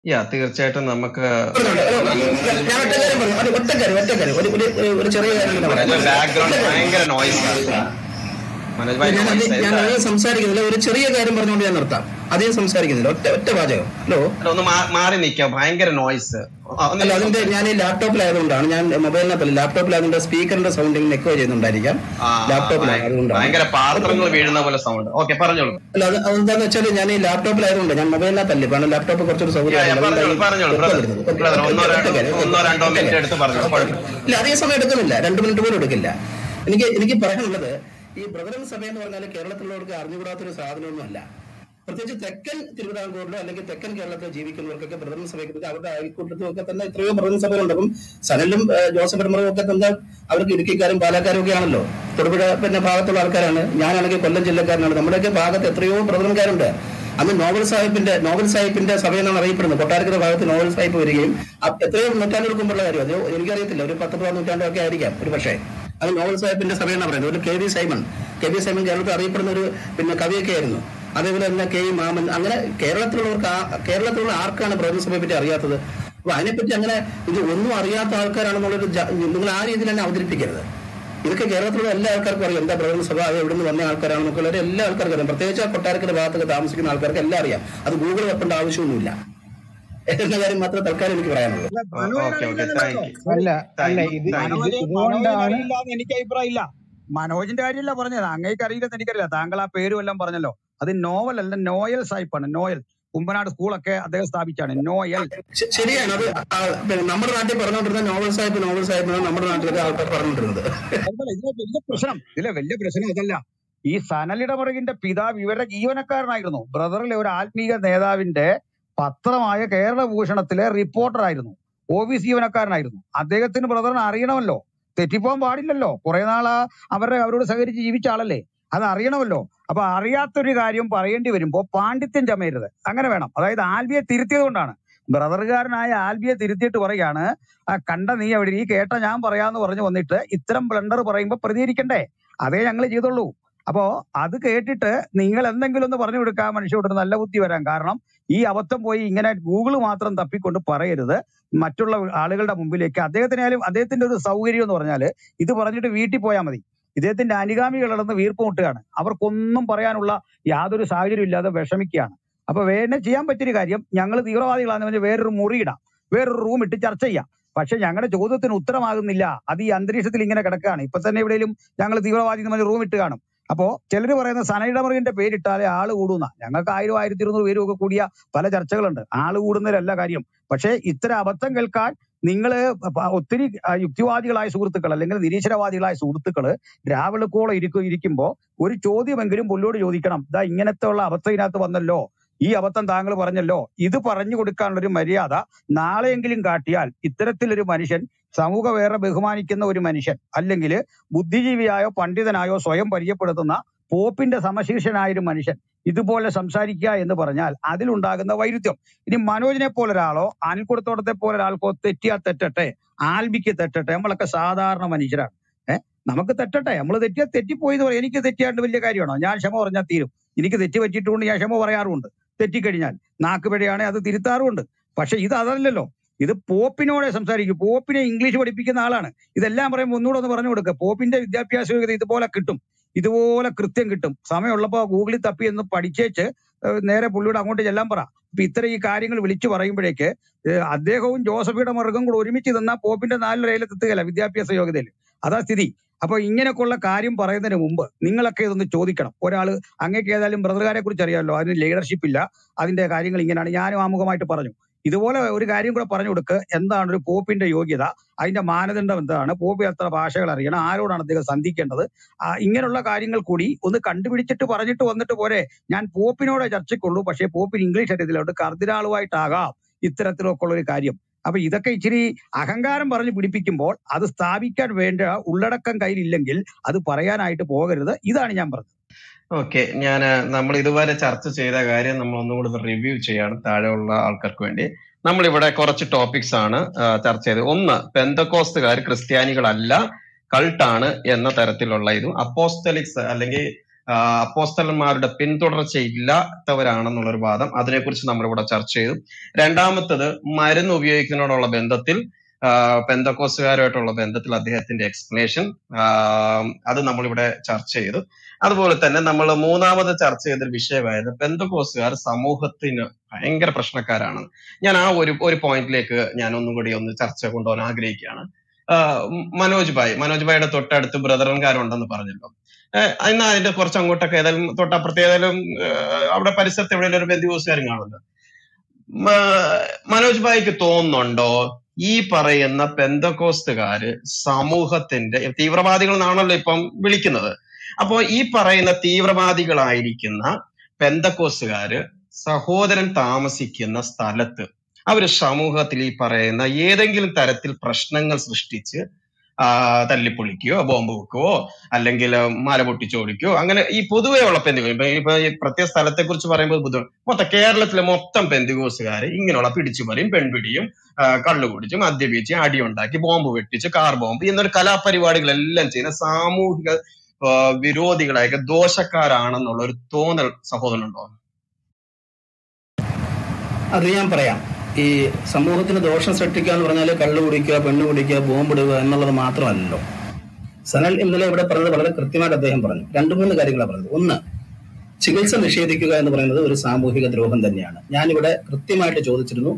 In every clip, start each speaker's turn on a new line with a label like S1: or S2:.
S1: യാ തീർച്ചയായിട്ടും നമുക്ക്
S2: പറഞ്ഞോട്ടെ. ഞാൻ ഒറ്റ കാര്യം പറഞ്ഞു ഒരു ഒറ്റ കാര്യം ഒറ്റ കാര്യം ഒരു ഒരു- ഒരു ചെറിയ കാര്യം കൂടെ പറയാം.
S1: ബാക്ക്ഗ്രൗണ്ട് ഭയങ്കര നോയ്സ് മനോജ് ഭായ്
S2: ഞാൻ അത് ഞാൻ
S1: നോയ്സ്
S2: അധികം സംസാരിക്കുന്നില്ല ഒരു ചെറിയ കാര്യം പറഞ്ഞുകൊണ്ട് ഞാൻ നിർത്താം അധികം സംസാരിക്കുന്നില്ല ഒറ്റ ഒറ്റ വാചകം ഹലോ
S1: ഒന്ന് മാ- മാറി നിൽക്കാം ഭയങ്കര നോയ്സ്
S2: അല്ല അതിന്റെ ഞാൻ ഈ ലാപ്ടോപ്പിലായതുകൊണ്ടാണ് ഞാൻ മൊബൈലിനകത്തല്ല ലാപ്ടോപ്പിലായതുകൊണ്ട് സ്പീക്കറിന്റെ സൗണ്ട് ഇങ്ങനെ എക്കോ ചെയ്യുന്നുണ്ടായിരിക്കാം ലാപ്ടോപ്പിലാണ് അതുകൊണ്ടാണ്
S1: ഭയങ്കര പാത്രങ്ങൾ വീഴുന്ന പോലെ സൗണ്ട് ഓക്കെ പറഞ്ഞോളൂ
S2: അല്ല അത് അതെന്താന്ന് വെച്ചാൽ ഞാൻ ഈ ലാപ്ടോപ്പിലായതുകൊണ്ട് ഞാൻ മൊബൈലിനകത്തല്ലേ കാരണം ലാപ്ടോപ്പ് കുറച്ചൊരു
S1: യാ, യാ,
S2: സൗകര്യം
S1: പറഞ്ഞോളൂ പറഞ്ഞോളൂ ബ്രദർ ബ്രദർ ഒന്നോ രണ്ടോ ഒന്നോ രണ്ടോ മിനിറ്റ് എടുത്ത് പറഞ്ഞോളൂ കുഴപ്പമില്ല
S2: ഇല്ല അധികം സമയം എടുക്കുന്നില്ല രണ്ട് മിനിറ്റ് പോലും എടുക്കില്ല എനിക്ക് എനിക്ക് പറയാനുള്ളത് ഈ ബ്രദറൻ സഭ എന്ന് പറഞ്ഞാൽ കേരളത്തിലുള്ളവർക്ക് അറിഞ്ഞുകൂടാത്തൊരു സാധനമൊന്നുമല്ല പ്രത്യേകിച്ച് തെക്കൻ തിരുവിതാംകൂറിലോ അല്ലെങ്കിൽ തെക്കൻ കേരളത്തിൽ ജീവിക്കുന്നവർക്കൊക്കെ ബ്രദറൻ സഭയ്ക്ക് അവരുടെ അയൽക്കൂട്ടത്തിലും ഒക്കെ തന്നെ എത്രയോ ബ്രദറൻ സഭകളുണ്ട് അപ്പം സനലും ഏഹ്, ജോസഫ് ഇടമറും ഒക്കെ തന്നെ അവർക്ക് ഇടുക്കിക്കാരും പാലക്കാരും ഒക്കെ ആണല്ലോ തൊടുപുഴ പിന്നെ ഭാഗത്തുള്ള ആൾക്കാരാണ് ഞാനാണെങ്കിൽ കൊല്ലം ജില്ലക്കാരനാണ് നമ്മുടെയൊക്കെ ഭാഗത്ത് എത്രയോ ബ്രദറൻകാരുണ്ട് അന്ന് നോവൽ സാഹിബിന്റെ നോവൽ സാഹിബിന്റെ സഭയെന്നാണ് അറിയപ്പെടുന്നത് കൊട്ടാരക്കര ഭാഗത്ത് നോവൽ സാഹിബ് വരികയും അ- എത്രയോ നൂറ്റാണ്ടുകൾക്ക് മുമ്പുള്ള കാര്യം അത് എനിക്കറിയത്തില്ല ഒരു പത്ത് പതിനാറ് നൂറ്റാണ്ടൊക്കെ ആയിരിക്കാം ഒരു പക്ഷേ അത് നോവൽ സാഹിബിന്റെ സഭയെന്നാണ് പറയുന്നത് ഒരു K V Simon K V Simon കേരളത്തിൽ അറിയപ്പെടുന്ന ഒരു പിന്നെ കവിയൊക്കെ ആയിരുന്നു അതേപോലെ തന്നെ കെ ഇ മാമൻ അങ്ങനെ കേരളത്തിലുള്ളവർക്ക് ആ- കേരളത്തിലുള്ള ആർക്കാണ് ബ്രദർ സഭയെ പറ്റി അറിയാത്തത് അപ്പൊ അതിനെപ്പറ്റി അങ്ങനെ ഇത് ഒന്നും അറിയാത്ത ആൾക്കാരാണെന്നുള്ളൊരു ജ- നിങ്ങൾ ആ രീതിയിൽ തന്നെ അവതരിപ്പിക്കരുത് ഇതൊക്കെ കേരളത്തിലുള്ള എല്ലാ ആൾക്കാർക്കും അറിയാം എന്താ പ്രകടന സഭ അത് എവിടെ നിന്ന് വന്ന ആൾക്കാരാണെന്നൊക്കെ ഉള്ള എല്ലാ ആൾക്കാർക്കും അറിയാം പ്രത്യേകിച്ച് ആ കൊട്ടാരക്കര ഭാഗത്തൊക്കെ താമസിക്കുന്ന ആൾക്കാർക്ക് എല്ലാം അറിയാം അത് ഗൂഗിൾ വെക്കേണ്ട ആവശ്യമൊന്നുമില്ല എന്ന കാര്യം മാത്രമേ തൽക്കാലം എനിക്ക് പറയാനുള്ളൂ
S1: ഓക്കെ ഓക്കെ താങ്ക് യു
S3: അല്ല അല്ല
S1: താങ്ക് യു
S3: ഇത്
S1: താങ്ക് യു
S3: ഇത്
S4: മനോജ് മനോജിന്
S3: ഇതുകൊണ്ടാണ്
S4: അറിയില്ലാന്ന് എനിക്ക് അഭിപ്രായം ഇല്ല മനോജിന്റെ കാര്യമല്ല പറഞ്ഞത് അങ്ങേക്ക് അറിയില്ലെന്ന് എനിക്കറിയില്ല താങ്കൾ ആ പേരും എല്ലാം പറഞ്ഞല്ലോ അത് നോവൽ അല്ല നോയൽ സായിപ്പാണ് നോയൽ കുമ്പനാട് സ്കൂളൊക്കെ അദ്ദേഹം സ്ഥാപിച്ചാണ് നോയൽ
S2: ശ- ശരിയാണ് അത് ആ, പിന്നെ നമ്മുടെ നാട്ടിൽ പറഞ്ഞുകൊണ്ടിരുന്ന നോവൽ സാഹിബ് നോവൽ സാഹിബ് എന്നാണ് നമ്മുടെ നാട്ടിലൊക്കെ ആൾക്കാർ പറഞ്ഞുകൊണ്ടിരുന്നത്
S4: അതല്ല ഇതിലെ വലിയ പ്രശ്നം ഇതിലെ വലിയ പ്രശ്നം ഇതല്ല ഈ സനലിടമുറകിന്റെ പിതാവ് ഇവരുടെ ജീവനക്കാരനായിരുന്നു ബ്രദറിലെ ഒരു ആത്മീയ നേതാവിന്റെ പത്രമായ കേരള ഭൂഷണത്തിലെ റിപ്പോർട്ടർ ആയിരുന്നു ഓഫീസ് ജീവനക്കാരനായിരുന്നു അദ്ദേഹത്തിന് ബ്രദറിനെ അറിയണമല്ലോ തെറ്റിപ്പോകാൻ പാടില്ലല്ലോ കുറെ നാളാ അവരുടെ അവരോട് സഹകരിച്ച് ജീവിച്ച ആളല്ലേ അത് അറിയണമല്ലോ അപ്പൊ അറിയാത്തൊരു കാര്യം പറയേണ്ടി വരുമ്പോ പാണ്ഡിത്യം ചമയരുത് അങ്ങനെ വേണം അതായത് ആൽബിയെ തിരുത്തിയത് കൊണ്ടാണ് ബ്രദറുകാരനായ ആൽബിയെ തിരുത്തിയിട്ട് പറയാണ് ആ കണ്ട നീ എവിടെ ഈ കേട്ട ഞാൻ പറയാന്ന് പറഞ്ഞു വന്നിട്ട് ഇത്തരം ബ്ലണ്ടർ പറയുമ്പോ പ്രതികരിക്കണ്ടേ അതേ ഞങ്ങൾ ചെയ്തുള്ളൂ അപ്പോ അത് കേട്ടിട്ട് നിങ്ങൾ എന്തെങ്കിലും ഒന്ന് പറഞ്ഞു കൊടുക്കാൻ മനുഷ്യരോട് നല്ല ബുദ്ധി വരാൻ കാരണം ഈ അബദ്ധം പോയി ഇങ്ങനെ ഗൂഗിൾ മാത്രം തപ്പിക്കൊണ്ട് പറയരുത് മറ്റുള്ള ആളുകളുടെ മുമ്പിലേക്ക് അദ്ദേഹത്തിനായാലും അദ്ദേഹത്തിന്റെ ഒരു സൗകര്യം എന്ന് പറഞ്ഞാൽ ഇത് പറഞ്ഞിട്ട് വീട്ടിൽ പോയാൽ മതി ഇദ്ദേഹത്തിന്റെ അനുഗാമികളടന്ന് വീർപ്പ് മുട്ടുകയാണ് അവർക്കൊന്നും പറയാനുള്ള യാതൊരു സാഹചര്യം ഇല്ലാതെ വിഷമിക്കുകയാണ് അപ്പൊ വേണേ ചെയ്യാൻ പറ്റിയൊരു കാര്യം ഞങ്ങൾ തീവ്രവാദികളാന്ന് പറഞ്ഞാൽ വേറൊരു മുറിയിടാം വേറൊരു റൂം ഇട്ട് ചർച്ച ചെയ്യാം പക്ഷെ ഞങ്ങളുടെ ചോദ്യത്തിന് ഉത്തരമാകുന്നില്ല അത് ഈ അന്തരീക്ഷത്തിൽ ഇങ്ങനെ കിടക്കുകയാണ് ഇപ്പൊ തന്നെ എവിടെയും ഞങ്ങൾ തീവ്രവാദി എന്ന് പറഞ്ഞ റൂം ഇട്ട് കാണും അപ്പോ ചിലർ പറയുന്ന സനൈഡമറിന്റെ പേരിട്ടാലേ ആള് കൂടുന്ന ഞങ്ങൾക്ക് ആയിരം ആയിരത്തി ഇരുന്നൂറ് പേരും ഒക്കെ കൂടിയ പല ചർച്ചകളുണ്ട് ആള് കൂടുന്നതിലല്ല കാര്യം പക്ഷേ ഇത്തരം അബദ്ധം കേൾക്കാൻ നിങ്ങൾ ഒത്തിരി ആ, യുക്തിവാദികളായ സുഹൃത്തുക്കൾ അല്ലെങ്കിൽ നിരീശ്വരവാദികളായ സുഹൃത്തുക്കള് രാവിലെക്കോളം ഇരിക്കും ഇരിക്കുമ്പോ ഒരു ചോദ്യമെങ്കിലും പുള്ളിയോട് ചോദിക്കണം ഇതാ ഇങ്ങനത്തെ ഉള്ള അബദ്ധം ഇതിനകത്ത് വന്നല്ലോ ഈ അബദ്ധം താങ്കൾ പറഞ്ഞല്ലോ ഇത് പറഞ്ഞു കൊടുക്കാനുള്ള ഒരു മര്യാദ നാളെയെങ്കിലും കാട്ടിയാൽ ഇത്തരത്തിലൊരു മനുഷ്യൻ സമൂഹ വേറെ ബഹുമാനിക്കുന്ന ഒരു മനുഷ്യൻ അല്ലെങ്കിൽ ബുദ്ധിജീവിയായോ പണ്ഡിതനായോ സ്വയം പരിചയപ്പെടുത്തുന്ന പോപ്പിന്റെ സമശീർഷനായ ഒരു മനുഷ്യൻ ഇതുപോലെ സംസാരിക്കുക എന്ന് പറഞ്ഞാൽ അതിലുണ്ടാകുന്ന വൈരുദ്ധ്യം ഇനി മനോജിനെ പോലെ ഒരാളോ അനിൽക്കുടത്തോടത്തെ പോലെ ഒരാൾക്കോ തെറ്റിയാ തെറ്റട്ടെ ആൽബിക്ക് തെറ്റട്ടെ നമ്മളൊക്കെ സാധാരണ മനുഷ്യരാണ് ഏഹ് നമുക്ക് തെറ്റട്ടെ നമ്മൾ തെറ്റിയാ തെറ്റിപ്പോയി എന്ന് പറയും എനിക്ക് തെറ്റിയാണ്ട് വലിയ കാര്യമാണോ ഞാൻ ക്ഷമ പറഞ്ഞാൽ തീരും എനിക്ക് തെറ്റ് പറ്റിയിട്ടുണ്ട് ഞാൻ ക്ഷമ പറയാറുമുണ്ട് തെറ്റിക്കഴിഞ്ഞാൽ നാക്ക് പിഴയാണെ അത് തിരുത്താറുമുണ്ട് പക്ഷെ ഇത് അതല്ലല്ലോ ഇത് പോപ്പിനോടെ സംസാരിക്കും പോപ്പിനെ ഇംഗ്ലീഷ് പഠിപ്പിക്കുന്ന ആളാണ് ഇതെല്ലാം പറയുമ്പോൾ ഒന്നുകൂടെ ഒന്ന് പറഞ്ഞു കൊടുക്കുക പോപ്പിന്റെ വിദ്യാഭ്യാസ യോഗ്യത ഇതുപോലെ കിട്ടും ഇതുപോലെ കൃത്യം കിട്ടും സമയമുള്ളപ്പോ ഗൂഗിളിൽ തപ്പി എന്ന് പഠിച്ചേച്ച് ഏഹ് നേരെ പുള്ളിയോട് അങ്ങോട്ട് ചെല്ലാൻ പറ അപ്പൊ ഇത്തരം ഈ കാര്യങ്ങൾ വിളിച്ചു പറയുമ്പോഴേക്ക് ഏഹ് അദ്ദേഹവും ജോസഫിയുടെ മറുകം കൂടെ ഒരുമിച്ച് നിന്നാൽ പോപ്പിന്റെ നാലിലയിൽ എത്തുകയല്ല വിദ്യാഭ്യാസ യോഗ്യതയിൽ അതാ സ്ഥിതി അപ്പൊ ഇങ്ങനെയൊക്കെയുള്ള കാര്യം പറയുന്നതിന് മുമ്പ് നിങ്ങളൊക്കെ ഇതൊന്ന് ചോദിക്കണം ഒരാള് അങ്ങേക്ക് ഏതായാലും ബ്രദറുകാരെ കുറിച്ച് അറിയാമല്ലോ അതിന് ലീഡർഷിപ്പ് ഇല്ല അതിന്റെ കാര്യങ്ങൾ ഇങ്ങനെയാണ് ഞാനും ആമുഖമായിട്ട് പറഞ്ഞു ഇതുപോലെ ഒരു കാര്യം കൂടെ പറഞ്ഞു കൊടുക്ക് എന്താണ് ഒരു പോപ്പിന്റെ യോഗ്യത അതിന്റെ മാനദണ്ഡം എന്താണ് പോപ്പ് എത്ര ഭാഷകൾ അറിയണം ആരോടാണ് അദ്ദേഹം സന്ധിക്കേണ്ടത് ആ, ഇങ്ങനെയുള്ള കാര്യങ്ങൾ കൂടി ഒന്ന് കണ്ടുപിടിച്ചിട്ട് പറഞ്ഞിട്ട് വന്നിട്ട് പോരെ ഞാൻ പോപ്പിനോടെ ചർച്ചയ്ക്കുള്ളൂ പക്ഷേ പോപ്പിന് ഇംഗ്ലീഷ് അറിയത്തില്ല അതുകൊണ്ട് കർദിനാളുമായിട്ടാകാം ഇത്തരത്തിലൊക്കെ ഉള്ള ഒരു കാര്യം അപ്പൊ ഇതൊക്കെ ഇച്ചിരി അഹങ്കാരം പറഞ്ഞ് പിടിപ്പിക്കുമ്പോൾ അത് സ്ഥാപിക്കാൻ വേണ്ട ഉള്ളടക്കം കയ്യിലില്ലെങ്കിൽ അത് പറയാനായിട്ട് പോകരുത് ഇതാണ് ഞാൻ പറഞ്ഞത്
S1: ഓക്കെ ഞാൻ നമ്മൾ ഇതുവരെ ചർച്ച ചെയ്ത കാര്യം നമ്മൾ ഒന്നും കൂടി റിവ്യൂ ചെയ്യാണ് താഴെയുള്ള ആൾക്കാർക്ക് വേണ്ടി നമ്മൾ ഇവിടെ കുറച്ച് ടോപ്പിക്സ് ആണ് ആ, ചർച്ച ചെയ്തത് ഒന്ന് പെന്തക്കോസ്തുകാർ ക്രിസ്ത്യാനികളല്ല കൾട്ടാണ് എന്ന തരത്തിലുള്ള ഇതും അപ്പോസ്റ്റലിക്സ് അല്ലെങ്കിൽ അപ്പോസ്തലന്മാരുടെ പിന്തുടർച്ച ഇല്ലാത്തവരാണെന്നുള്ളൊരു വാദം അതിനെക്കുറിച്ച് നമ്മളിവിടെ ചർച്ച ചെയ്തു രണ്ടാമത്തത് മരുന്ന് ഉപയോഗിക്കുന്നതിനോടുള്ള ബന്ധത്തിൽ പെന്തക്കോസുകാരുമായിട്ടുള്ള ബന്ധത്തിൽ അദ്ദേഹത്തിന്റെ എക്സ്പ്ലനേഷൻ അത് നമ്മളിവിടെ ചർച്ച ചെയ്തു അതുപോലെ തന്നെ നമ്മൾ മൂന്നാമത് ചർച്ച ചെയ്തൊരു വിഷയമായത് പെന്തക്കോസുകാർ സമൂഹത്തിന് ഭയങ്കര പ്രശ്നക്കാരാണ് ഞാൻ ആ ഒരു ഒരു പോയിന്റിലേക്ക് ഞാൻ ഒന്നും കൂടി ഒന്ന് ചർച്ച കൊണ്ടുപോകാൻ ആഗ്രഹിക്കുകയാണ് ആഹ് മനോജ് ഭായ് മനോജ് ഭായിയുടെ തൊട്ടടുത്ത് ബ്രദറൻകാരുണ്ടെന്ന് പറഞ്ഞല്ലോ ഏഹ് എന്നാ അതിന്റെ കുറച്ച് അങ്ങോട്ടൊക്കെ ഏതായാലും തൊട്ടപ്പുറത്ത് ഏതായാലും ഏഹ് അവിടെ പരിസരത്ത് എവിടെയെങ്കിലും ഒരു ബന്ധുവോസുകാരും കാണുമല്ലോ മ- മനോജ് ഭായിക്ക് തോന്നുന്നുണ്ടോ ഈ പറയുന്ന പെന്തക്കോസ്തുകാര് സമൂഹത്തിന്റെ തീവ്രവാദികൾ എന്നാണല്ലോ ഇപ്പം വിളിക്കുന്നത് അപ്പോ ഈ പറയുന്ന തീവ്രവാദികളായിരിക്കുന്ന പെന്തക്കോസ്തുകാര് സഹോദരൻ താമസിക്കുന്ന സ്ഥലത്ത് അവര് സമൂഹത്തിൽ ഈ പറയുന്ന ഏതെങ്കിലും തരത്തിൽ പ്രശ്നങ്ങൾ സൃഷ്ടിച്ച് ആ, തല്ലിപ്പൊളിക്കുകയോ ബോംബ് വെക്കുകയോ അല്ലെങ്കിൽ മല പൊട്ടിച്ചോടിക്കുകയോ അങ്ങനെ ഈ പൊതുവെയുള്ള പെന്തുകൾ ഇപ്പൊ ഇപ്പൊ ഈ പ്രത്യേക സ്ഥലത്തെ കുറിച്ച് പറയുമ്പോൾ ബുദ്ധിമുട്ട് മൊത്തം കേരളത്തിലെ മൊത്തം പെന്തുകോസുകാര് ഇങ്ങനെയുള്ള പിടിച്ചുപറിയും പെൺപിടിയും ആ, കള്ളുകുടിച്ച് മദ്യപിച്ച് അടിയുണ്ടാക്കി ബോംബ് വെട്ടിച്ച് കാർ ബോംബ് എന്നൊരു കലാപരിപാടികളെല്ലാം ചെയ്യുന്ന സാമൂഹിക ആ, വിരോധികളായ ദോഷക്കാരാണെന്നുള്ള ഒരു തോന്നൽ സഹോദരനുണ്ടോ
S2: അത് ഞാൻ പറയാം ഈ സമൂഹത്തിന് ദോഷം സൃഷ്ടിക്കുക എന്ന് പറഞ്ഞാൽ കള്ളു കുടിക്കുക പെണ്ണു കുടിക്കുക ബോംബിടുക എന്നുള്ളത് മാത്രമല്ലല്ലോ സനൽ ഇന്നലെ ഇവിടെ പറഞ്ഞത് വളരെ കൃത്യമായിട്ട് അദ്ദേഹം പറഞ്ഞു രണ്ടു മൂന്ന് കാര്യങ്ങളാണ് പറഞ്ഞത് ഒന്ന് ചികിത്സ നിഷേധിക്കുക എന്ന് പറയുന്നത് ഒരു സാമൂഹിക ദ്രോഹം തന്നെയാണ് ഞാനിവിടെ കൃത്യമായിട്ട് ചോദിച്ചിരുന്നു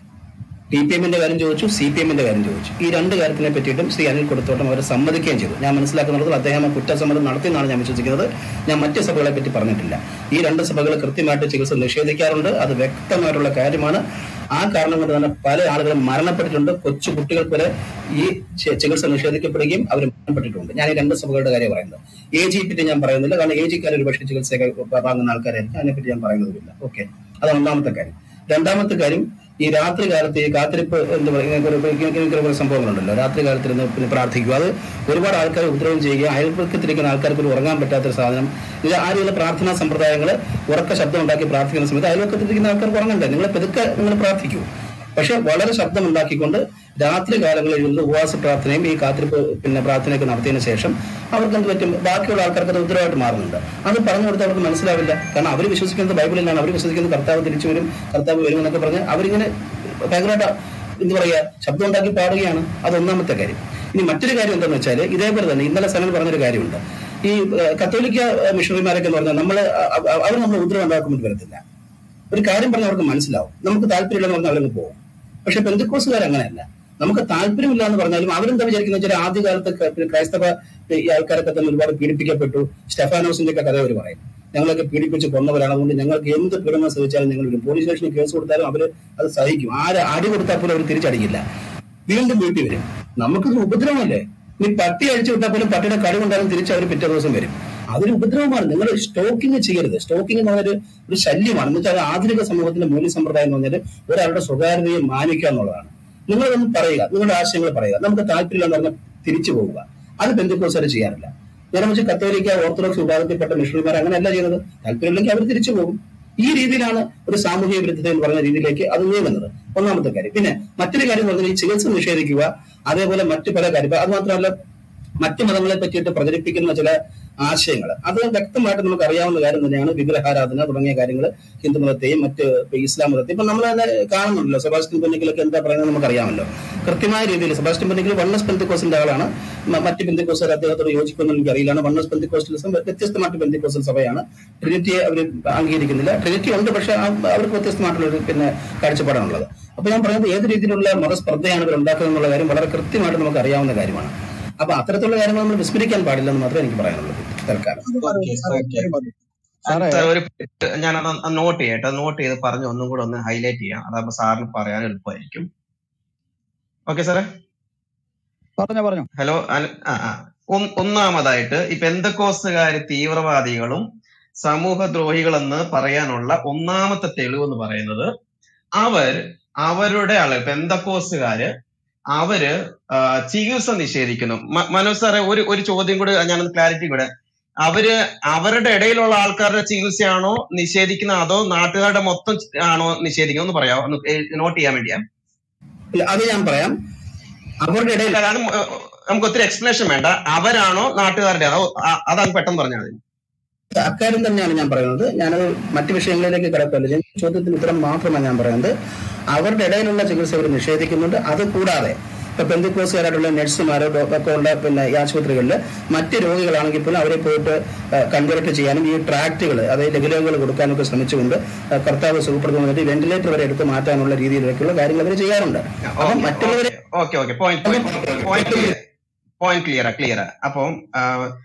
S2: ടി പി എമ്മിന്റെ കാര്യം ചോദിച്ചു സി പി എമ്മിന്റെ കാര്യം ചോദിച്ചു ഈ രണ്ട് കാര്യത്തിനെ പറ്റിയിട്ടും ശ്രീ അനിൽ കൊടുത്തോട്ടം അവർ സമ്മതിക്കുകയും ചെയ്തു ഞാൻ മനസ്സിലാക്കുന്നിടത്തോളം അദ്ദേഹം ആ കുറ്റസമ്മതം നടത്തിയെന്നാണ് ഞാൻ വിശ്വസിക്കുന്നത് ഞാൻ മറ്റ് സഭകളെ പറ്റി പറഞ്ഞിട്ടില്ല ഈ രണ്ട് സഭകൾ കൃത്യമായിട്ട് ചികിത്സ നിഷേധിക്കാറുണ്ട് അത് വ്യക്തമായിട്ടുള്ള കാര്യമാണ് ആ കാരണം കൊണ്ട് തന്നെ പല ആളുകളും മരണപ്പെട്ടിട്ടുണ്ട് കൊച്ചു കുട്ടികൾക്ക് വരെ ഈ ചി- ചികിത്സ നിഷേധിക്കപ്പെടുകയും അവർ മരണപ്പെട്ടിട്ടുണ്ട് ഞാൻ ഈ രണ്ട് സഭകളുടെ കാര്യം പറയുന്നത് എ ജി പറ്റി ഞാൻ പറയുന്നില്ല കാരണം എ ജിക്കാർ ഒരു പക്ഷേ ചികിത്സയൊക്കെ വാങ്ങുന്ന ആൾക്കാരായിരിക്കും അതിനെപ്പറ്റി ഞാൻ പറയുന്നതുമില്ല ഓക്കെ അതാണ് ഒന്നാമത്തെ കാര്യം രണ്ടാമത്തെ കാര്യം ഈ രാത്രി കാലത്ത് ഈ കാത്തിരിപ്പ് എന്താ പറയുക ഇങ്ങനെ കുറെ- ഇങ്ങനെ ഇങ്ങനെ കുറെ സംഭവങ്ങളുണ്ടല്ലോ രാത്രി കാലത്തിരുന്ന് പിന്നെ പ്രാർത്ഥിക്കുക അത് ഒരുപാട് ആൾക്കാർ ഉപദ്രവം ചെയ്യുക അയൽപ്പക്കത്തിരിക്കുന്ന ആൾക്കാർക്ക് ഒരു ഉറങ്ങാൻ പറ്റാത്തൊരു സാധനം ഇത് ആ രീതിയിലുള്ള പ്രാർത്ഥനാ സമ്പ്രദായങ്ങൾ ഉറക്ക ശബ്ദം ഉണ്ടാക്കി പ്രാർത്ഥിക്കുന്ന സമയത്ത് അയൽപ്പക്കത്തിരിക്കുന്ന ആൾക്കാർക്ക് ഉറങ്ങണ്ടേ നിങ്ങൾ പെതുക്കെ നിങ്ങൾ പ്രാർത്ഥിക്കൂ പക്ഷെ വളരെ ശബ്ദം ഉണ്ടാക്കിക്കൊണ്ട് രാത്രി കാലങ്ങളിൽ ഇരുന്ന് ഉപവാസ പ്രാർത്ഥനയും ഈ കാത്തിരിപ്പ് പിന്നെ പ്രാർത്ഥനയൊക്കെ നടത്തിയതിനു ശേഷം അവർക്ക് എന്ത് പറ്റും ബാക്കിയുള്ള ആൾക്കാർക്ക് അത് ഉത്തരവായിട്ട് മാറുന്നുണ്ട് അത് പറഞ്ഞു കൊടുത്താൽ അവർക്ക് മനസ്സിലാവില്ല കാരണം അവർ വിശ്വസിക്കുന്നത് ബൈബിളിലാണ് അവർ വിശ്വസിക്കുന്നത് കർത്താവ് തിരിച്ചു വരും കർത്താവ് വരും എന്നൊക്കെ പറഞ്ഞ് അവരിങ്ങനെ ഭയങ്കരമായിട്ട് എന്താ പറയുക ശബ്ദം ഉണ്ടാക്കി പാടുകയാണ് അത് ഒന്നാമത്തെ കാര്യം ഇനി മറ്റൊരു കാര്യം എന്താണെന്ന് വെച്ചാൽ ഇതേപോലെ തന്നെ ഇന്നലെ സനൽ പറഞ്ഞൊരു കാര്യമുണ്ട് ഈ ഏഹ്, കത്തോലിക്ക ഏഹ്, മിഷണറിമാരൊക്കെ എന്ന് പറഞ്ഞാൽ നമ്മൾ അവർ നമ്മൾ ഉപദ്രവം ഉണ്ടാക്കുമ്പോൾ വരത്തില്ല ഒരു കാര്യം പറഞ്ഞാൽ അവർക്ക് മനസ്സിലാവും നമുക്ക് താല്പര്യമില്ലെന്ന് പറഞ്ഞാൽ അവരങ്ങ് പോകും പക്ഷെ പെന്തക്കോസുകാർ അങ്ങനെയല്ല നമുക്ക് താല്പര്യമില്ല എന്ന് പറഞ്ഞാലും അവരെന്താ വിചാരിക്കുന്ന വെച്ചാൽ ആദ്യകാലത്ത് ക- പിന്നെ ക്രൈസ്തവ ഈ ആൾക്കാരൊക്കെ തന്നെ ഒരുപാട് പീഡിപ്പിക്കപ്പെട്ടു സ്റ്റെഫാനോസിന്റെ ഒക്കെ കഥ അവർ പറയും ഞങ്ങളൊക്കെ പീഡിപ്പിച്ച് കൊന്നവരാണ് അതുകൊണ്ട് ഞങ്ങൾക്ക് എന്ത് പീഡനം സഹിച്ചാലും ഞങ്ങൾ വരും പോലീസ് സ്റ്റേഷനിൽ കേസ് കൊടുത്താലും അവർ അത് സഹിക്കും ആര് അടി കൊടുത്താൽ പോലും അവർ തിരിച്ചടിക്കില്ല വീണ്ടും വീട്ടിൽ വരും നമുക്കിത് ഉപദ്രവമല്ലേ നീ പട്ടി അഴിച്ചു വിട്ടാൽ പോലും പട്ടിയുടെ കടി കൊണ്ടാലും തിരിച്ച് അവർ പിറ്റേ ദിവസം വരും അതൊരു ഉപദ്രവമാണ് നിങ്ങൾ സ്റ്റോക്കിംഗ് ചെയ്യരുത് സ്റ്റോക്കിംഗ് എന്ന് പറഞ്ഞൊരു ഒരു ശല്യമാണ് എന്ന് വെച്ചാൽ ആധുനിക സമൂഹത്തിന്റെ മൂല്യ സമ്പ്രദായം എന്ന് പറഞ്ഞാൽ ഒരാളുടെ സ്വകാര്യതയെ മാനിക്കുക എന്നുള്ളതാണ് നിങ്ങളതൊന്ന് പറയുക നിങ്ങളുടെ ആശയങ്ങൾ പറയുക നമുക്ക് താല്പര്യമില്ല എന്ന് പറഞ്ഞാൽ തിരിച്ചു പോവുക അത് ബന്ധുക്കോസാര് ചെയ്യാറില്ല നേരെ വെച്ച് കത്തോലിക്ക ഓർത്തഡോക്സ് വിഭാഗത്തിൽപ്പെട്ട മിഷണറിമാർ അങ്ങനെയല്ല ചെയ്യുന്നത് താല്പര്യമില്ലെങ്കിൽ അവർ തിരിച്ചു പോകും ഈ രീതിയിലാണ് ഒരു സാമൂഹിക വിരുദ്ധത എന്ന് പറയുന്ന രീതിയിലേക്ക് അത് നീങ്ങുന്നത് ഒന്നാമത്തെ കാര്യം പിന്നെ മറ്റൊരു കാര്യം എന്ന് പറഞ്ഞാൽ ഈ ചികിത്സ നിഷേധിക്കുക അതേപോലെ മറ്റു പല കാര്യം അത് മാത്രമല്ല മറ്റു മതങ്ങളെ പറ്റിയിട്ട് പ്രചരിപ്പിക്കുന്ന ചില ആശയങ്ങൾ അത് വ്യക്തമായിട്ട് നമുക്ക് അറിയാവുന്ന കാര്യം തന്നെയാണ് വിഗ്രഹാരാധന തുടങ്ങിയ കാര്യങ്ങൾ ഹിന്ദു മതത്തെയും മറ്റ് ഇപ്പൊ ഇസ്ലാം മതത്തെയും ഇപ്പൊ നമ്മൾ തന്നെ കാണുന്നുണ്ടല്ലോ സെബാസ്റ്റ്യൻ പെന്നിക്കലൊക്കെ എന്താ പറയുന്നത് നമുക്ക് അറിയാമല്ലോ കൃത്യമായ രീതിയിൽ സെബാസ്റ്റ്യൻ പെന്നിക്കൽ വണ്ണസ് പെന്തിക്കോസിന്റെ ആളാണ് മ- മറ്റ് പെന്തിക്കോസ്റ്റർ അദ്ദേഹത്തോട് യോജിക്കുമെന്ന് എനിക്ക് അറിയില്ല വണ്ണസ് പെന്തിക്കോസ്റ്റലിസം വ്യത്യസ്തമായിട്ട് പെന്തിക്കോസ്റ്റൽ സഭയാണ് ട്രിനിറ്റിയെ അവർ അംഗീകരിക്കുന്നില്ല ട്രിനിറ്റി ഉണ്ട് പക്ഷെ ആ- അവർക്ക് വ്യത്യസ്തമായിട്ടുള്ള ഒരു പിന്നെ കാഴ്ചപ്പാടാണുള്ളത് അപ്പൊ ഞാൻ പറയുന്നത് ഏത് രീതിയിലുള്ള മതസ്പർദ്ധയാണ് ഇവർ ഉണ്ടാക്കുന്നത് എന്നുള്ള കാര്യം വളരെ കൃത്യമായിട്ട് നമുക്ക് അറിയാവുന്ന കാര്യമാണ് അപ്പൊ അത്തരത്തിലുള്ള കാര്യങ്ങൾ നമ്മൾ വിസ്മരിക്കാൻ പാടില്ല എന്ന് മാത്രമേ എനിക്ക് പറയാനുള്ളൂ തൽക്കാലം
S4: സാറേ
S1: സാർ ഒരു ഞാൻ നോട്ട് ചെയ്യട്ടെ നോട്ട് ചെയ്ത് പറഞ്ഞ് ഒന്നും കൂടെ ഒന്ന് ഹൈലൈറ്റ് ചെയ്യാം അതാകുമ്പോൾ സാറിന് പറയാൻ എളുപ്പമായിരിക്കും ഓക്കെ സാറേ
S4: പറഞ്ഞോ പറഞ്ഞോ
S1: ഹലോ അന- ആ, ആ. ഒന്ന് ഒന്നാമതായിട്ട് ഈ പെന്തക്കോസ്തുകാര് തീവ്രവാദികളും സമൂഹദ്രോഹികളെന്ന് പറയാനുള്ള ഒന്നാമത്തെ തെളിവ് എന്ന് പറയുന്നത് അവർ അവരുടെ ആള് പെന്തക്കോസ്തുകാര് അവര് ആ, ചികിത്സ നിഷേധിക്കുന്നു മ- മനോജ് സാറേ ഒരു ഒരു ചോദ്യം കൂടി ഞാനൊന്ന് ക്ലാരിറ്റി കൂടെ അവര് അവരുടെ ഇടയിലുള്ള ആൾക്കാരുടെ ചികിത്സയാണോ നിഷേധിക്കുന്നത് അതോ നാട്ടുകാരുടെ മൊത്തം ആണോ നിഷേധിക്കുന്നത് ഒന്ന് പറയാമോ ഒന്ന് നോട്ട് ചെയ്യാൻ വേണ്ടിയാ
S2: ഇല്ല, അത് ഞാൻ പറയാം അവരുടെ ഇടയിൽ
S1: ഇല്ല, കാരണം ഏഹ്, നമുക്ക് ഒത്തിരി എക്സ്പ്ലനേഷൻ വേണ്ട അവരാണോ നാട്ടുകാരുടെ ആണോ ആ- അതാണ് പെട്ടെന്ന് പറഞ്ഞാൽ മതി
S2: അക്കാര്യം തന്നെയാണ് ഞാൻ പറയുന്നത് ഞാനത് മറ്റു വിഷയങ്ങളിലേക്ക് കിടക്കല്ല ഞാൻ ചോദ്യത്തിന് ഉത്തരം മാത്രമാണ് ഞാൻ പറയുന്നത് അവരുടെ ഇടയിലുള്ള ചികിത്സ അവർ നിഷേധിക്കുന്നുണ്ട് അത് കൂടാതെ ഇപ്പൊ ബന്ധുക്കോസുകാരായിട്ടുള്ള നഴ്സുമാരോ ഡോ- ഒക്കെ ഉള്ള പിന്നെ ഈ ആശുപത്രികളിൽ മറ്റ് രോഗികളാണെങ്കിൽ പോലും അവരെ പോയിട്ട് കൺവെർട്ട് ചെയ്യാനും ഈ ട്രാക്റ്റുകൾ അതായത് ലഘുലേഖകൾ കൊടുക്കാനും ഒക്കെ ശ്രമിച്ചുകൊണ്ട് ആ, കർത്താവ് സുഖപ്പെടുത്തുന്ന വേണ്ടി വെന്റിലേറ്റർ വരെ എടുത്ത് മാറ്റാനുള്ള രീതിയിലൊക്കെയുള്ള കാര്യങ്ങൾ അവർ ചെയ്യാറുണ്ട് അപ്പം
S1: ഓക്കെ
S2: മറ്റുള്ളവരെ
S1: okay okay point point point point clear clear അപ്പം ആ,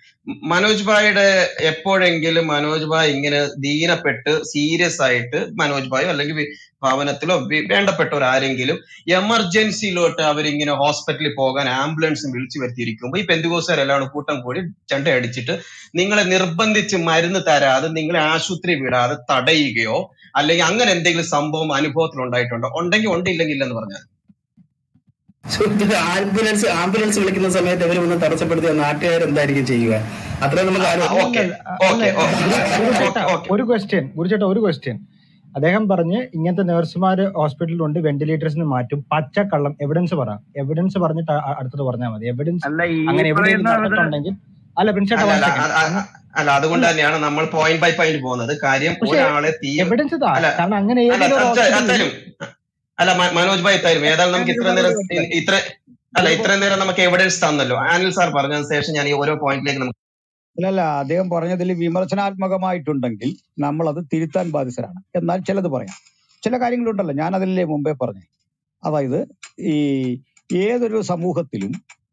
S1: മനോജ് ഭായിയുടെ എപ്പോഴെങ്കിലും മനോജ് ഭായ് ഇങ്ങനെ ദീനപ്പെട്ട് സീരിയസ് ആയിട്ട് മനോജ് ഭായോ അല്ലെങ്കിൽ വി- ഭവനത്തിലോ വി- വേണ്ടപ്പെട്ടവർ ആരെങ്കിലും എമർജൻസിയിലോട്ട് അവരിങ്ങനെ ഹോസ്പിറ്റലിൽ പോകാൻ ആംബുലൻസ് വിളിച്ചു വരുത്തിയിരിക്കുമ്പോൾ ഈ പെന്തുകോസുകാരെല്ലാം കൂട്ടം കൂടി ചെണ്ടയടിച്ചിട്ട് നിങ്ങളെ നിർബന്ധിച്ച് മരുന്ന് തരാതെ നിങ്ങളെ ആശുപത്രി വിടാതെ തടയുകയോ അല്ലെങ്കിൽ അങ്ങനെ എന്തെങ്കിലും സംഭവം അനുഭവത്തിൽ ഉണ്ടായിട്ടുണ്ടോ ഉണ്ടെങ്കിൽ ഉണ്ട് ഇല്ലെങ്കിൽ ഇല്ലെന്ന് പറഞ്ഞാൽ
S2: സുഹൃത്തുക്കളെ, ആംബുലൻസ് ആംബുലൻസ് വിളിക്കുന്ന സമയത്ത് ഇവർ ഒന്ന് തടസ്സപ്പെടുത്തിയ നാട്ടുകാർ എന്തായിരിക്കും ചെയ്യുക അത്രയും നമുക്ക്
S1: ആ,
S2: ആലോചിക്കാം
S1: ഓക്കെ ഓക്കെ
S3: ഗുരുചേട്ടാ
S1: ഓക്കെ
S3: ഒരു ക്വസ്റ്റ്യൻ ഗുരുചേട്ടാ ഒരു ക്വസ്റ്റ്യൻ അദ്ദേഹം പറഞ്ഞ് ഇങ്ങനത്തെ നഴ്സുമാര് ഹോസ്പിറ്റലിലുണ്ട് വെന്റിലേറ്റേഴ്സിന് മാറ്റും പച്ചക്കള്ളം എവിഡൻസ് പറ എവിഡൻസ് പറഞ്ഞിട്ട് അ- അടുത്തത് പറഞ്ഞാൽ മതി എവിഡൻസ്
S5: അല്ല ഈ
S3: അങ്ങനെ എവിടെയെങ്കിലും
S5: പറയുന്നത്
S3: നടന്നിട്ടുണ്ടെങ്കിൽ അല്ല പ്രിൻസേട്ടാ
S1: അല്ല
S3: വൺ
S1: അല്ല
S3: സെക്കൻഡ്
S1: അ- അ- അല്ല അതുകൊണ്ട് തന്നെയാണ് നമ്മൾ പോയിന്റ് ബൈ പോയിന്റ് പോകുന്നത് കാര്യം
S3: പക്ഷേ
S1: ഒരാളെ തീ
S3: എവിഡൻസ് താ
S1: അല്ല
S3: കാരണം അങ്ങനെ
S1: അല്ല
S3: ഏതെങ്കിലും ഒരു
S1: അത്ത-
S3: ഹോസ്പിറ്റലിൽ
S1: അത്തരും അല്ല മ- മനോജ് ഭായ് തരും ഏതായാലും നമുക്ക് ഇത്ര നേരം ഇ- ഇത്ര അല്ല ഇത്ര നേരം നമുക്ക് എവിഡൻസ് തന്നല്ലോ ആനിൽ സാർ പറഞ്ഞതിന് ശേഷം ഞാൻ ഈ ഓരോ പോയിന്റിലേക്ക് നമുക്ക്
S4: അല്ലല്ല അദ്ദേഹം പറഞ്ഞതിൽ വിമർശനാത്മകമായിട്ടുണ്ടെങ്കിൽ നമ്മൾ അത് തിരുത്താൻ ബാധ്യസ്ഥരാണ് എന്നാൽ ചിലത് പറയാം ചില കാര്യങ്ങളുണ്ടല്ലോ ഞാൻ അതിലെ മുമ്പേ പറഞ്ഞു അതായത് ഈ ഏതൊരു സമൂഹത്തിലും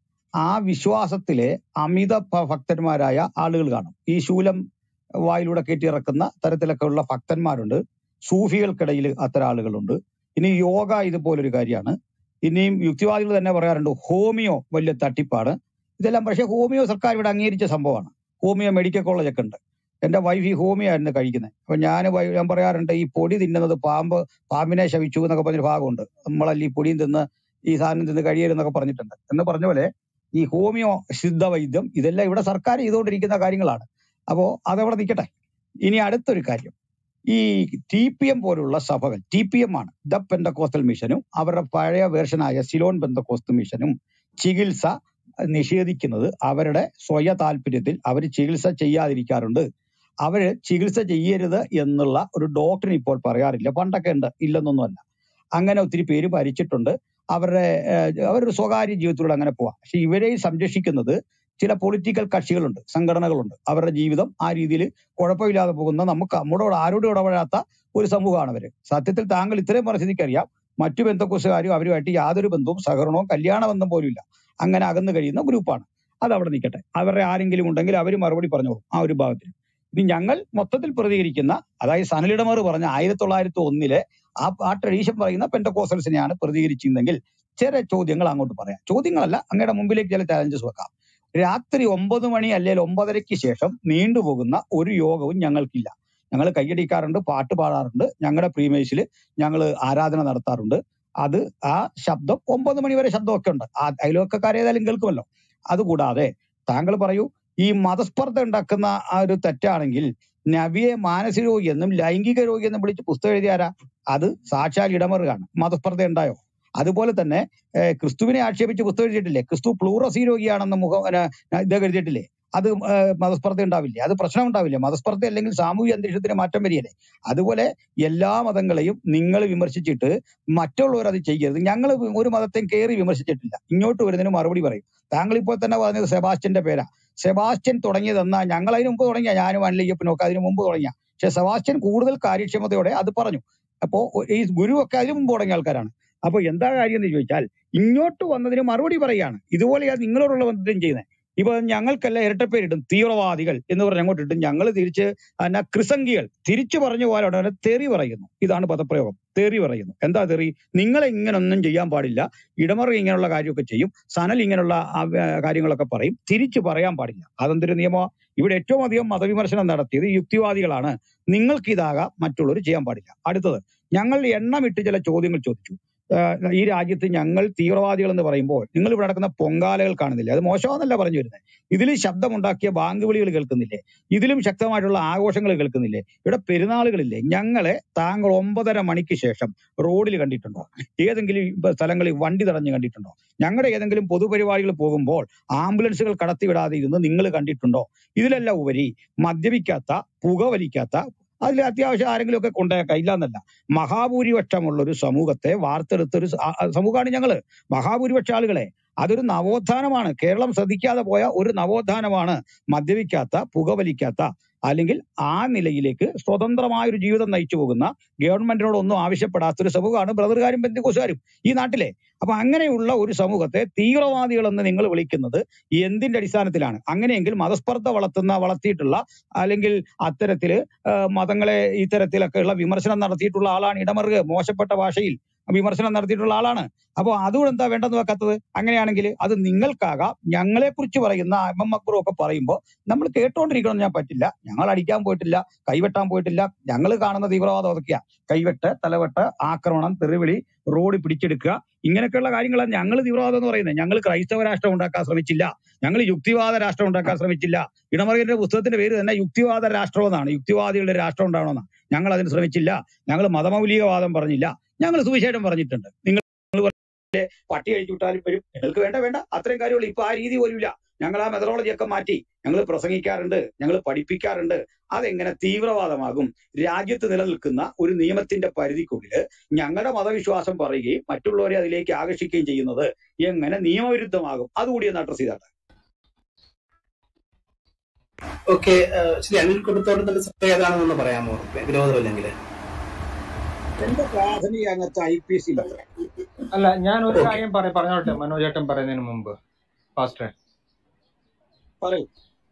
S4: ആ വിശ്വാസത്തിലെ അമിത ഭ- ഭക്തന്മാരായ ആളുകൾ കാണും ഈ ശൂലം വായിലൂടെ കയറ്റിയിറക്കുന്ന തരത്തിലൊക്കെ ഉള്ള ഭക്തന്മാരുണ്ട് സൂഫികൾക്കിടയിൽ അത്തരം ആളുകളുണ്ട് ഇനി യോഗ ഇതുപോലൊരു കാര്യമാണ് ഇനിയും യുക്തിവാദികൾ തന്നെ പറയാറുണ്ട് ഹോമിയോ വലിയ തട്ടിപ്പാണ് ഇതെല്ലാം പക്ഷേ ഹോമിയോ സർക്കാർ ഇവിടെ അംഗീകരിച്ച സംഭവമാണ് ഹോമിയോ മെഡിക്കൽ കോളേജ് ഒക്കെ ഉണ്ട് എന്റെ വൈഫ് ഈ ഹോമിയോ ആയിരുന്നു കഴിക്കുന്നത് അപ്പൊ ഞാൻ ഞാൻ പറയാറുണ്ട് ഈ പൊടി തിന്നുന്നത് പാമ്പ് പാമ്പിനെ ശവിച്ചു എന്നൊക്കെ പറഞ്ഞൊരു ഭാഗമുണ്ട് നമ്മളല്ല ഈ പൊടിയും തിന്ന് ഈ സാധനം തിന്ന് കഴിയരുതെന്നൊക്കെ പറഞ്ഞിട്ടുണ്ട് എന്ന് പറഞ്ഞ പോലെ ഈ ഹോമിയോ സിദ്ധ വൈദ്യം ഇതെല്ലാം ഇവിടെ സർക്കാർ ചെയ്തുകൊണ്ടിരിക്കുന്ന കാര്യങ്ങളാണ് അപ്പോ അതവിടെ നിൽക്കട്ടെ ഇനി അടുത്തൊരു കാര്യം ഈ ടി പി എം പോലുള്ള സഭകൾ ടി പി എം ആണ് ദ പെന്തക്കോസ്റ്റൽ മിഷനും അവരുടെ പഴയ വേർഷനായ സിലോൺ പെന്തക്കോസ്റ്റ് മിഷനും ചികിത്സ നിഷേധിക്കുന്നത് അവരുടെ സ്വയ താല്പര്യത്തിൽ അവർ ചികിത്സ ചെയ്യാതിരിക്കാറുണ്ട് അവര് ചികിത്സ ചെയ്യരുത് എന്നുള്ള ഒരു ഡോക്ടറിന് ഇപ്പോൾ പറയാറില്ല പണ്ടൊക്കെ ഉണ്ട് ഇല്ലെന്നൊന്നുമല്ല അങ്ങനെ ഒത്തിരി പേര് ഭരിച്ചിട്ടുണ്ട് അവരുടെ ഏഹ്, അവരൊരു സ്വകാര്യ ജീവിതത്തിലൂടെ അങ്ങനെ പോവാം പക്ഷെ ഇവരെ സംരക്ഷിക്കുന്നത് ചില പൊളിറ്റിക്കൽ കക്ഷികളുണ്ട് സംഘടനകളുണ്ട് അവരുടെ ജീവിതം ആ രീതിയിൽ കുഴപ്പമില്ലാതെ പോകുന്ന നമുക്ക് നമ്മോട് ആരോടും ഇടപെടാത്ത ഒരു സമൂഹമാണ് അവര് സത്യത്തിൽ താങ്കൾ ഇത്രയും പറഞ്ഞ സ്ഥിതിക്കറിയാം മറ്റു ബന്ധുക്കുസുകാരും അവരുമായിട്ട് യാതൊരു ബന്ധവും സഹകരണവും കല്യാണ ബന്ധം പോലും ഇല്ല അങ്ങനെ അകന്നു കഴിയുന്ന ഗ്രൂപ്പാണ് അത് അവിടെ നിൽക്കട്ടെ അവരുടെ ആരെങ്കിലും ഉണ്ടെങ്കിൽ അവർ മറുപടി പറഞ്ഞോളും ആ ഒരു ഭാഗത്തിൽ ഇനി ഞങ്ങൾ മൊത്തത്തിൽ പ്രതികരിക്കുന്ന അതായത് സനലിടമർ പറഞ്ഞ ആയിരത്തി തൊള്ളായിരത്തി ഒന്നിലെ ആ ആ ട്രഡീഷൻ പറയുന്ന പെന്തക്കോസൽസിനെയാണ് പ്രതികരിച്ചിരുന്നെങ്കിൽ ചില ചോദ്യങ്ങൾ അങ്ങോട്ട് പറയാം ചോദ്യങ്ങളല്ല അങ്ങയുടെ മുമ്പിലേക്ക് ചില ചാലഞ്ചസ് വെക്കാം രാത്രി ഒമ്പത് മണി അല്ലെങ്കിൽ ഒമ്പതരയ്ക്ക് ശേഷം നീണ്ടുപോകുന്ന ഒരു യോഗവും ഞങ്ങൾക്കില്ല ഞങ്ങൾ കൈയടിക്കാറുണ്ട് പാട്ട് പാടാറുണ്ട് ഞങ്ങളുടെ പ്രീമേഴ്സിൽ ഞങ്ങൾ ആരാധന നടത്താറുണ്ട് അത് ആ ശബ്ദം ഒമ്പത് മണി വരെ ശബ്ദമൊക്കെ ഉണ്ട് ആ അയൽവക്കക്കാരെ ഏതായാലും കേൾക്കുമല്ലോ അതുകൂടാതെ താങ്കൾ പറയൂ ഈ മതസ്പർദ്ധ ഉണ്ടാക്കുന്ന ആ ഒരു തെറ്റാണെങ്കിൽ നബിയെ മാനസിക രോഗി എന്നും ലൈംഗിക രോഗി എന്നും വിളിച്ച് പുസ്തകം എഴുതിയാരാ അത് സാക്ഷാൽ ഇടമറുകയാണ് മതസ്പർദ്ധ ഉണ്ടായോ അതുപോലെ തന്നെ ഏഹ്, ക്രിസ്തുവിനെ ആക്ഷേപിച്ച് പുസ്തകം എഴുതിയിട്ടില്ലേ ക്രിസ്തു പ്ലൂറസി രോഗിയാണെന്ന് മുഖം പിന്നെ, ഇത് എഴുതിയിട്ടില്ലേ അത് ഏഹ്, മതസ്പർദ്ധ ഉണ്ടാവില്ലേ അത് പ്രശ്നം ഉണ്ടാവില്ലേ മതസ്പർദ്ധ അല്ലെങ്കിൽ സാമൂഹിക അന്തരീക്ഷത്തിന് മാറ്റം വരികയല്ലേ അതുപോലെ എല്ലാ മതങ്ങളെയും നിങ്ങൾ വിമർശിച്ചിട്ട് മറ്റുള്ളവർ അത് ചെയ്യരുത് ഞങ്ങൾ ഒരു മതത്തെയും കയറി വിമർശിച്ചിട്ടില്ല ഇങ്ങോട്ട് വരുന്നതിന് മറുപടി പറയും താങ്കൾ ഇപ്പോൾ തന്നെ പറഞ്ഞത് സെബാസ്റ്റ്യന്റെ പേരാ സെബാസ്റ്റ്യൻ തുടങ്ങിയതെന്നാ ഞങ്ങൾ അതിന് മുമ്പ് തുടങ്ങിയ ഞാനും അനിലയ്യപ്പനും ഒക്കെ അതിന് മുമ്പ് തുടങ്ങിയ പക്ഷെ സെബാസ്റ്റ്യൻ കൂടുതൽ കാര്യക്ഷമതയോടെ അത് പറഞ്ഞു അപ്പോ ഈ ഗുരു ഒക്കെ അതിന് മുമ്പ് തുടങ്ങിയ ആൾക്കാരാണ് അപ്പൊ എന്താ കാര്യം എന്ന് ചോദിച്ചാൽ ഇങ്ങോട്ട് വന്നതിന് മറുപടി പറയാണ് ഇതുപോലെയാണ് നിങ്ങളോടുള്ള ബന്ധത്തിലും ചെയ്യുന്നത് ഇപ്പൊ ഞങ്ങൾക്കെല്ലാം ഇരട്ടപ്പേരിടും തീവ്രവാദികൾ എന്ന് പറഞ്ഞ് അങ്ങോട്ട് ഇട്ടും ഞങ്ങൾ തിരിച്ച് എന്നാ ക്രിസംഗികൾ തിരിച്ചു പറഞ്ഞു പോകാൻ ഉടനെ തെറി പറയുന്നു ഇതാണ് പദപ്രയോഗം തെറി പറയുന്നു എന്താ തെറി നിങ്ങളെ ഇങ്ങനൊന്നും ചെയ്യാൻ പാടില്ല ഇടമറ ഇങ്ങനെയുള്ള കാര്യമൊക്കെ ചെയ്യും സനൽ ഇങ്ങനെയുള്ള ആ, ആ, കാര്യങ്ങളൊക്കെ പറയും തിരിച്ചു പറയാൻ പാടില്ല അതെന്തൊരു നിയമമാണ് ഇവിടെ ഏറ്റവും അധികം മതവിമർശനം നടത്തിയത് യുക്തിവാദികളാണ് നിങ്ങൾക്ക് ഇതാകാം മറ്റുള്ളവർ ചെയ്യാൻ പാടില്ല അടുത്തത് ഞങ്ങൾ എണ്ണമിട്ട് ചില ചോദ്യങ്ങൾ ചോദിച്ചു ആഹ് ഈ രാജ്യത്ത് ഞങ്ങൾ തീവ്രവാദികൾ എന്ന് പറയുമ്പോൾ നിങ്ങൾ ഇവിടെ നടക്കുന്ന പൊങ്കാലകൾ കാണുന്നില്ലേ അത് മോശമാണെന്നല്ല പറഞ്ഞു വരുന്നത് ഇതിൽ ശബ്ദമുണ്ടാക്കിയ ബാങ്ക് വിളികൾ കേൾക്കുന്നില്ലേ ഇതിലും ശക്തമായിട്ടുള്ള ആഘോഷങ്ങൾ കേൾക്കുന്നില്ലേ ഇവിടെ പെരുന്നാളുകളില്ലേ ഞങ്ങളെ താങ്കൾ ഒമ്പതര മണിക്ക് ശേഷം റോഡിൽ കണ്ടിട്ടുണ്ടോ ഏതെങ്കിലും ഇപ്പൊ സ്ഥലങ്ങളിൽ വണ്ടി തടഞ്ഞ് കണ്ടിട്ടുണ്ടോ ഞങ്ങളുടെ ഏതെങ്കിലും പൊതുപരിപാടികൾ പോകുമ്പോൾ ആംബുലൻസുകൾ കടത്തിവിടാതെ ഇരുന്ന് നിങ്ങൾ കണ്ടിട്ടുണ്ടോ ഇതിലെല്ലാം ഉപരി മദ്യപിക്കാത്ത പുകവലിക്കാത്ത അതിൽ അത്യാവശ്യം ആരെങ്കിലും ഒക്കെ കൊണ്ടേക്കാം ഇല്ലാന്നല്ല മഹാഭൂരിപക്ഷമുള്ള ഒരു സമൂഹത്തെ വാർത്തെടുത്തൊരു സ- ആ- ആ സമൂഹമാണ് ഞങ്ങള് മഹാഭൂരിപക്ഷ ആളുകളെ അതൊരു നവോത്ഥാനമാണ് കേരളം ശ്രദ്ധിക്കാതെ പോയ ഒരു നവോത്ഥാനമാണ് മദ്യപിക്കാത്ത പുകവലിക്കാത്ത അല്ലെങ്കിൽ ആ നിലയിലേക്ക് സ്വതന്ത്രമായ ഒരു ജീവിതം നയിച്ചു പോകുന്ന ഗവൺമെന്റിനോട് ഒന്നും ആവശ്യപ്പെടാത്ത ഒരു സമൂഹമാണ് ബ്രദറുകാരും ബന്ധുക്കോസുകാരും ഈ നാട്ടിലെ അപ്പൊ അങ്ങനെയുള്ള ഒരു സമൂഹത്തെ തീവ്രവാദികൾ എന്ന് നിങ്ങൾ വിളിക്കുന്നത് എന്തിന്റെ അടിസ്ഥാനത്തിലാണ് അങ്ങനെയെങ്കിൽ മതസ്പർദ്ധ വളർത്തുന്ന വളർത്തിയിട്ടുള്ള അല്ലെങ്കിൽ അത്തരത്തില് ആ, മതങ്ങളെ ഇത്തരത്തിലൊക്കെയുള്ള വിമർശനം നടത്തിയിട്ടുള്ള ആളാണ് ഇടമറുക മോശപ്പെട്ട ഭാഷയിൽ വിമർശനം നടത്തിയിട്ടുള്ള ആളാണ് അപ്പോൾ അതുകൊണ്ട് എന്താ വേണ്ടെന്ന് വെക്കാത്തത് അങ്ങനെയാണെങ്കിൽ അത് നിങ്ങൾക്കാകാം ഞങ്ങളെ കുറിച്ച് പറയുന്ന എം എം അക്ബറും ഒക്കെ പറയുമ്പോൾ നമ്മൾ കേട്ടോണ്ടിരിക്കണം ഞാൻ പറ്റില്ല ഞങ്ങൾ അടിക്കാൻ പോയിട്ടില്ല കൈവെട്ടാൻ പോയിട്ടില്ല ഞങ്ങൾ കാണുന്ന തീവ്രവാദം അതൊക്കെയാ കൈവെട്ട് തലവെട്ട് ആക്രമണം തെറിവിളി റോഡ് പിടിച്ചെടുക്കുക ഇങ്ങനെയൊക്കെയുള്ള കാര്യങ്ങളാണ് ഞങ്ങൾ തീവ്രവാദം എന്ന് പറയുന്നത് ഞങ്ങൾ ക്രൈസ്തവ രാഷ്ട്രം ഉണ്ടാക്കാൻ ശ്രമിച്ചില്ല ഞങ്ങൾ യുക്തിവാദ രാഷ്ട്രം ഉണ്ടാക്കാൻ ശ്രമിച്ചില്ല ഇടമറിയന്റെ പുസ്തകത്തിന്റെ പേര് തന്നെ യുക്തിവാദ രാഷ്ട്രം എന്നാണ് യുക്തിവാദികളുടെ രാഷ്ട്രം ഉണ്ടാവണമെന്നാണ് ഞങ്ങൾ അതിന് ശ്രമിച്ചില്ല ഞങ്ങൾ മതമൗലികവാദം പറഞ്ഞില്ല ഞങ്ങൾ സുവിശേഷം പറഞ്ഞിട്ടുണ്ട് നിങ്ങൾ പറഞ്ഞില്ലേ, പട്ടി കഴിച്ചു വിട്ടാലും വരും നിങ്ങൾക്ക് വേണ്ട വേണ്ട അത്രയും കാര്യമുള്ളൂ ഇപ്പൊ ആ രീതി പോലും ഇല്ല ഞങ്ങൾ ആ മെത്തഡോളജി ഒക്കെ മാറ്റി ഞങ്ങൾ പ്രസംഗിക്കാറുണ്ട് ഞങ്ങൾ പഠിപ്പിക്കാറുണ്ട് അതെങ്ങനെ തീവ്രവാദമാകും രാജ്യത്ത് നിലനിൽക്കുന്ന ഒരു നിയമത്തിന്റെ പരിധിക്കുള്ളിൽ ഞങ്ങളുടെ മതവിശ്വാസം പറയുകയും മറ്റുള്ളവരെ അതിലേക്ക് ആകർഷിക്കുകയും ചെയ്യുന്നത് എങ്ങനെ നിയമവിരുദ്ധമാകും അതുകൂടി ഒന്ന് അഡ്രസ് ചെയ്താട്ടെ
S2: ഓക്കെ ശരി അനിൽ കുടുത്തോട്ടത്തിന്റെ സത്യം ഏതാണെന്നൊന്ന് പറയാമോ വിരോധമില്ലെങ്കിൽ
S4: എന്റെ പ്രാഥമിക അംഗത്തെ ഐ പി എസ് ഇല്ല
S3: അല്ല ഞാൻ ഒരു
S2: ഓക്കെ
S3: കാര്യം പറ പറഞ്ഞോട്ടെ മനോജേട്ടൻ പറയുന്നതിന് മുമ്പ് പാസ്റ്റർ
S4: പറയൂ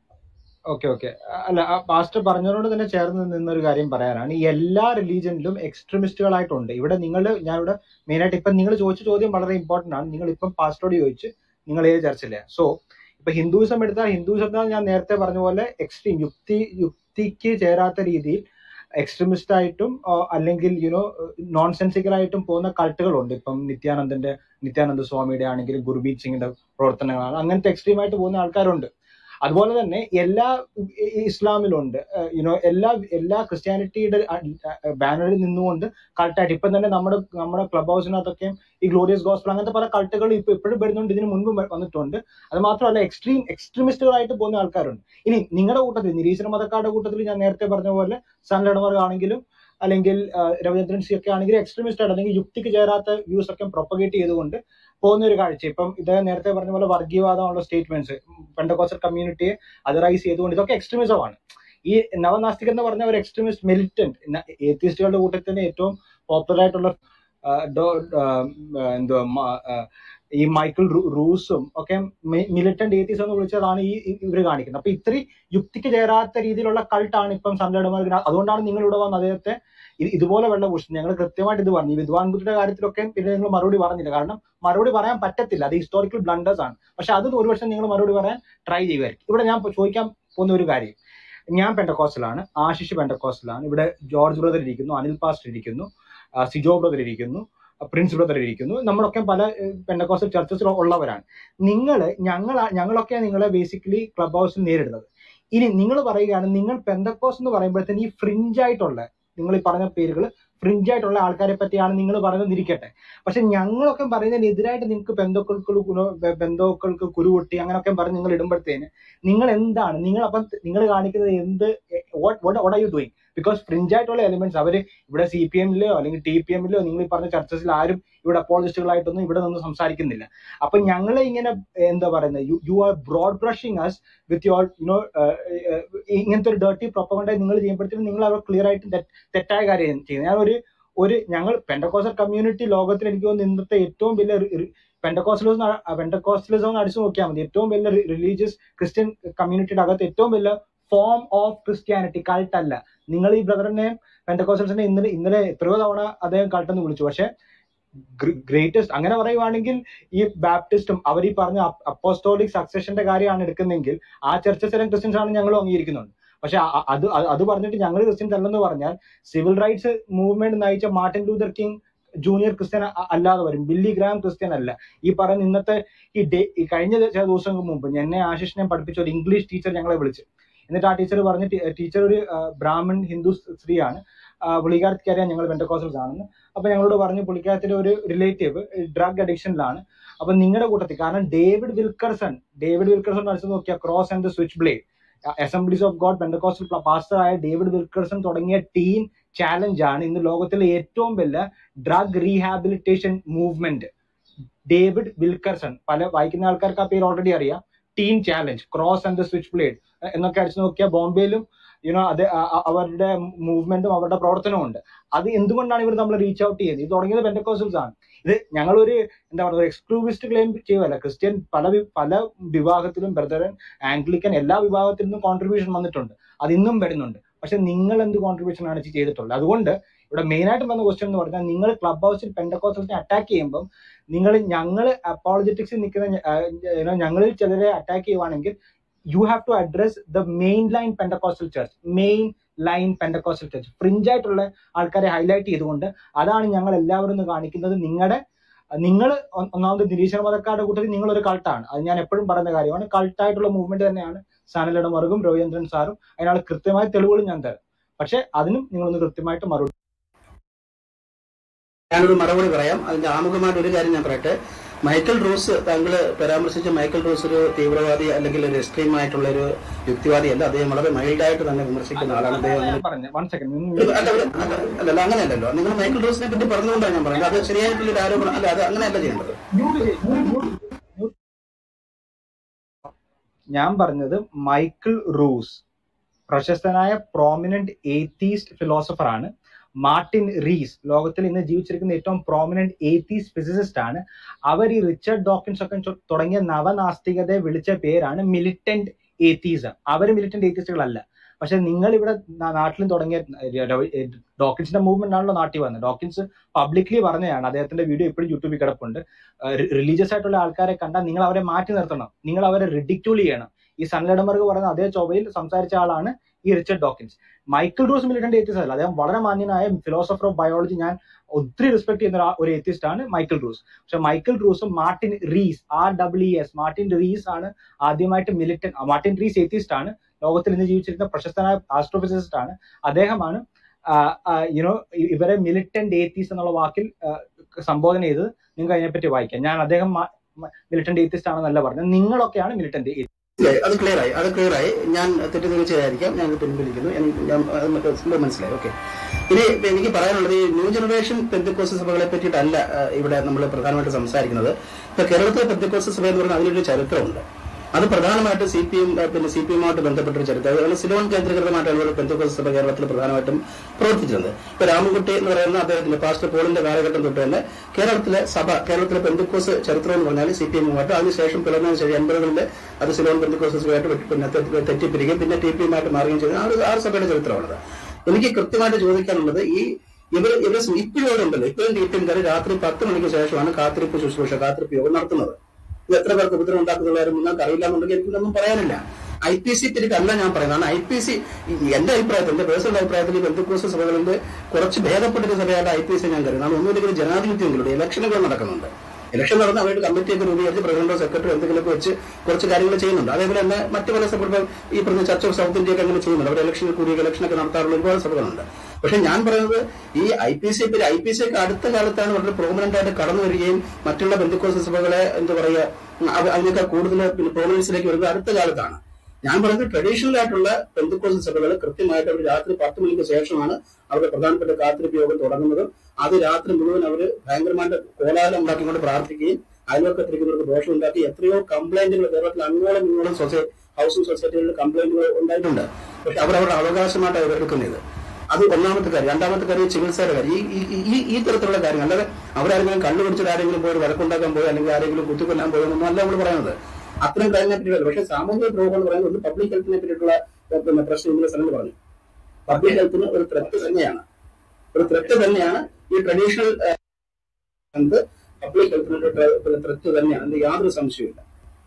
S3: ഓക്കെ ഓക്കെ അല്ല ആ പാസ്റ്റർ പറഞ്ഞതിനോട് തന്നെ ചേർന്ന് നിന്നൊരു കാര്യം പറയാനാണ് ഈ എല്ലാ റിലീജനിലും എക്സ്ട്രീമിസ്റ്റുകളായിട്ടുണ്ട് ഇവിടെ നിങ്ങൾ ഞാനിവിടെ മെയിൻ ആയിട്ട് ഇപ്പം നിങ്ങൾ ചോദിച്ച ചോദ്യം വളരെ ഇമ്പോർട്ടന്റ് ആണ് നിങ്ങൾ ഇപ്പം പാസ്റ്ററോട് ചോദിച്ച് നിങ്ങൾ ഏത് ചർച്ചില്ല സോ ഇപ്പൊ ഹിന്ദുയിസം എടുത്താൽ ഹിന്ദുയിസം ഞാൻ നേരത്തെ പറഞ്ഞ പോലെ എക്സ്ട്രീം യുക്തി യുക്തിക്ക് ചേരാത്ത രീതിയിൽ എക്സ്ട്രീമിസ്റ്റ് ആയിട്ടും ആ, അല്ലെങ്കിൽ യുനോ നോൺ സെൻസിക്കലായിട്ടും പോകുന്ന കൾട്ടുകളുണ്ട് ഇപ്പം നിത്യാനന്ദന്റെ നിത്യാനന്ദ സ്വാമിയുടെ ആണെങ്കിലും ഗുർബീത് സിംഗിന്റെ പ്രവർത്തനങ്ങളാണ് അങ്ങനത്തെ എക്സ്ട്രീം ആയിട്ട് പോകുന്ന ആൾക്കാരുണ്ട് അതുപോലെ തന്നെ എല്ലാ ഇ- ഇ- ഇസ്ലാമിലുണ്ട് യുനോ എല്ലാ എല്ലാ ക്രിസ്ത്യാനിറ്റിയുടെ ബാനറിൽ നിന്നുകൊണ്ട് കൾട്ടായിട്ട് ഇപ്പം തന്നെ നമ്മുടെ നമ്മുടെ ക്ലബ് ഹൗസിനകത്തൊക്കെ ഈ ഗ്ലോറിയസ് ഗോസ്പൽ അങ്ങനത്തെ പല കൾട്ടുകൾ ഇപ്പൊ ഇപ്പോഴും വരുന്നുണ്ട് ഇതിന് മുൻപ് വ- വന്നിട്ടുണ്ട് അത് മാത്രമല്ല എക്സ്ട്രീം എക്സ്ട്രീമിസ്റ്റുകളായിട്ട് പോകുന്ന ആൾക്കാരുണ്ട് ഇനി നിങ്ങളുടെ കൂട്ടത്തിൽ നിരീശ്വര മതക്കാരുടെ കൂട്ടത്തിൽ ഞാൻ നേരത്തെ പറഞ്ഞ പോലെ സൺ ലഡമർ ആണെങ്കിലും അല്ലെങ്കിൽ ആ, രവിചന്ദ്രൻ സി ഒക്കെ ആണെങ്കിലും എക്സ്ട്രീമിസ്റ്റ് ആയിട്ട് അല്ലെങ്കിൽ യുക്തിക്ക് ചേരാത്ത വ്യൂസ് ഒക്കെ പ്രൊപ്പഗേറ്റ് ചെയ്തുകൊണ്ട് പോകുന്ന ഒരു കാഴ്ച ഇപ്പം ഇദ്ദേഹം നേരത്തെ പറഞ്ഞ പോലെ വർഗീയവാദമുള്ള സ്റ്റേറ്റ്മെന്റ്സ് പെൻഡകോസ്റ്റൽ കമ്മ്യൂണിറ്റിയെ അതറൈസ് ചെയ്തുകൊണ്ട് ഇതൊക്കെ എക്സ്ട്രീമിസം ആണ് ഈ നവനാസ്തികൻ എന്ന് പറഞ്ഞ ഒരു എക്സ്ട്രീമിസ്റ്റ് മിലിറ്റന്റ് ഏത്തിസ്റ്റുകളുടെ കൂട്ടത്തിൽ തന്നെ ഏറ്റവും പോപ്പുലർ ആയിട്ടുള്ള ആ, ഡോ- ആ, എന്തുവാ മ- ആ, ഈ മൈക്കിൾ റൂ- റൂസും ഒക്കെ മിലിറ്റന്റ് ഏത്തീസ് എന്ന് വിളിച്ചതാണ് ഈ ഇവർ കാണിക്കുന്നത് അപ്പൊ ഇത്രയും യുക്തിക്ക് ചേരാത്ത രീതിയിലുള്ള കൾട്ടാണ് ഇപ്പം സൺലഡമാർക്ക് അതുകൊണ്ടാണ് നിങ്ങൾ ഇവിടെ വന്ന് അദ്ദേഹത്തെ ഇ- ഇതുപോലെ വെള്ളം കുടിച്ചത് ഞങ്ങൾ കൃത്യമായിട്ട് ഇത് പറഞ്ഞു ഈ വിദ്വാൻ ബുദ്ധിയുടെ കാര്യത്തിലൊക്കെ പിന്നെ നിങ്ങൾ മറുപടി പറഞ്ഞില്ല കാരണം മറുപടി പറയാൻ പറ്റത്തില്ല അത് ഹിസ്റ്റോറിക്കൽ ബ്ലണ്ടേഴ്സ് ആണ് പക്ഷെ അത് ഒരു വർഷം നിങ്ങൾ മറുപടി പറയാൻ ട്രൈ ചെയ്യുമായിരിക്കും ഇവിടെ ഞാൻ ഇപ്പൊ ചോദിക്കാൻ പോകുന്ന ഒരു കാര്യം ഞാൻ പെൻഡക്കോസ്റ്റലാണ് ആശിഷ് പെൻഡക്കോസ്റ്റലാണ് ഇവിടെ ജോർജ് ബ്രദർ ഇരിക്കുന്നു അനിൽ പാസ്റ്റർ ഇരിക്കുന്നു ആ, സിജോ ബ്രദർ ഇരിക്കുന്നു ആ, പ്രിൻസ് ബ്രദർ ഇരിക്കുന്നു നമ്മളൊക്കെ പല പെൻഡക്കോസ്റ്റൽ ചർച്ചസിൽ ഉള്ളവരാണ് നിങ്ങൾ ഞങ്ങൾ ഞങ്ങളൊക്കെ നിങ്ങളെ ബേസിക്കലി ക്ലബ് ഹൗസിൽ നേരിടുന്നത് ഇനി നിങ്ങൾ പറയുകയാണ് നിങ്ങൾ പെന്തക്കോസ് എന്ന് പറയുമ്പോഴത്തേന് ഈ ഫ്രിഞ്ച് ആയിട്ടുള്ള നിങ്ങൾ ഈ പറഞ്ഞ പേരുകൾ ഫ്രിഞ്ച് ആയിട്ടുള്ള ആൾക്കാരെ പറ്റിയാണ് നിങ്ങൾ പറയുന്നത് ഇരിക്കട്ടെ പക്ഷെ ഞങ്ങളൊക്കെ പറയുന്നതിന് എതിരായിട്ട് നിങ്ങൾക്ക് ബന്ധുക്കൾക്ക് ബന്ധുക്കൾക്ക് കുരുപൊട്ടി അങ്ങനെയൊക്കെ പറഞ്ഞ് നിങ്ങൾ ഇടുമ്പോഴത്തേന് നിങ്ങൾ എന്താണ് നിങ്ങൾ അപ്പം നിങ്ങൾ കാണിക്കുന്നത് എന്ത് what are you doing because fringe ആയിട്ടുള്ള എലിമെന്റ്സ് അവര് ഇവിടെ സി പി എമ്മിലോ അല്ലെങ്കിൽ ടി പി എമ്മിലോ നിങ്ങൾ ഈ പറഞ്ഞ ചർച്ചസിൽ ആരും ഇവിടെ അപ്പോളജിസ്റ്റുകളായിട്ടൊന്നും ഇവിടെ നിന്ന് സംസാരിക്കുന്നില്ല അപ്പൊ ഞങ്ങളെ ഇങ്ങനെ എന്താ പറയുന്നത് you are broad brushing us with your you know ഇങ്ങനത്തെ ഒരു ഡേർട്ടി പ്രൊപ്പകണ്ട നിങ്ങൾ ചെയ്യുമ്പോഴത്തേക്കും നിങ്ങൾ അവർ ക്ലിയർ ആയിട്ട് തെറ്റ് തെറ്റായ കാര്യം ചെയ്യുന്നത് ഞാൻ ഒരു ഒരു ഞങ്ങൾ പെൻഡക്കോസൽ കമ്മ്യൂണിറ്റി ലോകത്തിൽ എനിക്ക് തോന്നുന്നു ഇന്നത്തെ ഏറ്റവും വലിയ പെൻഡക്കോസ്റ്റലിസം പെൻഡക്കോസ്റ്റലിസം അടിച്ചു നോക്കിയാൽ മതി ഏറ്റവും വലിയ റിലീജിയസ് ക്രിസ്ത്യൻ കമ്മ്യൂണിറ്റിയുടെ അകത്ത് ഏറ്റവും വലിയ ഫോം ഓഫ് ക്രിസ്ത്യാനിറ്റി കൾട്ട് അല്ല നിങ്ങൾ ഈ ബ്രദറിനെ പെൻഡക്കോസ്റ്റൽസിനെ ഇന്നലെ ഇന്നലെ എത്രയോ തവണ അദ്ദേഹം കൾട്ടെന്ന് വിളിച്ചു പക്ഷെ ഗ്രേറ്റസ്റ്റ് അങ്ങനെ പറയുവാണെങ്കിൽ ഈ ബാപ്റ്റിസ്റ്റും അവർ ഈ പറഞ്ഞ അപ്പോസ്റ്റോളിക് സക്സഷന്റെ കാര്യമാണ് എടുക്കുന്നെങ്കിൽ ആ ചർച്ചസിലും ക്രിസ്ത്യൻസ് ആണ് ഞങ്ങളും അംഗീകരിക്കുന്നുണ്ട് പക്ഷെ അ- അത് അത് അത് പറഞ്ഞിട്ട് ഞങ്ങൾ ക്രിസ്ത്യൻസ് അല്ലെന്ന് പറഞ്ഞാൽ സിവിൽ റൈറ്റ്സ് മൂവ്മെന്റ് നയിച്ച Martin Luther King Junior Christian അ- അല്ലാതെ വരും ബില്ലി ഗ്രാം ക്രിസ്ത്യൻ അല്ല ഈ പറയുന്ന ഇന്നത്തെ ഈ ഡേ ഈ കഴിഞ്ഞ ചില ദിവസങ്ങൾക്ക് മുമ്പ് എന്നെ ആശിഷിനെ പഠിപ്പിച്ച ഒരു ഇംഗ്ലീഷ് ടീച്ചർ ഞങ്ങളെ വിളിച്ചു എന്നിട്ട് ആ ടീച്ചർ പറഞ്ഞ് ടീച്ചർ ഒരു ആ, ബ്രാഹ്മൺ ഹിന്ദു സ്ത്രീയാണ് ആ, പുള്ളിക്കാരത്തിക്ക് അറിയാം ഞങ്ങൾ പെൻഡക്കോസൽസ് ആണെന്ന് അപ്പൊ ഞങ്ങളോട് പറഞ്ഞു പുള്ളിക്കാരത്തിന്റെ ഒരു റിലേറ്റീവ് ഡ്രഗ് അഡിക്ഷനിലാണ് അപ്പൊ നിങ്ങളുടെ കൂട്ടത്തിൽ കാരണം ഡേവിഡ് വിൽക്കർസൺ ഡേവിഡ് വിൽക്കർസൺ അടിച്ചു നോക്കിയ Cross and the Switchblade Assemblies of God Pentecostal pastor ആയ ഡേവിഡ് വിൽക്കർസൺ തുടങ്ങിയ ടീം ചാലഞ്ച് ആണ് ഇന്ന് ലോകത്തിലെ ഏറ്റവും വലിയ drug rehabilitation movement David Wilkerson പല വായിക്കുന്ന ആൾക്കാർക്ക് ആ പേര് ഓൾറെഡി അറിയാം Teen Challenge Cross and the Switchblade എന്നൊക്കെ അടിച്ചു നോക്കിയാൽ ബോംബെയിലും യുനോ അത് അ- അ- അവരുടെ മൂവ്മെന്റും അവരുടെ പ്രവർത്തനവും ഉണ്ട് അത് എന്തുകൊണ്ടാണ് ഇവർ നമ്മൾ റീച്ച് ഔട്ട് ചെയ്യുന്നത് ഇത് തുടങ്ങിയത് പെൻഡക്കോസൽസ് ആണ് ഇത് ഞങ്ങളൊരു എന്താ പറയുക എക്സ്ക്ലൂസിസ്റ്റ് ക്ലെയിം ചെയ്യുമല്ല ക്രിസ്ത്യൻ പല വി- പല വിഭാഗത്തിലും ബ്രദറൻ ആംഗ്ലിക്കൻ എല്ലാ വിഭാഗത്തിൽ നിന്നും കോൺട്രിബ്യൂഷൻ വന്നിട്ടുണ്ട് അത് ഇന്നും വരുന്നുണ്ട് പക്ഷെ നിങ്ങൾ എന്ത് കോൺട്രിബ്യൂഷൻ ആണ് ചെയ്തിട്ടുള്ളത് അതുകൊണ്ട് ഇവിടെ മെയിൻ ആയിട്ട് വന്ന ക്വസ്റ്റ്യൻ എന്ന് പറഞ്ഞാൽ നിങ്ങൾ ക്ലബ് ഹൗസിൽ പെൻഡക്കോസൽസിനെ അറ്റാക്ക് ചെയ്യുമ്പോൾ നിങ്ങൾ ഞങ്ങൾ അപ്പോളജറ്റിക്സിൽ നിൽക്കുന്ന ഞങ്ങളിൽ ചിലരെ അറ്റാക്ക് ചെയ്യുവാണെങ്കിൽ you have to address the main line Pentecostal church main line Pentecostal church fringe ആയിട്ടുള്ള ആൾക്കാരെ ഹൈലൈറ്റ് ചെയ്തുകൊണ്ട് അതാണ് ഞങ്ങൾ എല്ലാവരും ഇന്ന് കാണിക്കുന്നത് നിങ്ങളുടെ നിങ്ങൾ ഒന്നാമത് നിരീശ്വര മതക്കാരുടെ കൂട്ടത്തിൽ നിങ്ങൾ ഒരു കൾട്ടാണ് അത് ഞാൻ എപ്പോഴും പറയുന്ന കാര്യമാണ് കൾട്ടായിട്ടുള്ള മൂവ്മെന്റ് തന്നെയാണ് സാനലയുടെ മറുകും രവീന്ദ്രൻ സാറും അതിനുള്ള കൃത്യമായ തെളിവുകളും ഞാൻ തരാം പക്ഷെ അതിനും നിങ്ങളൊന്ന് കൃത്യമായിട്ട് മറുപടി
S2: ഞാനൊരു മറുപടി പറയാം അതിന്റെ ആമുഖമായിട്ട് ഒരു കാര്യം ഞാൻ പറയട്ടെ മൈക്കൽ റൂസ് താങ്കൾ പരാമർശിച്ച മൈക്കൽ റൂസ് ഒരു തീവ്രവാദി അല്ലെങ്കിൽ ഒരു എക്സ്ട്രീം ആയിട്ടുള്ള ഒരു യുക്തിവാദിയല്ല അദ്ദേഹം വളരെ മൈൽഡായിട്ട് തന്നെ വിമർശിക്കുന്ന ആളാണ് അദ്ദേഹം
S3: ഞാൻ
S2: അങ്ങനെ
S3: പറഞ്ഞു വൺ സെക്കൻഡ്
S2: അല്ല, അല്ല, അല്ല, അല്ലല്ല അങ്ങനെയല്ലല്ലോ നിങ്ങൾ മൈക്കൽ റൂസിനെ പറ്റി പറഞ്ഞുകൊണ്ടാണ് ഞാൻ പറയുന്നത് അത് ശരിയായിട്ടുള്ള ഒരു ആരോപണം അല്ല അത് അങ്ങനെയല്ല ചെയ്യേണ്ടത്
S3: ഞാൻ പറഞ്ഞത് മൈക്കിൾ റൂസ് പ്രശസ്തനായ പ്രോമിനന്റ് ഏത്തീസ്റ്റ് ഫിലോസഫർ ആണ് മാർട്ടിൻ റീസ് ലോകത്തിൽ ഇന്ന് ജീവിച്ചിരിക്കുന്ന ഏറ്റവും പ്രോമിനന്റ് ഏത്തീസ്റ്റ് ഫിസിസിസ്റ്റ് ആണ് അവർ ഈ റിച്ചർഡ് ഡോക്കിൻസ് ഒക്കെ ചൊ- തുടങ്ങിയ നവനാസ്തികതയെ വിളിച്ച പേരാണ് മിലിറ്റന്റ് ഏത്തീസം അവർ മിലിറ്റന്റ് ഏത്തീസ്റ്റുകളല്ല പക്ഷെ നിങ്ങൾ ഇവിടെ നാട്ടിലും തുടങ്ങിയ ഡോക്കിൻസിന്റെ മൂവ്മെന്റ് ആണല്ലോ നാട്ടിൽ വന്നത് ഡോക്കിൻസ് പബ്ലിക്ലി പറഞ്ഞതാണ് അദ്ദേഹത്തിന്റെ വീഡിയോ ഇപ്പോഴും യൂട്യൂബിൽ കിടപ്പുണ്ട് റിലീജിയസ് ആയിട്ടുള്ള ആൾക്കാരെ കണ്ടാൽ നിങ്ങൾ അവരെ മാറ്റി നിർത്തണം നിങ്ങൾ അവരെ റിഡിക്യൂൾ ചെയ്യണം ഈ സൺലഡമർക്ക് പറയുന്ന അതേ ചൊവ്വയിൽ സംസാരിച്ച ആളാണ് ഈ Richard Dawkins Michael Ruse militant atheist അല്ല അദ്ദേഹം വളരെ മാന്യനായ ഫിലോസഫർ ഓഫ് ബയോളജി ഞാൻ ഒത്തിരി റെസ്പെക്ട് ചെയ്യുന്ന ഒരു ആ- ഒരു ഏത്തിസ്റ്റ് ആണ് മൈക്കിൾ റൂസ് പക്ഷെ മൈക്കിൾ റൂസും Martin Rees R W S Martin Rees ആണ് ആദ്യമായിട്ട് മിലിറ്റന്റ് മാർട്ടിൻ റീസ് ഏത്തിസ്റ്റ് ആണ് ലോകത്തിൽ ഇന്ന് ജീവിച്ചിരുന്ന പ്രശസ്തനായ ആസ്ട്രോഫിസിസ്റ്റ് ആണ് അദ്ദേഹമാണ് യുനോ ഇവരെ മിലിറ്റന്റ് ഏത്തീസ് എന്നുള്ള വാക്കിൽ ആ, സംബോധന ചെയ്തത് നിങ്ങൾക്ക് അതിനെപ്പറ്റി വായിക്കാം ഞാൻ അദ്ദേഹം മിലിറ്റന്റ് ഏത്തിസ്റ്റ് ആണെന്നല്ല പറഞ്ഞത് നിങ്ങളൊക്കെയാണ് മിലിറ്റന്റ്
S2: മനസ്സിലായി. അത് ക്ലിയർ ആയി അത് ക്ലിയർ ആയി ഞാൻ തെറ്റിദ്ധരിച്ചതായിരിക്കാം ഞാൻ ഇത് പിൻവലിക്കുന്നു എനിക്ക് ഞാൻ അത് മറ്റേ സംഭവം മനസ്സിലായി ഓക്കെ ഇനി ഇപ്പൊ എനിക്ക് പറയാനുള്ളത് ഈ ന്യൂ ജനറേഷൻ പെന്തക്കോസ് സഭകളെ പറ്റിയിട്ടല്ല ആ, ഇവിടെ നമ്മൾ പ്രധാനമായിട്ട് സംസാരിക്കുന്നത് ഇപ്പൊ കേരളത്തിലെ പെന്തക്കോസ് സഭ എന്ന് പറഞ്ഞാൽ അതിനൊരു ചരിത്രമുണ്ട് അത് പ്രധാനമായിട്ട് സി പി എം പിന്നെ സി പി എമ്മുമായിട്ട് ബന്ധപ്പെട്ട ഒരു ചരിത്രം അതുപോലെ സിലോൺ കേന്ദ്രീകൃതമായിട്ടുള്ള ഒരു പെന്തക്കോസ് സഭ കേരളത്തിൽ പ്രധാനമായിട്ടും പ്രവർത്തിച്ചിട്ടുണ്ട് ഇപ്പൊ രാമൻകുട്ടി എന്ന് പറയുന്ന അദ്ദേഹത്തിന്റെ പാസ്റ്റർ പോളിന്റെ കാലഘട്ടം തൊട്ട് തന്നെ കേരളത്തിലെ സഭ കേരളത്തിലെ പെന്തക്കോസ് ചരിത്രം എന്ന് പറഞ്ഞാൽ സി പി എമ്മുമായിട്ട് അതിനുശേഷം പിളർന്നതിന് ശേഷം എൺപതുകളിൽ അത് സിലോൺ പെന്തക്കോസുമായിട്ട് പിന്നെ തെ- തെറ്റിപ്പിരിക്കുകയും പിന്നെ ടി പി എമ്മായിട്ട് മാറുകയും ചെയ്ത ആ ഒരു ആ ഒരു സഭയുടെ ചരിത്രമാണത് എനിക്ക് കൃത്യമായിട്ട് ചോദിക്കാനുള്ളത് ഈ ഇവർ ഇവർ ഇപ്പോഴും ഇവിടെ ഉണ്ടല്ലോ ഇപ്പോഴും ടി പി എംകാർ രാത്രി പത്ത് മണിക്ക് ശേഷമാണ് കാത്തിരിപ്പ് ശുശ്രൂഷ കാത്തിരിപ്പ് യോഗം നടത്തുന്നത് ഇത് എത്ര പേർക്ക് ഉപദ്രവം ഉണ്ടാക്കുന്നവരും നിങ്ങൾക്ക് അറിയില്ല എന്നുണ്ടെങ്കിൽ എനിക്കൊന്നും പറയാനില്ല ഐ പി സി തിരിക്കല്ല ഞാൻ പറയുന്നത് ഐ പി സി എന്റെ അഭിപ്രായത്തിൽ എന്റെ പേഴ്സണൽ അഭിപ്രായത്തിൽ ബന്ധുക്കോസ് സഭകളിൽ കുറച്ച് ഭേദപ്പെട്ടൊരു സഭയായിട്ട് ഐ പി സി ഞാൻ കരുതുന്നത് ഒന്നുമില്ലെങ്കിൽ ജനാധിപത്യങ്ങളിലൂടെ ഇലക്ഷനുകൾ നടക്കുന്നുണ്ട് ഇലക്ഷൻ നടന്ന് അവരുടെ കമ്മിറ്റിയൊക്കെ രൂപീകരിച്ച് പ്രസിഡന്റോ സെക്രട്ടറി എന്തെങ്കിലുമൊക്കെ വെച്ച് കുറച്ച് കാര്യങ്ങൾ ചെയ്യുന്നുണ്ട് അതേപോലെ തന്നെ മറ്റു പല സഭകളും ഈ പറഞ്ഞ ചർച്ച ഓഫ് സൗത്ത് ഇന്ത്യയൊക്കെ അങ്ങനെ ചെയ്യുന്നുണ്ട് അവർ ഇലക്ഷനിൽ കൂടി ഇലക്ഷനൊക്കെ നടത്താറുള്ള ഒരുപാട് സഭകളുണ്ട് പക്ഷെ ഞാൻ പറയുന്നത് ഈ I P C I P C ഒക്കെ അടുത്ത കാലത്താണ് വളരെ പ്രോമിനന്റ് ആയിട്ട് കടന്നു വരികയും മറ്റുള്ള ബന്ധുക്കോസ് സഭകളെ എന്താ പറയുക അവ- അതിനൊക്കെ കൂടുതൽ പിന്നെ പ്രോമിനൻസിലേക്ക് വരുന്നത് അടുത്ത കാലത്താണ് ഞാൻ പറയുന്നത് ട്രഡീഷണൽ ആയിട്ടുള്ള ബന്ധുക്കോസ് സഭകൾ കൃത്യമായിട്ട് അവർ രാത്രി പത്ത് മണിക്ക് ശേഷമാണ് അവരുടെ പ്രധാനപ്പെട്ട കാത്തിരിപ്പ് യോഗം തുടങ്ങുന്നതും അത് രാത്രി മുഴുവൻ അവർ ഭയങ്കരമായിട്ട് കോലാഹലം ഉണ്ടാക്കിക്കൊണ്ട് പ്രാർത്ഥിക്കുകയും അയൽവക്കത്തിരിക്കുന്നവർക്ക് ദോഷം ഉണ്ടാക്കി എത്രയോ കംപ്ലൈന്റുകൾ കേരളത്തിൽ അങ്ങോളം ഇങ്ങോളം സൊസൈറ്റി ഹൗസിംഗ് സൊസൈറ്റികളിൽ കംപ്ലൈന്റുകൾ ഉണ്ടായിട്ടുണ്ട് പക്ഷെ അവർ അവരുടെ അവകാശമായിട്ട് അവർ എടുക്കുന്നത് അത് ഒന്നാമത്തെ കാര്യം രണ്ടാമത്തെ കാര്യം ചികിത്സയുടെ കാര്യം ഈ ഈ- ഈ ഈ തരത്തിലുള്ള കാര്യം അല്ലാതെ അവരാരെങ്കിലും കള്ളു പിടിച്ചിട്ട് ആരെങ്കിലും പോയി വഴക്കുണ്ടാക്കാൻ പോയി അല്ലെങ്കിൽ ആരെങ്കിലും കുത്തിക്കൊല്ലാൻ പോയി എന്നൊന്നും അല്ല നമ്മൾ പറയുന്നത് അത്രയും കാര്യങ്ങളെ പറ്റിയല്ല പക്ഷെ സാമൂഹിക ദ്രോഹം എന്ന് പറയുന്നത് ഒന്ന് പബ്ലിക് ഹെൽത്തിനെ പറ്റിയിട്ടുള്ള ഏഹ്, പിന്നെ പ്രശ്നം ഇന്നലെ സ്ഥലം പറഞ്ഞു പബ്ലിക് ഹെൽത്തിന് ഒരു ത്രെറ്റ് തന്നെയാണ് ഒരു ത്രെറ്റ് തന്നെയാണ് ഈ ട്രഡീഷണൽ പബ്ലിക് ഹെൽത്തിന് ഒരു ത്രെറ്റ് തന്നെയാണ് അതിൽ യാതൊരു സംശയമില്ല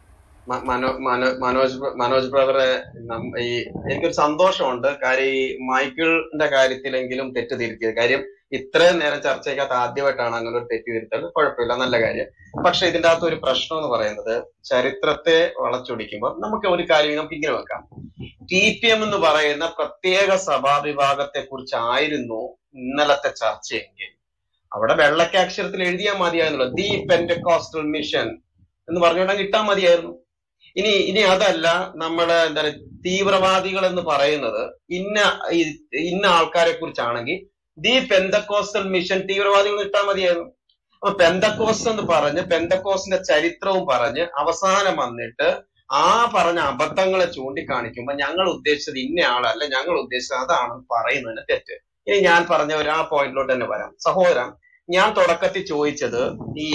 S1: മ- മനോ മനോ മനോജ് ബ്ര- മനോജ് ബ്രദറെ നം- ഈ എനിക്കൊരു സന്തോഷമുണ്ട് കാര്യം ഈ മൈക്കിളിന്റെ കാര്യത്തിലെങ്കിലും തെറ്റ് തിരുത്തിയത് കാര്യം ഇത്രയും നേരം ചർച്ച ചെയ്യാത്ത ആദ്യമായിട്ടാണ് അങ്ങനെ ഒരു തെറ്റ് തിരുത്തൽ കുഴപ്പമില്ല നല്ല കാര്യം പക്ഷെ ഇതിന്റെ അകത്ത് ഒരു പ്രശ്നം എന്ന് പറയുന്നത് ചരിത്രത്തെ വളച്ചൊടിക്കുമ്പോൾ നമുക്ക് ഒരു കാര്യം നമുക്ക് ഇങ്ങനെ വെക്കാം ടി പി എം എന്ന് പറയുന്ന പ്രത്യേക സഭാവിഭാഗത്തെ കുറിച്ചായിരുന്നു ഇന്നലത്തെ ചർച്ചയെങ്കിൽ അവിടെ വെള്ളക്കാക്ഷരത്തിൽ എഴുതിയാൽ മതിയായിരുന്നല്ലോ ദി പെന്റക്കോസ്റ്റൽ മിഷൻ എന്ന് പറഞ്ഞുകൊണ്ടെങ്കിൽ ഇട്ടാൽ മതിയായിരുന്നു ഇനി ഇനി അതല്ല നമ്മള് എന്താ പറയുക തീവ്രവാദികൾ എന്ന് പറയുന്നത് ഇന്ന ഈ- ഇന്ന ആൾക്കാരെ കുറിച്ചാണെങ്കിൽ ദി പെന്തക്കോസ്റ്റൽ മിഷൻ തീവ്രവാദികൾ ഇട്ടാൽ മതിയായിരുന്നു അപ്പൊ പെന്തക്കോസ് എന്ന് പറഞ്ഞ് പെന്തക്കോസിന്റെ ചരിത്രവും പറഞ്ഞ് അവസാനം വന്നിട്ട് ആ പറഞ്ഞ അബദ്ധങ്ങളെ ചൂണ്ടിക്കാണിക്കുമ്പോ ഞങ്ങൾ ഉദ്ദേശിച്ചത് ഇന്ന ആളല്ല ഞങ്ങൾ ഉദ്ദേശിച്ചത് അതാണ് പറയുന്നതിന് തെറ്റ് ഇനി ഞാൻ പറഞ്ഞ ഒരു ആ പോയിന്റിലോട്ട് തന്നെ വരാം സഹോദരൻ ഞാൻ തുടക്കത്തിൽ ചോദിച്ചത് ഈ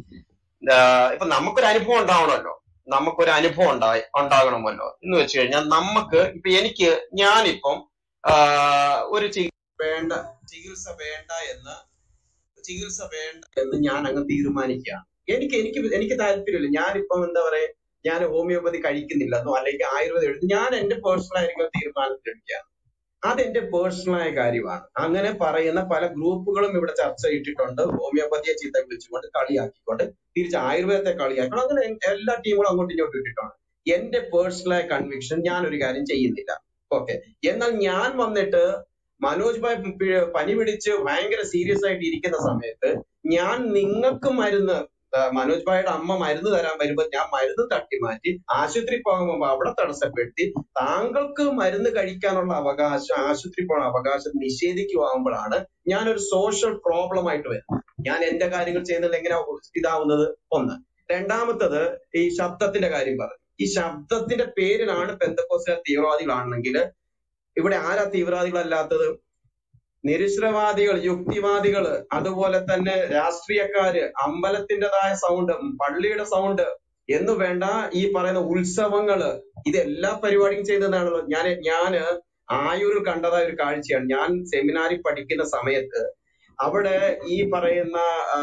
S1: ആ, ഇപ്പൊ നമുക്കൊരു അനുഭവം ഉണ്ടാവണമല്ലോ നമുക്കൊരു അനുഭവം ഉണ്ടായി ഉണ്ടാകണമല്ലോ എന്ന് വെച്ച് കഴിഞ്ഞാൽ നമുക്ക് ഇപ്പൊ എനിക്ക് ഞാനിപ്പം ആ, ഒരു ചികിത്സ വേണ്ട ചികിത്സ വേണ്ട എന്ന് ചികിത്സ വേണ്ട എന്ന് ഞാൻ അങ്ങ് തീരുമാനിക്കുകയാണ് എനിക്ക് എനിക്ക് എനിക്ക് താല്പര്യമില്ല ഞാനിപ്പം എന്താ പറയാ ഞാൻ ഹോമിയോപ്പതി കഴിക്കുന്നില്ലെന്നോ അല്ലെങ്കിൽ ആയുർവേദം എടുത്ത് ഞാൻ എന്റെ പേഴ്സണൽ ആയിരിക്കും തീരുമാനത്തിലെടുക്കുകയാണ് അതെന്റെ പേഴ്സണൽ ആയ കാര്യമാണ് അങ്ങനെ പറയുന്ന പല ഗ്രൂപ്പുകളും ഇവിടെ ചർച്ച ഇട്ടിട്ടുണ്ട് ഹോമിയോപ്പതിയെ ചീത്ത വിളിച്ചുകൊണ്ട് കളിയാക്കിക്കൊണ്ട് തിരിച്ച് ആയുർവേദത്തെ കളിയാക്കണം അങ്ങനെ എല്ലാ ടീമുകളും അങ്ങോട്ടും ഇങ്ങോട്ടും ഇട്ടിട്ടുണ്ട് എന്റെ പേഴ്സണൽ ആയ കൺവിക്ഷൻ ഞാൻ ഒരു കാര്യം ചെയ്യുന്നില്ല ഓക്കെ എന്നാൽ ഞാൻ വന്നിട്ട് മനോജ് ഭായ് പി- പനി പിടിച്ച് ഭയങ്കര സീരിയസ് ആയിട്ട് ഇരിക്കുന്ന സമയത്ത് ഞാൻ നിങ്ങൾക്ക് മരുന്ന് ആ, മനോജ് ഭായിയുടെ അമ്മ മരുന്ന് തരാൻ വരുമ്പോ ഞാൻ മരുന്ന് തട്ടി മാറ്റി ആശുപത്രി പോകുമ്പോ അവിടെ തടസ്സപ്പെടുത്തി താങ്കൾക്ക് മരുന്ന് കഴിക്കാനുള്ള അവകാശം ആശുപത്രി പോകാൻ അവകാശം നിഷേധിക്കുവാകുമ്പോഴാണ് ഞാനൊരു സോഷ്യൽ പ്രോബ്ലം ആയിട്ട് വരുന്നത് ഞാൻ എന്റെ കാര്യങ്ങൾ ചെയ്യുന്നത് എങ്ങനെ ഇതാവുന്നത് ഒന്ന് രണ്ടാമത്തത് ഈ ശബ്ദത്തിന്റെ കാര്യം പറഞ്ഞു ഈ ശബ്ദത്തിന്റെ പേരിലാണ് പെന്തക്കോസ്റ്റുകാർ തീവ്രവാദികളാണെങ്കിൽ ഇവിടെ ആരാ തീവ്രവാദികളല്ലാത്തത് നിരീശ്വരവാദികൾ യുക്തിവാദികൾ അതുപോലെ തന്നെ രാഷ്ട്രീയക്കാര് അമ്പലത്തിൻ്റെതായ സൗണ്ട് പള്ളിയുടെ സൗണ്ട് എന്ന് വേണ്ട ഈ പറയുന്ന ഉത്സവങ്ങള് ഇതെല്ലാ പരിപാടിയും ചെയ്യുന്നതാണല്ലോ ഞാൻ ഞാന് ആയൂരിൽ കണ്ടതായ ഒരു കാഴ്ചയാണ് ഞാൻ സെമിനാറിൽ പഠിക്കുന്ന സമയത്ത് അവിടെ ഈ പറയുന്ന ആ,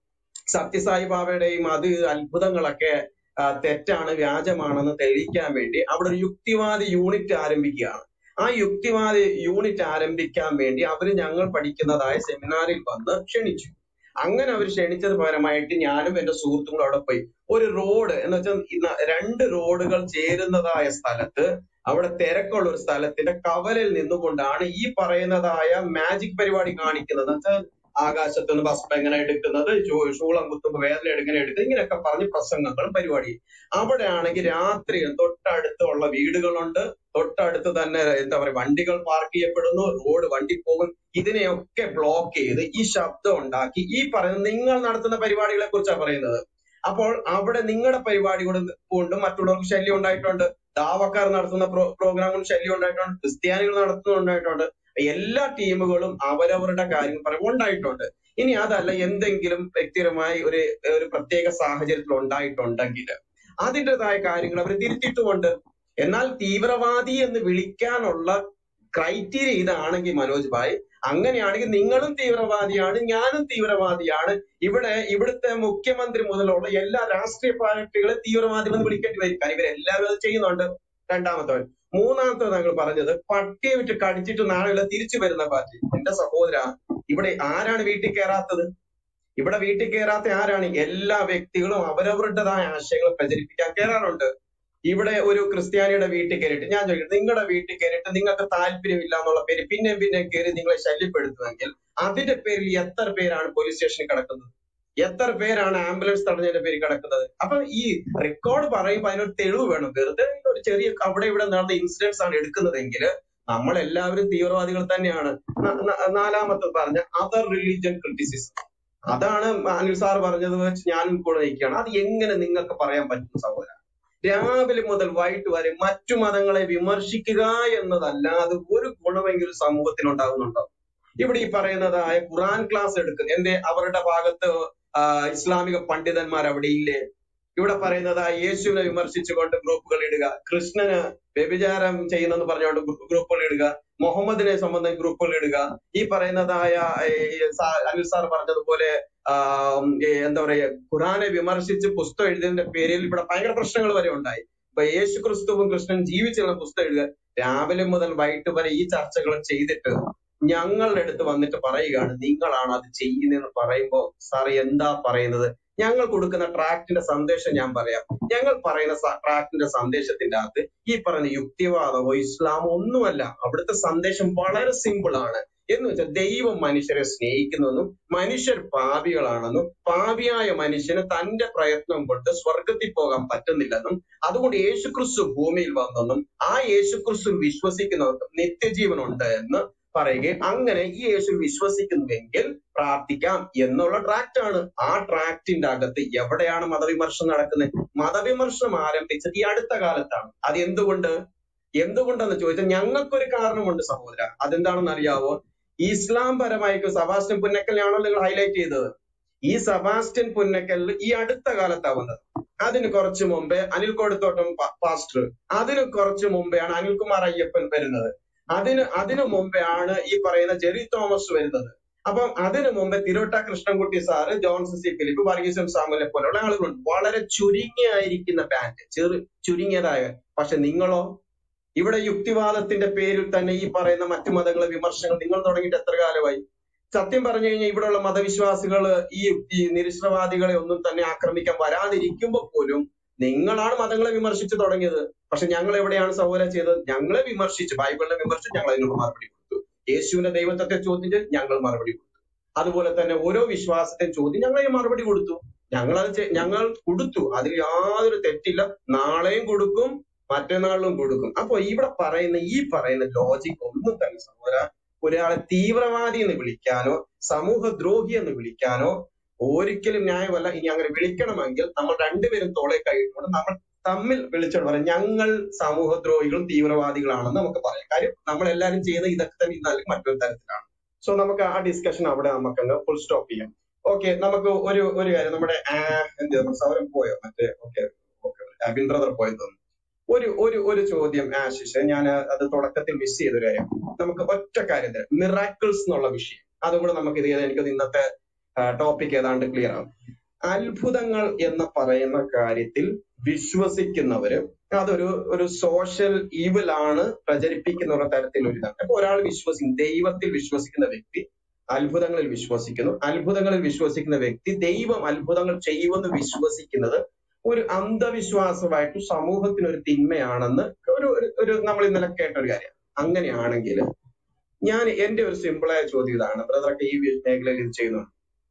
S1: സത്യസായി ബാബയുടെയും അത് അത്ഭുതങ്ങളൊക്കെ ആ, തെറ്റാണ് വ്യാജമാണെന്ന് തെളിയിക്കാൻ വേണ്ടി അവിടെ ഒരു യുക്തിവാദി യൂണിറ്റ് ആരംഭിക്കുകയാണ് ആ യുക്തിവാദി യൂണിറ്റ് ആരംഭിക്കാൻ വേണ്ടി അവര് ഞങ്ങൾ പഠിക്കുന്നതായ സെമിനാറിൽ വന്ന് ക്ഷണിച്ചു അങ്ങനെ അവർ ക്ഷണിച്ചത് പകരമായിട്ട് ഞാനും എന്റെ സുഹൃത്തുക്കളും അവിടെ പോയി ഒരു റോഡ് എന്ന് വെച്ചാൽ ഇന്ന് രണ്ട് റോഡുകൾ ചേരുന്നതായ സ്ഥലത്ത് അവിടെ തിരക്കുള്ള ഒരു സ്ഥലത്തിന്റെ കവലിൽ നിന്നുകൊണ്ടാണ് ഈ പറയുന്നതായ മാജിക് പരിപാടി കാണിക്കുന്നത് എന്ന് വെച്ചാൽ ആകാശത്ത് നിന്ന് ഭസ്മം എങ്ങനെ എടുക്കുന്നത് ചൂ- ശൂളം കുത്തുമ്പോ വേദന എങ്ങനെ എടുക്കുന്നത് ഇങ്ങനെയൊക്കെ പറഞ്ഞ് പ്രസംഗങ്ങളും പരിപാടി അവിടെ ആണെങ്കിൽ രാത്രി തൊട്ടടുത്തുള്ള വീടുകളുണ്ട് തൊട്ടടുത്ത് തന്നെ എന്താ പറയാ വണ്ടികൾ പാർക്ക് ചെയ്യപ്പെടുന്നു റോഡ് വണ്ടി പോകും ഇതിനെയൊക്കെ ബ്ലോക്ക് ചെയ്ത് ഈ ശബ്ദം ഉണ്ടാക്കി ഈ പറയുന്ന നിങ്ങൾ നടത്തുന്ന പരിപാടികളെ കുറിച്ചാണ് പറയുന്നത് അപ്പോൾ അവിടെ നിങ്ങളുടെ പരിപാടി കൊണ്ട് കൊണ്ട് മറ്റുള്ളവർക്ക് ശല്യം ഉണ്ടായിട്ടുണ്ട് ദാവക്കാർ നടത്തുന്ന പ്രോ പ്രോഗ്രാം കൊണ്ട് ശല്യം ഉണ്ടായിട്ടുണ്ട് ക്രിസ്ത്യാനികൾ നടത്തുന്നുണ്ടായിട്ടുണ്ട് എല്ലാ ടീമുകളും അവരവരുടെ കാര്യം പറയുമ്പോൾ ഉണ്ടായിട്ടുണ്ട് ഇനി അതല്ല എന്തെങ്കിലും വ്യക്തിപരമായി ഒരു ഒരു പ്രത്യേക സാഹചര്യത്തിൽ ഉണ്ടായിട്ടുണ്ടെങ്കിൽ അതിൻ്റെതായ കാര്യങ്ങൾ അവർ തിരുത്തിയിട്ടുമുണ്ട് എന്നാൽ തീവ്രവാദി എന്ന് വിളിക്കാനുള്ള ക്രൈറ്റീരിയ ഇതാണെങ്കിൽ മനോജ് ഭായ് അങ്ങനെയാണെങ്കിൽ നിങ്ങളും തീവ്രവാദിയാണ് ഞാനും തീവ്രവാദിയാണ് ഇവിടെ ഇവിടുത്തെ മുഖ്യമന്ത്രി മുതലുള്ള എല്ലാ രാഷ്ട്രീയ പാർട്ടികളെ തീവ്രവാദികൾ എന്ന് വിളിക്കേണ്ടി വരും കാരണം ഇവരെല്ലാവരും അത് ചെയ്യുന്നുണ്ട് രണ്ടാമത്തവൻ മൂന്നാമത്തെ ഞങ്ങൾ പറഞ്ഞത് പട്ടിയെ വിട്ട് കടിച്ചിട്ട് നാളെ തിരിച്ചു വരുന്ന പാർട്ടി എന്റെ സഹോദര ഇവിടെ ആരാണ് വീട്ടിൽ കയറാത്തത് ഇവിടെ വീട്ടിൽ കയറാത്ത ആരാണ് എല്ലാ വ്യക്തികളും അവരവരുടേതായ ആശയങ്ങൾ പ്രചരിപ്പിക്കാൻ കയറാറുണ്ട് ഇവിടെ ഒരു ക്രിസ്ത്യാനിയുടെ വീട്ടിൽ കയറിയിട്ട് ഞാൻ ചോദിക്കട്ടെ നിങ്ങളുടെ വീട്ടിൽ കയറിയിട്ട് നിങ്ങൾക്ക് താല്പര്യമില്ല എന്നുള്ള പേര് പിന്നെ പിന്നെ കയറി നിങ്ങളെ ശല്യപ്പെടുത്തുമെങ്കിൽ അതിന്റെ പേരിൽ എത്ര പേരാണ് പോലീസ് സ്റ്റേഷനിൽ കിടക്കുന്നത് എത്ര പേരാണ് ആംബുലൻസ് തടഞ്ഞതിന്റെ പേരിൽ കിടക്കുന്നത് അപ്പൊ ഈ റെക്കോർഡ് പറയുമ്പോൾ അതിനൊരു തെളിവ് വേണം വെറുതെ ഒരു ചെറിയ അവിടെ ഇവിടെ നടന്ന ഇൻസിഡൻസ് ആണ് എടുക്കുന്നതെങ്കിൽ നമ്മൾ എല്ലാവരും തീവ്രവാദികൾ തന്നെയാണ് ന- ന- നാലാമത്തെ പറഞ്ഞ അതർ റിലീജിയൻ ക്രിറ്റിസിസം അതാണ് അനിൽ സാർ പറഞ്ഞത് വെച്ച് ഞാനും കൂടെ നിൽക്കുകയാണ് അത് എങ്ങനെ നിങ്ങൾക്ക് പറയാൻ പറ്റും സഹോദര രാവിലെ മുതൽ വൈകിട്ട് വരെ മറ്റു മതങ്ങളെ വിമർശിക്കുക എന്നതല്ലാതെ ഒരു ഗുണമെങ്കിലും സമൂഹത്തിന് ഉണ്ടാകുന്നുണ്ടോ ഇവിടെ ഈ പറയുന്നതായ ഖുറാൻ ക്ലാസ് എടുക്കുക എന്തേ അവരുടെ ഭാഗത്ത് ആ, ഇസ്ലാമിക പണ്ഡിതന്മാർ അവിടെ ഇല്ലേ ഇവിടെ പറയുന്നത് ആ യേശുവിനെ വിമർശിച്ചുകൊണ്ട് ഗ്രൂപ്പുകൾ ഇടുക കൃഷ്ണന് വ്യഭിചാരം ചെയ്യുന്നെന്ന് പറഞ്ഞുകൊണ്ട് ഗ്രൂ- ഗ്രൂപ്പുകൾ ഇടുക മുഹമ്മദിനെ സംബന്ധിച്ച് ഗ്രൂപ്പുകൾ ഇടുക ഈ പറയുന്നതായ ഈ സാ- അനിൽ സാർ പറഞ്ഞതുപോലെ ആ, ഈ എന്താ പറയാ ഖുറാനെ വിമർശിച്ച് പുസ്തകം എഴുതിയതിന്റെ പേരിൽ ഇവിടെ ഭയങ്കര പ്രശ്നങ്ങൾ വരെ ഉണ്ടായി ഇപ്പൊ യേശു ക്രിസ്തുവും കൃഷ്ണൻ ജീവിച്ചിരുന്ന പുസ്തകം എഴുതുക രാവിലെ മുതൽ വൈകിട്ട് വരെ ഈ ചർച്ചകൾ ചെയ്തിട്ട് ഞങ്ങളുടെ അടുത്ത് വന്നിട്ട് പറയുകയാണ് നിങ്ങളാണ് അത് ചെയ്യുന്നതെന്ന് പറയുമ്പോ സാർ എന്താ പറയുന്നത് ഞങ്ങൾ കൊടുക്കുന്ന ട്രാക്റ്റിന്റെ സന്ദേശം ഞാൻ പറയാം ഞങ്ങൾ പറയുന്ന ട്രാക്റ്റിന്റെ സന്ദേശത്തിന്റെ അകത്ത് ഈ പറയുന്ന യുക്തിവാദമോ ഇസ്ലാമോ ഒന്നുമല്ല അവിടുത്തെ സന്ദേശം വളരെ സിമ്പിൾ ആണ് എന്ന് വെച്ചാൽ ദൈവം മനുഷ്യരെ സ്നേഹിക്കുന്നെന്നും മനുഷ്യർ പാപികളാണെന്നും പാപിയായ മനുഷ്യന് തന്റെ പ്രയത്നം കൊണ്ട് സ്വർഗത്തിൽ പോകാൻ പറ്റുന്നില്ലെന്നും അതുകൊണ്ട് യേശുക്രിസ്തു ഭൂമിയിൽ വന്നെന്നും ആ യേശുക്രിസ്തു വിശ്വസിക്കുന്നവർക്ക് നിത്യജീവൻ ഉണ്ട് എന്ന് പറയുകയും അങ്ങനെ ഈ യേശു വിശ്വസിക്കുന്നുവെങ്കിൽ പ്രാർത്ഥിക്കാം എന്നുള്ള ട്രാക്റ്റ് ആണ് ആ ട്രാക്റ്റിന്റെ അകത്ത് എവിടെയാണ് മതവിമർശനം നടക്കുന്നത് മതവിമർശനം ആരംഭിച്ചത് ഈ അടുത്ത കാലത്താണ് അത് എന്തുകൊണ്ട് എന്തുകൊണ്ടെന്ന് ചോദിച്ചാൽ ഞങ്ങൾക്കൊരു കാരണമുണ്ട് സഹോദര അതെന്താണെന്ന് അറിയാവോ ഇസ്ലാം പരമായിട്ട് സബാസ്റ്റ്യൻ പുന്നക്കലിനാണല്ലോ നിങ്ങൾ ഹൈലൈറ്റ് ചെയ്തത് ഈ സബാസ്റ്റ്യൻ പുന്നക്കലിൽ ഈ അടുത്ത കാലത്താ വന്നത് അതിന് കുറച്ചു മുമ്പേ അനിൽ കൊടുത്തോട്ടം പാ- പാസ്റ്റർ അതിന് കുറച്ചു മുമ്പെയാണ് അനിൽകുമാർ അയ്യപ്പൻ വരുന്നത് അതിന് അതിനു മുമ്പേ ആണ് ഈ പറയുന്ന ജെറി തോമസ് വരുന്നത് അപ്പം അതിനു മുമ്പേ തിരുവട്ട Krishnankutty sir Johnson C Philip വർഗീസൻ സാമുലെ പോലെയുള്ള ആളുകളുണ്ട് വളരെ ചുരുങ്ങിയായിരിക്കുന്ന ബാൻഡ് ചെറു ചുരുങ്ങിയതായ പക്ഷെ നിങ്ങളോ ഇവിടെ യുക്തിവാദത്തിന്റെ പേരിൽ തന്നെ ഈ പറയുന്ന മറ്റു മതങ്ങളെ വിമർശനങ്ങൾ നിങ്ങൾ തുടങ്ങിയിട്ട് എത്ര കാലമായി സത്യം പറഞ്ഞു കഴിഞ്ഞാൽ ഇവിടെയുള്ള മതവിശ്വാസികൾ ഈ ഈ നിരീശ്വരവാദികളെ ഒന്നും തന്നെ ആക്രമിക്കാൻ വരാതിരിക്കുമ്പോൾ പോലും നിങ്ങളാണ് മതങ്ങളെ വിമർശിച്ചു തുടങ്ങിയത് പക്ഷെ ഞങ്ങൾ എവിടെയാണ് സഹോദര ചെയ്തത് ഞങ്ങളെ വിമർശിച്ചു ബൈബിളിനെ വിമർശിച്ച് ഞങ്ങൾ അതിനോട് മറുപടി കൊടുത്തു യേശുവിന്റെ ദൈവത്വത്തെ ചോദിച്ച് ഞങ്ങൾ മറുപടി കൊടുത്തു അതുപോലെ തന്നെ ഓരോ വിശ്വാസത്തെ ചോദ്യം ഞങ്ങൾ അതിന് മറുപടി കൊടുത്തു ഞങ്ങൾ അത് ചെ- ഞങ്ങൾ കൊടുത്തു അതിൽ യാതൊരു തെറ്റില്ല നാളെയും കൊടുക്കും മറ്റന്നാളിലും കൊടുക്കും അപ്പൊ ഇവിടെ പറയുന്ന ഈ പറയുന്ന ലോജിക് ഒന്നും തന്നെ സഹോദര ഒരാളെ തീവ്രവാദി എന്ന് വിളിക്കാനോ സമൂഹദ്രോഹി എന്ന് വിളിക്കാനോ ഒരിക്കലും ന്യായമല്ല ഇനി അങ്ങനെ വിളിക്കണമെങ്കിൽ നമ്മൾ രണ്ടുപേരും തോളെ കൈയിട്ടുകൊണ്ട് നമ്മൾ തമ്മിൽ വിളിച്ചോണ്ട് പറയാം ഞങ്ങൾ സമൂഹദ്രോഹികളും തീവ്രവാദികളാണെന്ന് നമുക്ക് പറയാം കാര്യം നമ്മൾ എല്ലാവരും ചെയ്യുന്ന ഇതൊക്കെ തന്നെ ഇന്നല്ലെങ്കിൽ മറ്റൊരു തരത്തിലാണ് സോ നമുക്ക് ആ ഡിസ്കഷൻ അവിടെ നമുക്കങ്ങ് ഫുൾ സ്റ്റോപ്പ് ചെയ്യാം ഓക്കെ നമുക്ക് ഒരു ഒരു കാര്യം നമ്മുടെ ആ, എന്ത് നമ്മുടെ സൗരം പോയോ മറ്റേ ഓക്കെ ഓക്കെ അബിൻ ബ്രദർ പോയെന്ന് തോന്നുന്നു ഒരു ഒരു ഒരു ചോദ്യം ആശിഷ് ഞാൻ അത് തുടക്കത്തിൽ മിസ് ചെയ്തൊരു കാര്യം നമുക്ക് ഒറ്റ കാര്യം തരാം മിറാക്കിൾസ് എന്നുള്ള വിഷയം അതും കൂടെ നമുക്ക് ഇത് ചെയ്താൽ എനിക്കത് ഇന്നത്തെ ടോപ്പിക് ഏതാണ്ട് ക്ലിയർ ആവും അത്ഭുതങ്ങൾ എന്ന് പറയുന്ന കാര്യത്തിൽ വിശ്വസിക്കുന്നവര് അതൊരു ഒരു സോഷ്യൽ ഈവിൽ ആണ് പ്രചരിപ്പിക്കുന്ന ഒരു തരത്തിലൊരു ഇതാണ് അപ്പൊ ഒരാൾ വിശ്വസിക്കും ദൈവത്തിൽ വിശ്വസിക്കുന്ന വ്യക്തി അത്ഭുതങ്ങളിൽ വിശ്വസിക്കുന്നു അത്ഭുതങ്ങളിൽ വിശ്വസിക്കുന്ന വ്യക്തി ദൈവം അത്ഭുതങ്ങൾ ചെയ്യുമെന്ന് വിശ്വസിക്കുന്നത് ഒരു അന്ധവിശ്വാസമായിട്ട് സമൂഹത്തിന് ഒരു തിന്മയാണെന്ന് ഒരു ഒരു- ഒരു നമ്മൾ ഇന്നലെ കേട്ട ഒരു കാര്യം അങ്ങനെയാണെങ്കിൽ ഞാൻ എന്റെ ഒരു സിമ്പിളായ ചോദ്യം ഇതാണ് ബ്രദറൊക്കെ ഈ മേഖലയിൽ ഇത് ചെയ്യുന്നു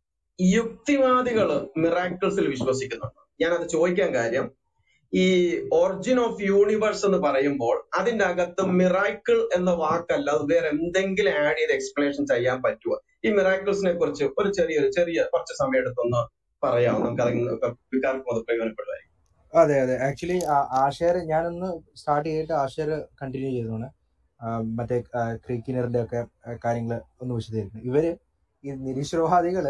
S1: യുക്തിവാദികള് മിറാക്കിൾസിൽ വിശ്വസിക്കുന്നുണ്ടോ ഞാൻ അത് ചോദിക്കാൻ കാര്യം ഈ ഒറിജിൻ ഓഫ് യൂണിവേഴ്സ് എന്ന് പറയുമ്പോൾ അതിന്റെ അകത്ത് മിറാക്കിൾ എന്ന വാക്കല്ല അത് വേറെ എന്തെങ്കിലും ആഡ് ചെയ്ത് എക്സ്പ്ലനേഷൻ ചെയ്യാൻ പറ്റുമോ ഈ മിറാക്കിൾസിനെ കുറിച്ച് ഒരു ചെറിയൊരു ചെറിയ കുറച്ച് സമയം എടുത്തൊന്ന് പറയാം നമുക്ക് അതിക്കാർക്ക് അത് പ്രയോജനപ്പെടുമായിരിക്കും
S3: അതെ അതെ ആക്ച്വലി ആഷേർ ഞാനൊന്ന് സ്റ്റാർട്ട് ചെയ്തിട്ട് ആഷേർ കണ്ടിന്യൂ ചെയ്തതാണ് ആ, മറ്റേ ക്രീക്കിനറിന്റെ ഒക്കെ കാര്യങ്ങൾ ഒന്ന് വിശദീകരിക്കണം ഇവര് ഈ നിരീശ്വരവാദികള്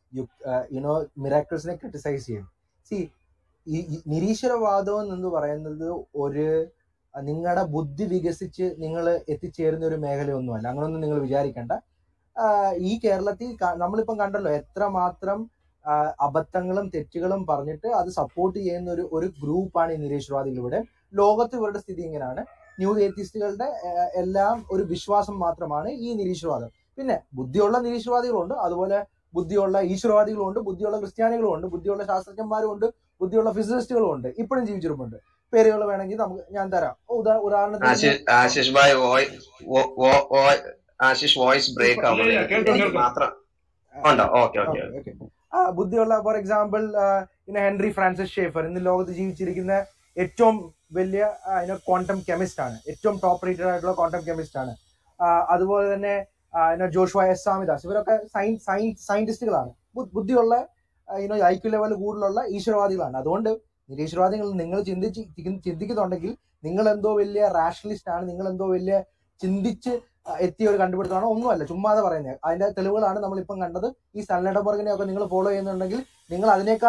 S3: യുനോ മിറാക്കിൾസിനെ ക്രിട്ടിസൈസ് ചെയ്യും സി ഈ ഈ നിരീശ്വരവാദം എന്ന് പറയുന്നത് ഒരു നിങ്ങളുടെ ബുദ്ധി വികസിച്ച് നിങ്ങൾ എത്തിച്ചേരുന്ന ഒരു മേഖലയൊന്നുമല്ല അങ്ങനൊന്നും നിങ്ങൾ വിചാരിക്കേണ്ട ആ, ഈ കേരളത്തിൽ ക- നമ്മളിപ്പം കണ്ടല്ലോ എത്രമാത്രം ആ, അബദ്ധങ്ങളും തെറ്റുകളും പറഞ്ഞിട്ട് അത് സപ്പോർട്ട് ചെയ്യുന്ന ഒരു ഒരു ഗ്രൂപ്പാണ് ഈ നിരീശ്വരവാദികൾ ഇവിടെ ലോകത്ത് ഇവരുടെ സ്ഥിതി ഇങ്ങനെയാണ് ന്യൂ ഏത്തിസ്റ്റുകളുടെ എല്ലാം ഒരു വിശ്വാസം മാത്രമാണ് ഈ നിരീശ്വരവാദം പിന്നെ ബുദ്ധിയുള്ള നിരീശ്വരവാദികളുണ്ട് അതുപോലെ ബുദ്ധിയുള്ള ഈശ്വരവാദികളും ഉണ്ട് ബുദ്ധിയുള്ള ക്രിസ്ത്യാനികളും ഉണ്ട് ബുദ്ധിയുള്ള ശാസ്ത്രജ്ഞന്മാരും ഉണ്ട് ബുദ്ധിയുള്ള ഫിസിസിസ്റ്റുകളും ഉണ്ട് ഇപ്പോഴും ജീവിച്ചിരിപ്പുണ്ട് പേരുകൾ വേണമെങ്കിൽ നമുക്ക് ഞാൻ തരാം ഉദാ ഉദാഹരണത്തിന് ഇന്ന്
S1: ആശിഷ് ആശിഷ് ഭായ് വോയ് വോ- വോ- വോയ്- ആശിഷ് വോയിസ് ബ്രേക്ക്
S2: ഇല്ല
S1: ആവുന്നത്
S2: ഇല്ല കേൾക്കാം
S1: എനിക്ക്
S2: കേൾക്കാം
S1: മാത്രം ഉണ്ടോ ഓക്കെ ഓക്കെ
S3: ഓക്കെ ഓക്കെ ആ ബുദ്ധിയുള്ള ഫോർ എക്സാമ്പിൾ പിന്നെ ഹെൻറി ഫ്രാൻസിസ് ഷേഫർ ഇന്ന് ലോകത്ത് ജീവിച്ചിരിക്കുന്ന ഏറ്റവും വലിയ ക്വാണ്ടം കെമിസ്റ്റ് ആണ് ഏറ്റവും ടോപ്പ് റേറ്റഡ് ആയിട്ടുള്ള ക്വാണ്ടം കെമിസ്റ്റ് ആണ് ആ, അതുപോലെ തന്നെ ജോഷുവ എസ് സ്വാമിദാസ് ഇവരൊക്കെ സയൻസ് സയൻസ് സയന്റിസ്റ്റുകളാണ് ബു- ബുദ്ധിയുള്ള യുനോ ഐക്യു ലെവൽ കൂടുതലുള്ള ഈശ്വരവാദികളാണ് അതുകൊണ്ട് നിരീശ്വരവാദികൾ നിങ്ങൾ ചിന്തിച്ച് ചിന്തിക്കുന്നുണ്ടെങ്കിൽ നിങ്ങൾ എന്തോ വലിയ റാഷണലിസ്റ്റ് ആണ് നിങ്ങൾ എന്തോ വലിയ ചിന്തിച്ച് ആ, എത്തിയ ഒരു കണ്ടുപിടുത്തമാണോ ഒന്നുമല്ല ചുമ്മാതെ പറയുന്നത് അതിന്റെ തെളിവുകളാണ് നമ്മൾ ഇപ്പം കണ്ടത് ഈ സൺലൈഡബർഗിനെ ഒക്കെ നിങ്ങൾ ഫോളോ ചെയ്യുന്നുണ്ടെങ്കിൽ നിങ്ങൾ അതിനേക്കാളും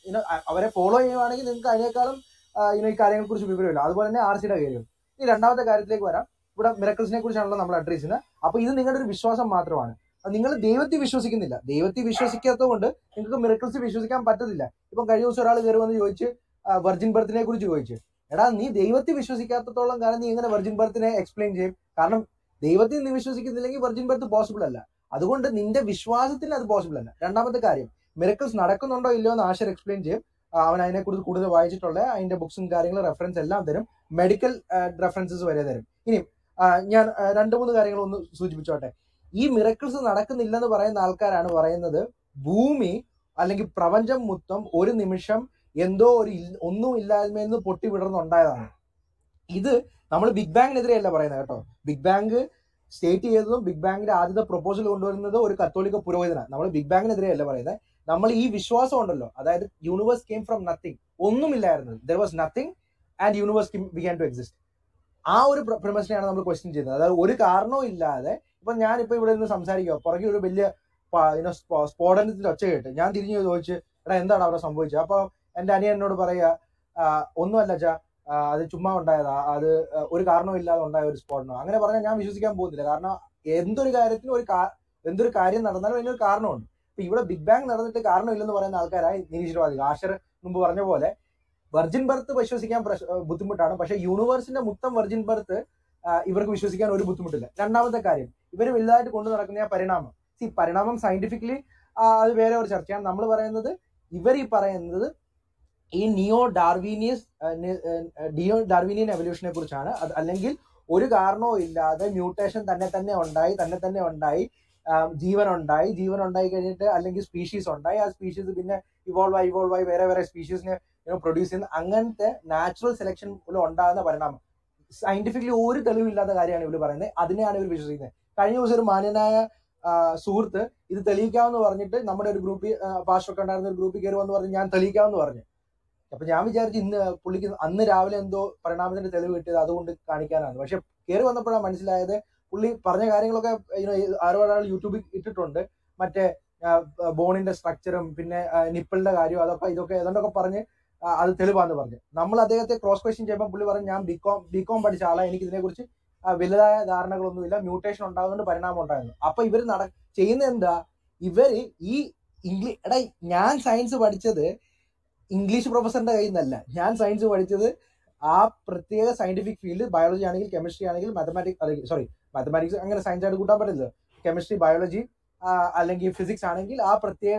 S3: ഇനോ അവരെ ഫോളോ ചെയ്യുവാണെങ്കിൽ നിങ്ങൾക്ക് അതിനേക്കാളും ഇനോ ഈ കാര്യങ്ങളെ കുറിച്ച് വിവരമില്ല അതുപോലെ തന്നെ ആർ സിയുടെ കാര്യം ഇനി രണ്ടാമത്തെ കാര്യത്തിലേക്ക് വരാം ഇവിടെ മിറക്കിൾസിനെ കുറിച്ചാണല്ലോ നമ്മൾ അഡ്രസ് ചെയ്യുന്നത് അപ്പൊ ഇത് നിങ്ങളുടെ ഒരു വിശ്വാസം മാത്രമാണ് നിങ്ങൾ ദൈവത്തിൽ വിശ്വസിക്കുന്നില്ല ദൈവത്തിൽ വിശ്വസിക്കാത്തത് കൊണ്ട് നിങ്ങൾക്ക് മിറക്കിൾസ് വിശ്വസിക്കാൻ പറ്റത്തില്ല ഇപ്പം കഴിഞ്ഞ ദിവസം ഒരാൾ കയറി വന്ന് ചോദിച്ച് വെർജിൻ ബർത്തിനെ കുറിച്ച് ചോദിച്ചു എടാ നീ ദൈവത്തിൽ വിശ്വസിക്കാത്തത്തോളം കാലം നീ എങ്ങനെ വെർജിൻ ബർത്തിനെ എക്സ്പ്ലെയിൻ ചെയ്യും കാരണം ദൈവത്തിൽ നീ വിശ്വസിക്കുന്നില്ലെങ്കിൽ വെർജിൻ ബർത്ത് പോസിബിൾ അല്ല അതുകൊണ്ട് നിന്റെ വിശ്വാസത്തിന് അത് പോസിബിൾ അല്ല രണ്ടാമത്തെ കാര്യം മിറക്കിൾസ് നടക്കുന്നുണ്ടോ ഇല്ലയോ എന്ന് ആശർ എക്സ്പ്ലെയിൻ ചെയ്യും ആ, അവൻ അതിനെക്കുറിച്ച് കൂടുതൽ വായിച്ചിട്ടുള്ള അതിന്റെ ബുക്സും കാര്യങ്ങളും റെഫറൻസ് എല്ലാം തരും മെഡിക്കൽ റെഫറൻസസ് വരെ തരും ഇനി ആ, ഞാൻ ആ, രണ്ട് മൂന്ന് കാര്യങ്ങൾ ഒന്ന് സൂചിപ്പിച്ചോട്ടെ ഈ മിറക്കിൾസ് നടക്കുന്നില്ലെന്ന് പറയുന്ന ആൾക്കാരാണ് പറയുന്നത് ഭൂമി അല്ലെങ്കിൽ പ്രപഞ്ചം മൊത്തം ഒരു നിമിഷം എന്തോ ഒരു ഇൽ- ഒന്നും ഇല്ലായ്മയിൽ നിന്ന് പൊട്ടി വിടർന്നുണ്ടായതാണ് ഇത് നമ്മൾ ബിഗ് ബാങ്ങിനെതിരെയല്ല പറയുന്നത് കേട്ടോ ബിഗ് ബാങ്ക് സ്റ്റേറ്റ് ചെയ്തതും ബിഗ് ബാങ്കിന്റെ ആദ്യത്തെ പ്രൊപ്പോസൽ കൊണ്ടുവരുന്നത് ഒരു കത്തോലിക്ക പുരോഹിതനാണ് നമ്മൾ ബിഗ് ബാങ്ങിനെതിരെയല്ല പറയുന്നത് നമ്മൾ ഈ വിശ്വാസം ഉണ്ടല്ലോ അതായത് യൂണിവേഴ്സ് കെയിം ഫ്രം നത്തിങ് ഒന്നുമില്ലായിരുന്നു there was nothing and universe began to exist ആ ഒരു പ്രമസിനെയാണ് നമ്മൾ ക്വസ്റ്റ്യൻ ചെയ്യുന്നത് അതായത് ഒരു കാരണവും ഇല്ലാതെ ഇപ്പൊ ഞാൻ ഇപ്പൊ ഇവിടെ നിന്ന് സംസാരിക്കുക പുറകെ ഒരു വലിയ പ- ഇങ്ങനെ സ്ഫോ- സ്ഫോടനത്തിന്റെ ഒച്ച കേട്ട് ഞാൻ തിരിഞ്ഞു ചോദിച്ചു എടാ എന്താണ് അവിടെ സംഭവിച്ചത് അപ്പൊ എന്റെ അനിയൻ എന്നോട് പറയാ "ആ, ഒന്നുമല്ല ചാ ആ, അത് ചുമ്മാ ഉണ്ടായതാ അത് ആ, ഒരു കാരണവും ഇല്ലാതെ ഉണ്ടായ ഒരു സ്ഫോടനം അങ്ങനെ പറഞ്ഞാൽ ഞാൻ വിശ്വസിക്കാൻ പോകുന്നില്ല കാരണം എന്തൊരു കാര്യത്തിനും ഒരു കാ- എന്തൊരു കാര്യം നടന്നാലും അതിനൊരു കാരണമുണ്ട് ഇപ്പൊ ഇവിടെ ബിഗ് ബാങ് നടന്നിട്ട് കാരണമില്ലെന്ന് പറയുന്ന ആൾക്കാരായി നിരീശ്വരവാദികൾ ആഷർ മുമ്പ് പറഞ്ഞ പോലെ വെർജിൻ ബർത്ത് വിശ്വസിക്കാൻ പ്രശ്- ഏഹ് ബുദ്ധിമുട്ടാണ് പക്ഷെ യൂണിവേഴ്സിന്റെ മൊത്തം വെർജിൻ ബർത്ത് ഇവർക്ക് വിശ്വസിക്കാൻ ഒരു ബുദ്ധിമുട്ടില്ല രണ്ടാമത്തെ കാര്യം ഇവർ വലുതായിട്ട് കൊണ്ടു നടക്കുന്ന ആ പരിണാമം ഈ പരിണാമം സയന്റിഫിക്കലി അത് വേറെ ഒരു ചർച്ചയാണ് നമ്മൾ പറയുന്നത് ഇവർ ഈ പറയുന്നത് ഈ നിയോ ഡാർവീനിയസ് നിയോ ഡാർവീനിയൻ എവല്യൂഷനെ കുറിച്ചാണ് അത് അല്ലെങ്കിൽ ഒരു കാരണവും ഇല്ലാതെ മ്യൂട്ടേഷൻ തന്നെ തന്നെ ഉണ്ടായി തന്നെ തന്നെ ഉണ്ടായി ആ, ജീവൻ ഉണ്ടായി ജീവൻ ഉണ്ടായി കഴിഞ്ഞിട്ട് അല്ലെങ്കിൽ സ്പീഷീസ് ഉണ്ടായി ആ സ്പീഷീസ് പിന്നെ ഇവോൾവ് ആയി ഇവോൾവ് ആയി വേറെ വേറെ സ്പീഷീസിനെ പ്രൊഡ്യൂസ് ചെയ്യുന്ന അങ്ങനത്തെ നാച്ചുറൽ സെലക്ഷൻ മൂലം ഉണ്ടാകുന്ന പരിണാമം സയന്റിഫിക്കലി ഒരു തെളിവില്ലാത്ത കാര്യമാണ് ഇവർ പറയുന്നത് അതിനെയാണ് ഇവർ വിശ്വസിക്കുന്നത് കഴിഞ്ഞ ദിവസം ഒരു മാന്യനായ ആ, സുഹൃത്ത് ഇത് തെളിയിക്കാമെന്ന് പറഞ്ഞിട്ട് നമ്മുടെ ഒരു ഗ്രൂപ്പിൽ പാസ്റ്ററൊക്കെ ഉണ്ടായിരുന്ന ഒരു ഗ്രൂപ്പിൽ കയറി വന്ന് പറഞ്ഞ് ഞാൻ തെളിയിക്കാമെന്ന് പറഞ്ഞു അപ്പൊ ഞാൻ വിചാരിച്ചു ഇന്ന് പുള്ളിക്ക് അന്ന് രാവിലെ എന്തോ പരിണാമത്തിന്റെ തെളിവ് കിട്ടിയത് അതുകൊണ്ട് കാണിക്കാനാണ് പക്ഷെ കയറി വന്നപ്പോഴാണ് മനസ്സിലായത് പുള്ളി പറഞ്ഞ കാര്യങ്ങളൊക്കെ you know, ആരോ ഒരാൾ യൂട്യൂബിൽ ഇട്ടിട്ടുണ്ട് മറ്റേ ബോണിന്റെ സ്ട്രക്ചറും പിന്നെ നിപ്പിളിന്റെ കാര്യം അതൊക്കെ ഇതൊക്കെ ഏതാണ്ടൊക്കെ പറഞ്ഞ് ആ, അത് തെളിവാന്ന് പറഞ്ഞു നമ്മൾ അദ്ദേഹത്തെ ക്രോസ് ക്വസ്റ്റ്യൻ ചെയ്യുമ്പോൾ പുള്ളി പറഞ്ഞു ഞാൻ ബികോം ബികോം പഠിച്ച ആളാണ് എനിക്ക് ഇതിനെക്കുറിച്ച് ആ, വലുതായ ധാരണകളൊന്നുമില്ല മ്യൂട്ടേഷൻ ഉണ്ടാകുന്നതുകൊണ്ട് പരിണാമം ഉണ്ടായിരുന്നു അപ്പൊ ഇവർ നട ചെയ്യുന്ന എന്താ ഇവര് ഈ ഇംഗ്ലീഷ് എടാ ഞാൻ സയൻസ് പഠിച്ചത് ഇംഗ്ലീഷ് പ്രൊഫസറിന്റെ കയ്യിൽ നിന്നല്ല ഞാൻ സയൻസ് പഠിച്ചത് ആ പ്രത്യേക സയന്റിഫിക് ഫീൽഡ് ബയോളജി ആണെങ്കിൽ കെമിസ്ട്രി ആണെങ്കിൽ മാത്തമാറ്റിക്സ് അല്ലെങ്കിൽ സോറി മാത്തമാറ്റിക്സ് അങ്ങനെ സയൻസ് ആയിട്ട് കൂട്ടാൻ പറ്റില്ല കെമിസ്ട്രി ബയോളജി അല്ലെങ്കിൽ ഫിസിക്സ് ആണെങ്കിൽ ആ പ്രത്യേക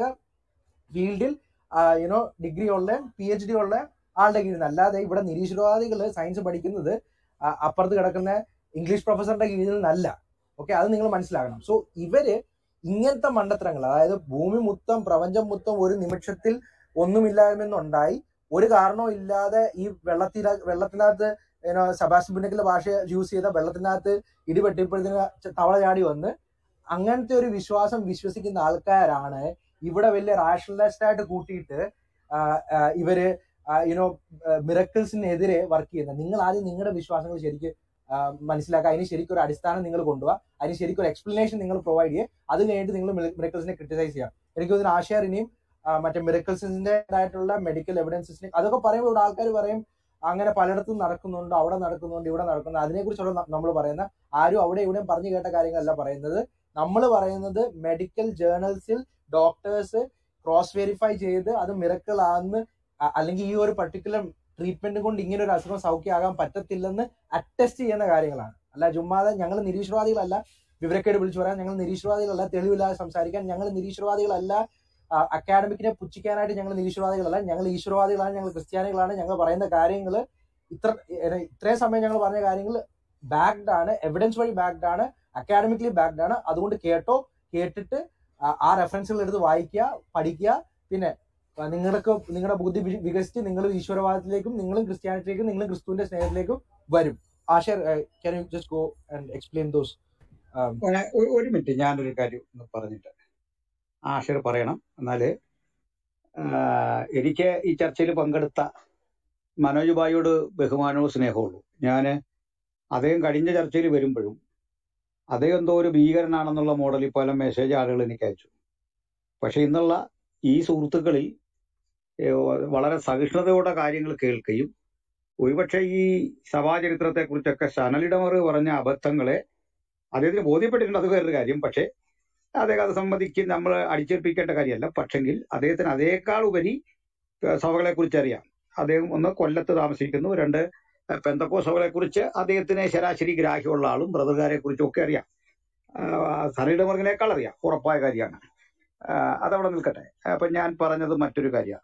S3: ഫീൽഡിൽ യുനോ ഡിഗ്രി ഉള്ള പി എച്ച് ഡി ഉള്ള ആളുടെ കീഴിൽ നിന്ന് അല്ലാതെ ഇവിടെ നിരീശ്വരവാദികൾ സയൻസ് പഠിക്കുന്നത് ആ, അപ്പുറത്ത് കിടക്കുന്ന ഇംഗ്ലീഷ് പ്രൊഫസറിന്റെ കീഴിൽ നിന്നല്ല ഓക്കെ അത് നിങ്ങൾ മനസ്സിലാക്കണം സോ ഇവര് ഇങ്ങനത്തെ മണ്ടത്തരങ്ങൾ അതായത് ഭൂമി മൊത്തം പ്രപഞ്ചം മൊത്തം ഒരു നിമിഷത്തിൽ ഒന്നുമില്ലായ്മെന്നുണ്ടായി ഒരു കാരണവും ഇല്ലാതെ ഈ വെള്ളത്തിന വെള്ളത്തിനകത്ത് ഏനോ സെബാസ്റ്റ്യൻ പുന്നക്കിലെ ഭാഷ യൂസ് ചെയ്ത വെള്ളത്തിനകത്ത് ഇടിപെട്ടിയപ്പോഴത്തേന് തവള ചാടി വന്ന് അങ്ങനത്തെ ഒരു വിശ്വാസം വിശ്വസിക്കുന്ന ആൾക്കാരാണ് ഇവിടെ വലിയ റാഷണലിസ്റ്റ് ആയിട്ട് കൂട്ടിയിട്ട് ആ, ആ, ഇവര് യുനോ മിറക്കിൾസിനെതിരെ വർക്ക് ചെയ്യുന്നത് നിങ്ങൾ ആദ്യം നിങ്ങളുടെ വിശ്വാസങ്ങൾ ശരിക്ക് ആ, മനസ്സിലാക്കുക അതിന് ശരിക്കും ഒരു അടിസ്ഥാനം നിങ്ങൾ കൊണ്ടുപോകുക അതിന് ശരിക്കും ഒരു എക്സ്പ്ലനേഷൻ നിങ്ങൾ പ്രൊവൈഡ് ചെയ്യുക അത് കഴിഞ്ഞിട്ട് നിങ്ങൾ മിറക്കിൾസിനെ ക്രിട്ടിസൈസ് ചെയ്യാം എനിക്ക് തോന്നുന്നു ആശയർ ഇനിയും ആ, മറ്റേ മിറക്കിൾസിൻ്റെതായിട്ടുള്ള മെഡിക്കൽ എവിഡൻസസിനെ അതൊക്കെ പറയുമ്പോൾ ഇവിടെ ആൾക്കാർ പറയും അങ്ങനെ പലയിടത്തും നടക്കുന്നുണ്ട് അവിടെ നടക്കുന്നുണ്ട് ഇവിടെ നടക്കുന്നുണ്ട് അതിനെക്കുറിച്ചുള്ള നമ്മൾ പറയുന്ന ആരും അവിടെ ഇവിടെയും പറഞ്ഞു കേട്ട കാര്യങ്ങളല്ല പറയുന്നത് നമ്മൾ പറയുന്നത് മെഡിക്കൽ ജേർണൽസിൽ ഡോക്ടേഴ്സ് ക്രോസ് വെരിഫൈ ചെയ്ത് അത് മിറക്കിൾ ആണെന്ന് അ- അല്ലെങ്കിൽ ഈ ഒരു പർട്ടിക്കുലർ ട്രീറ്റ്മെന്റ് കൊണ്ട് ഇങ്ങനെ ഒരു അസുഖം സൗഖ്യമാകാൻ പറ്റത്തില്ലെന്ന് അറ്റസ്റ്റ് ചെയ്യുന്ന കാര്യങ്ങളാണ് അല്ല ചുമ്മാതെ ഞങ്ങൾ നിരീശ്വരവാദികളല്ല വിവരക്കേട് വിളിച്ചു പറയാൻ ഞങ്ങൾ നിരീശ്വരവാദികളല്ല തെളിവില്ലാതെ സംസാരിക്കാൻ ഞങ്ങൾ നിരീശ്വരവാദികളല്ല അക്കാഡമിക്കിനെ പുച്ഛിക്കാനായിട്ട് ഞങ്ങൾ നിരീശ്വരവാദികളല്ല ഞങ്ങൾ ഈശ്വരവാദികളാണ് ഞങ്ങൾ ക്രിസ്ത്യാനികളാണ് ഞങ്ങൾ പറയുന്ന കാര്യങ്ങൾ ഇത്ര ഏ- ഇത്രയും സമയം ഞങ്ങൾ പറഞ്ഞ കാര്യങ്ങൾ ബാക്ക്ഡ് ആണ് എവിഡൻസ് വഴി ബാക്ക്ഡ് ആണ് അക്കാഡമിക്കലി ബാക്ക്ഡ് ആണ് അതുകൊണ്ട് കേട്ടോ കേട്ടിട്ട് ആ- ആ റെഫറൻസുകൾ എടുത്ത് വായിക്കുക പഠിക്കുക പിന്നെ ആ, നിങ്ങൾക്ക് നിങ്ങളുടെ ബുദ്ധി വി- വികസിച്ച് നിങ്ങൾ ഈശ്വരവാദത്തിലേക്കും നിങ്ങളും ക്രിസ്ത്യാനിറ്റിയിലേക്കും നിങ്ങളും ക്രിസ്തുവിന്റെ സ്നേഹത്തിലേക്കും വരും Asher can you just go and explain those
S4: ഒരു- ഒരു ഒരു മിനിറ്റ് ഞാനൊരു കാര്യം ഒന്ന് പറഞ്ഞിട്ട് ആഷിർ പറയണം എന്നാല് ആഹ് എനിക്ക് ഈ ചർച്ചയിൽ പങ്കെടുത്ത മനോജ് ഭായിയോട് ബഹുമാനവും സ്നേഹമുള്ളൂ ഞാൻ അദ്ദേഹം കഴിഞ്ഞ ചർച്ചയിൽ വരുമ്പോഴും അദ്ദേഹം എന്തോ ഒരു ഭീകരനാണെന്നുള്ള മോഡലിൽ പല മെസ്സേജ് ആളുകൾ എനിക്ക് അയച്ചു പക്ഷെ ഇന്നുള്ള ഈ സുഹൃത്തുക്കളിൽ ഏഹ് വളരെ സഹിഷ്ണുതയോടെ കാര്യങ്ങൾ കേൾക്കുകയും ഒരുപക്ഷെ ഈ സഭാചരിത്രത്തെ കുറിച്ചൊക്കെ സനലിടമർ പറഞ്ഞ അബദ്ധങ്ങളെ അദ്ദേഹത്തിന് ബോധ്യപ്പെട്ടിട്ടുണ്ട് അത് വേറൊരു കാര്യം പക്ഷേ അദ്ദേഹം അത് സംബന്ധിച്ച് നമ്മൾ അടിച്ചേൽപ്പിക്കേണ്ട കാര്യമല്ല പക്ഷെങ്കിൽ അദ്ദേഹത്തിന് അതേക്കാൾ ഉപരി സഭകളെ കുറിച്ച് അറിയാം അദ്ദേഹം ഒന്ന് കൊല്ലത്ത് താമസിക്കുന്നു രണ്ട് പെന്തക്കോ സഭകളെ കുറിച്ച് അദ്ദേഹത്തിന് ശരാശരി ഗ്രാഹ്യമുള്ള ആളും ബ്രദർകാരെ കുറിച്ചും ഒക്കെ അറിയാം സനലിടമർഗിനേക്കാൾ അറിയാം ഉറപ്പായ കാര്യമാണ് ആ, അതവിടെ നിൽക്കട്ടെ അപ്പൊ ഞാൻ പറഞ്ഞത് മറ്റൊരു കാര്യമാണ്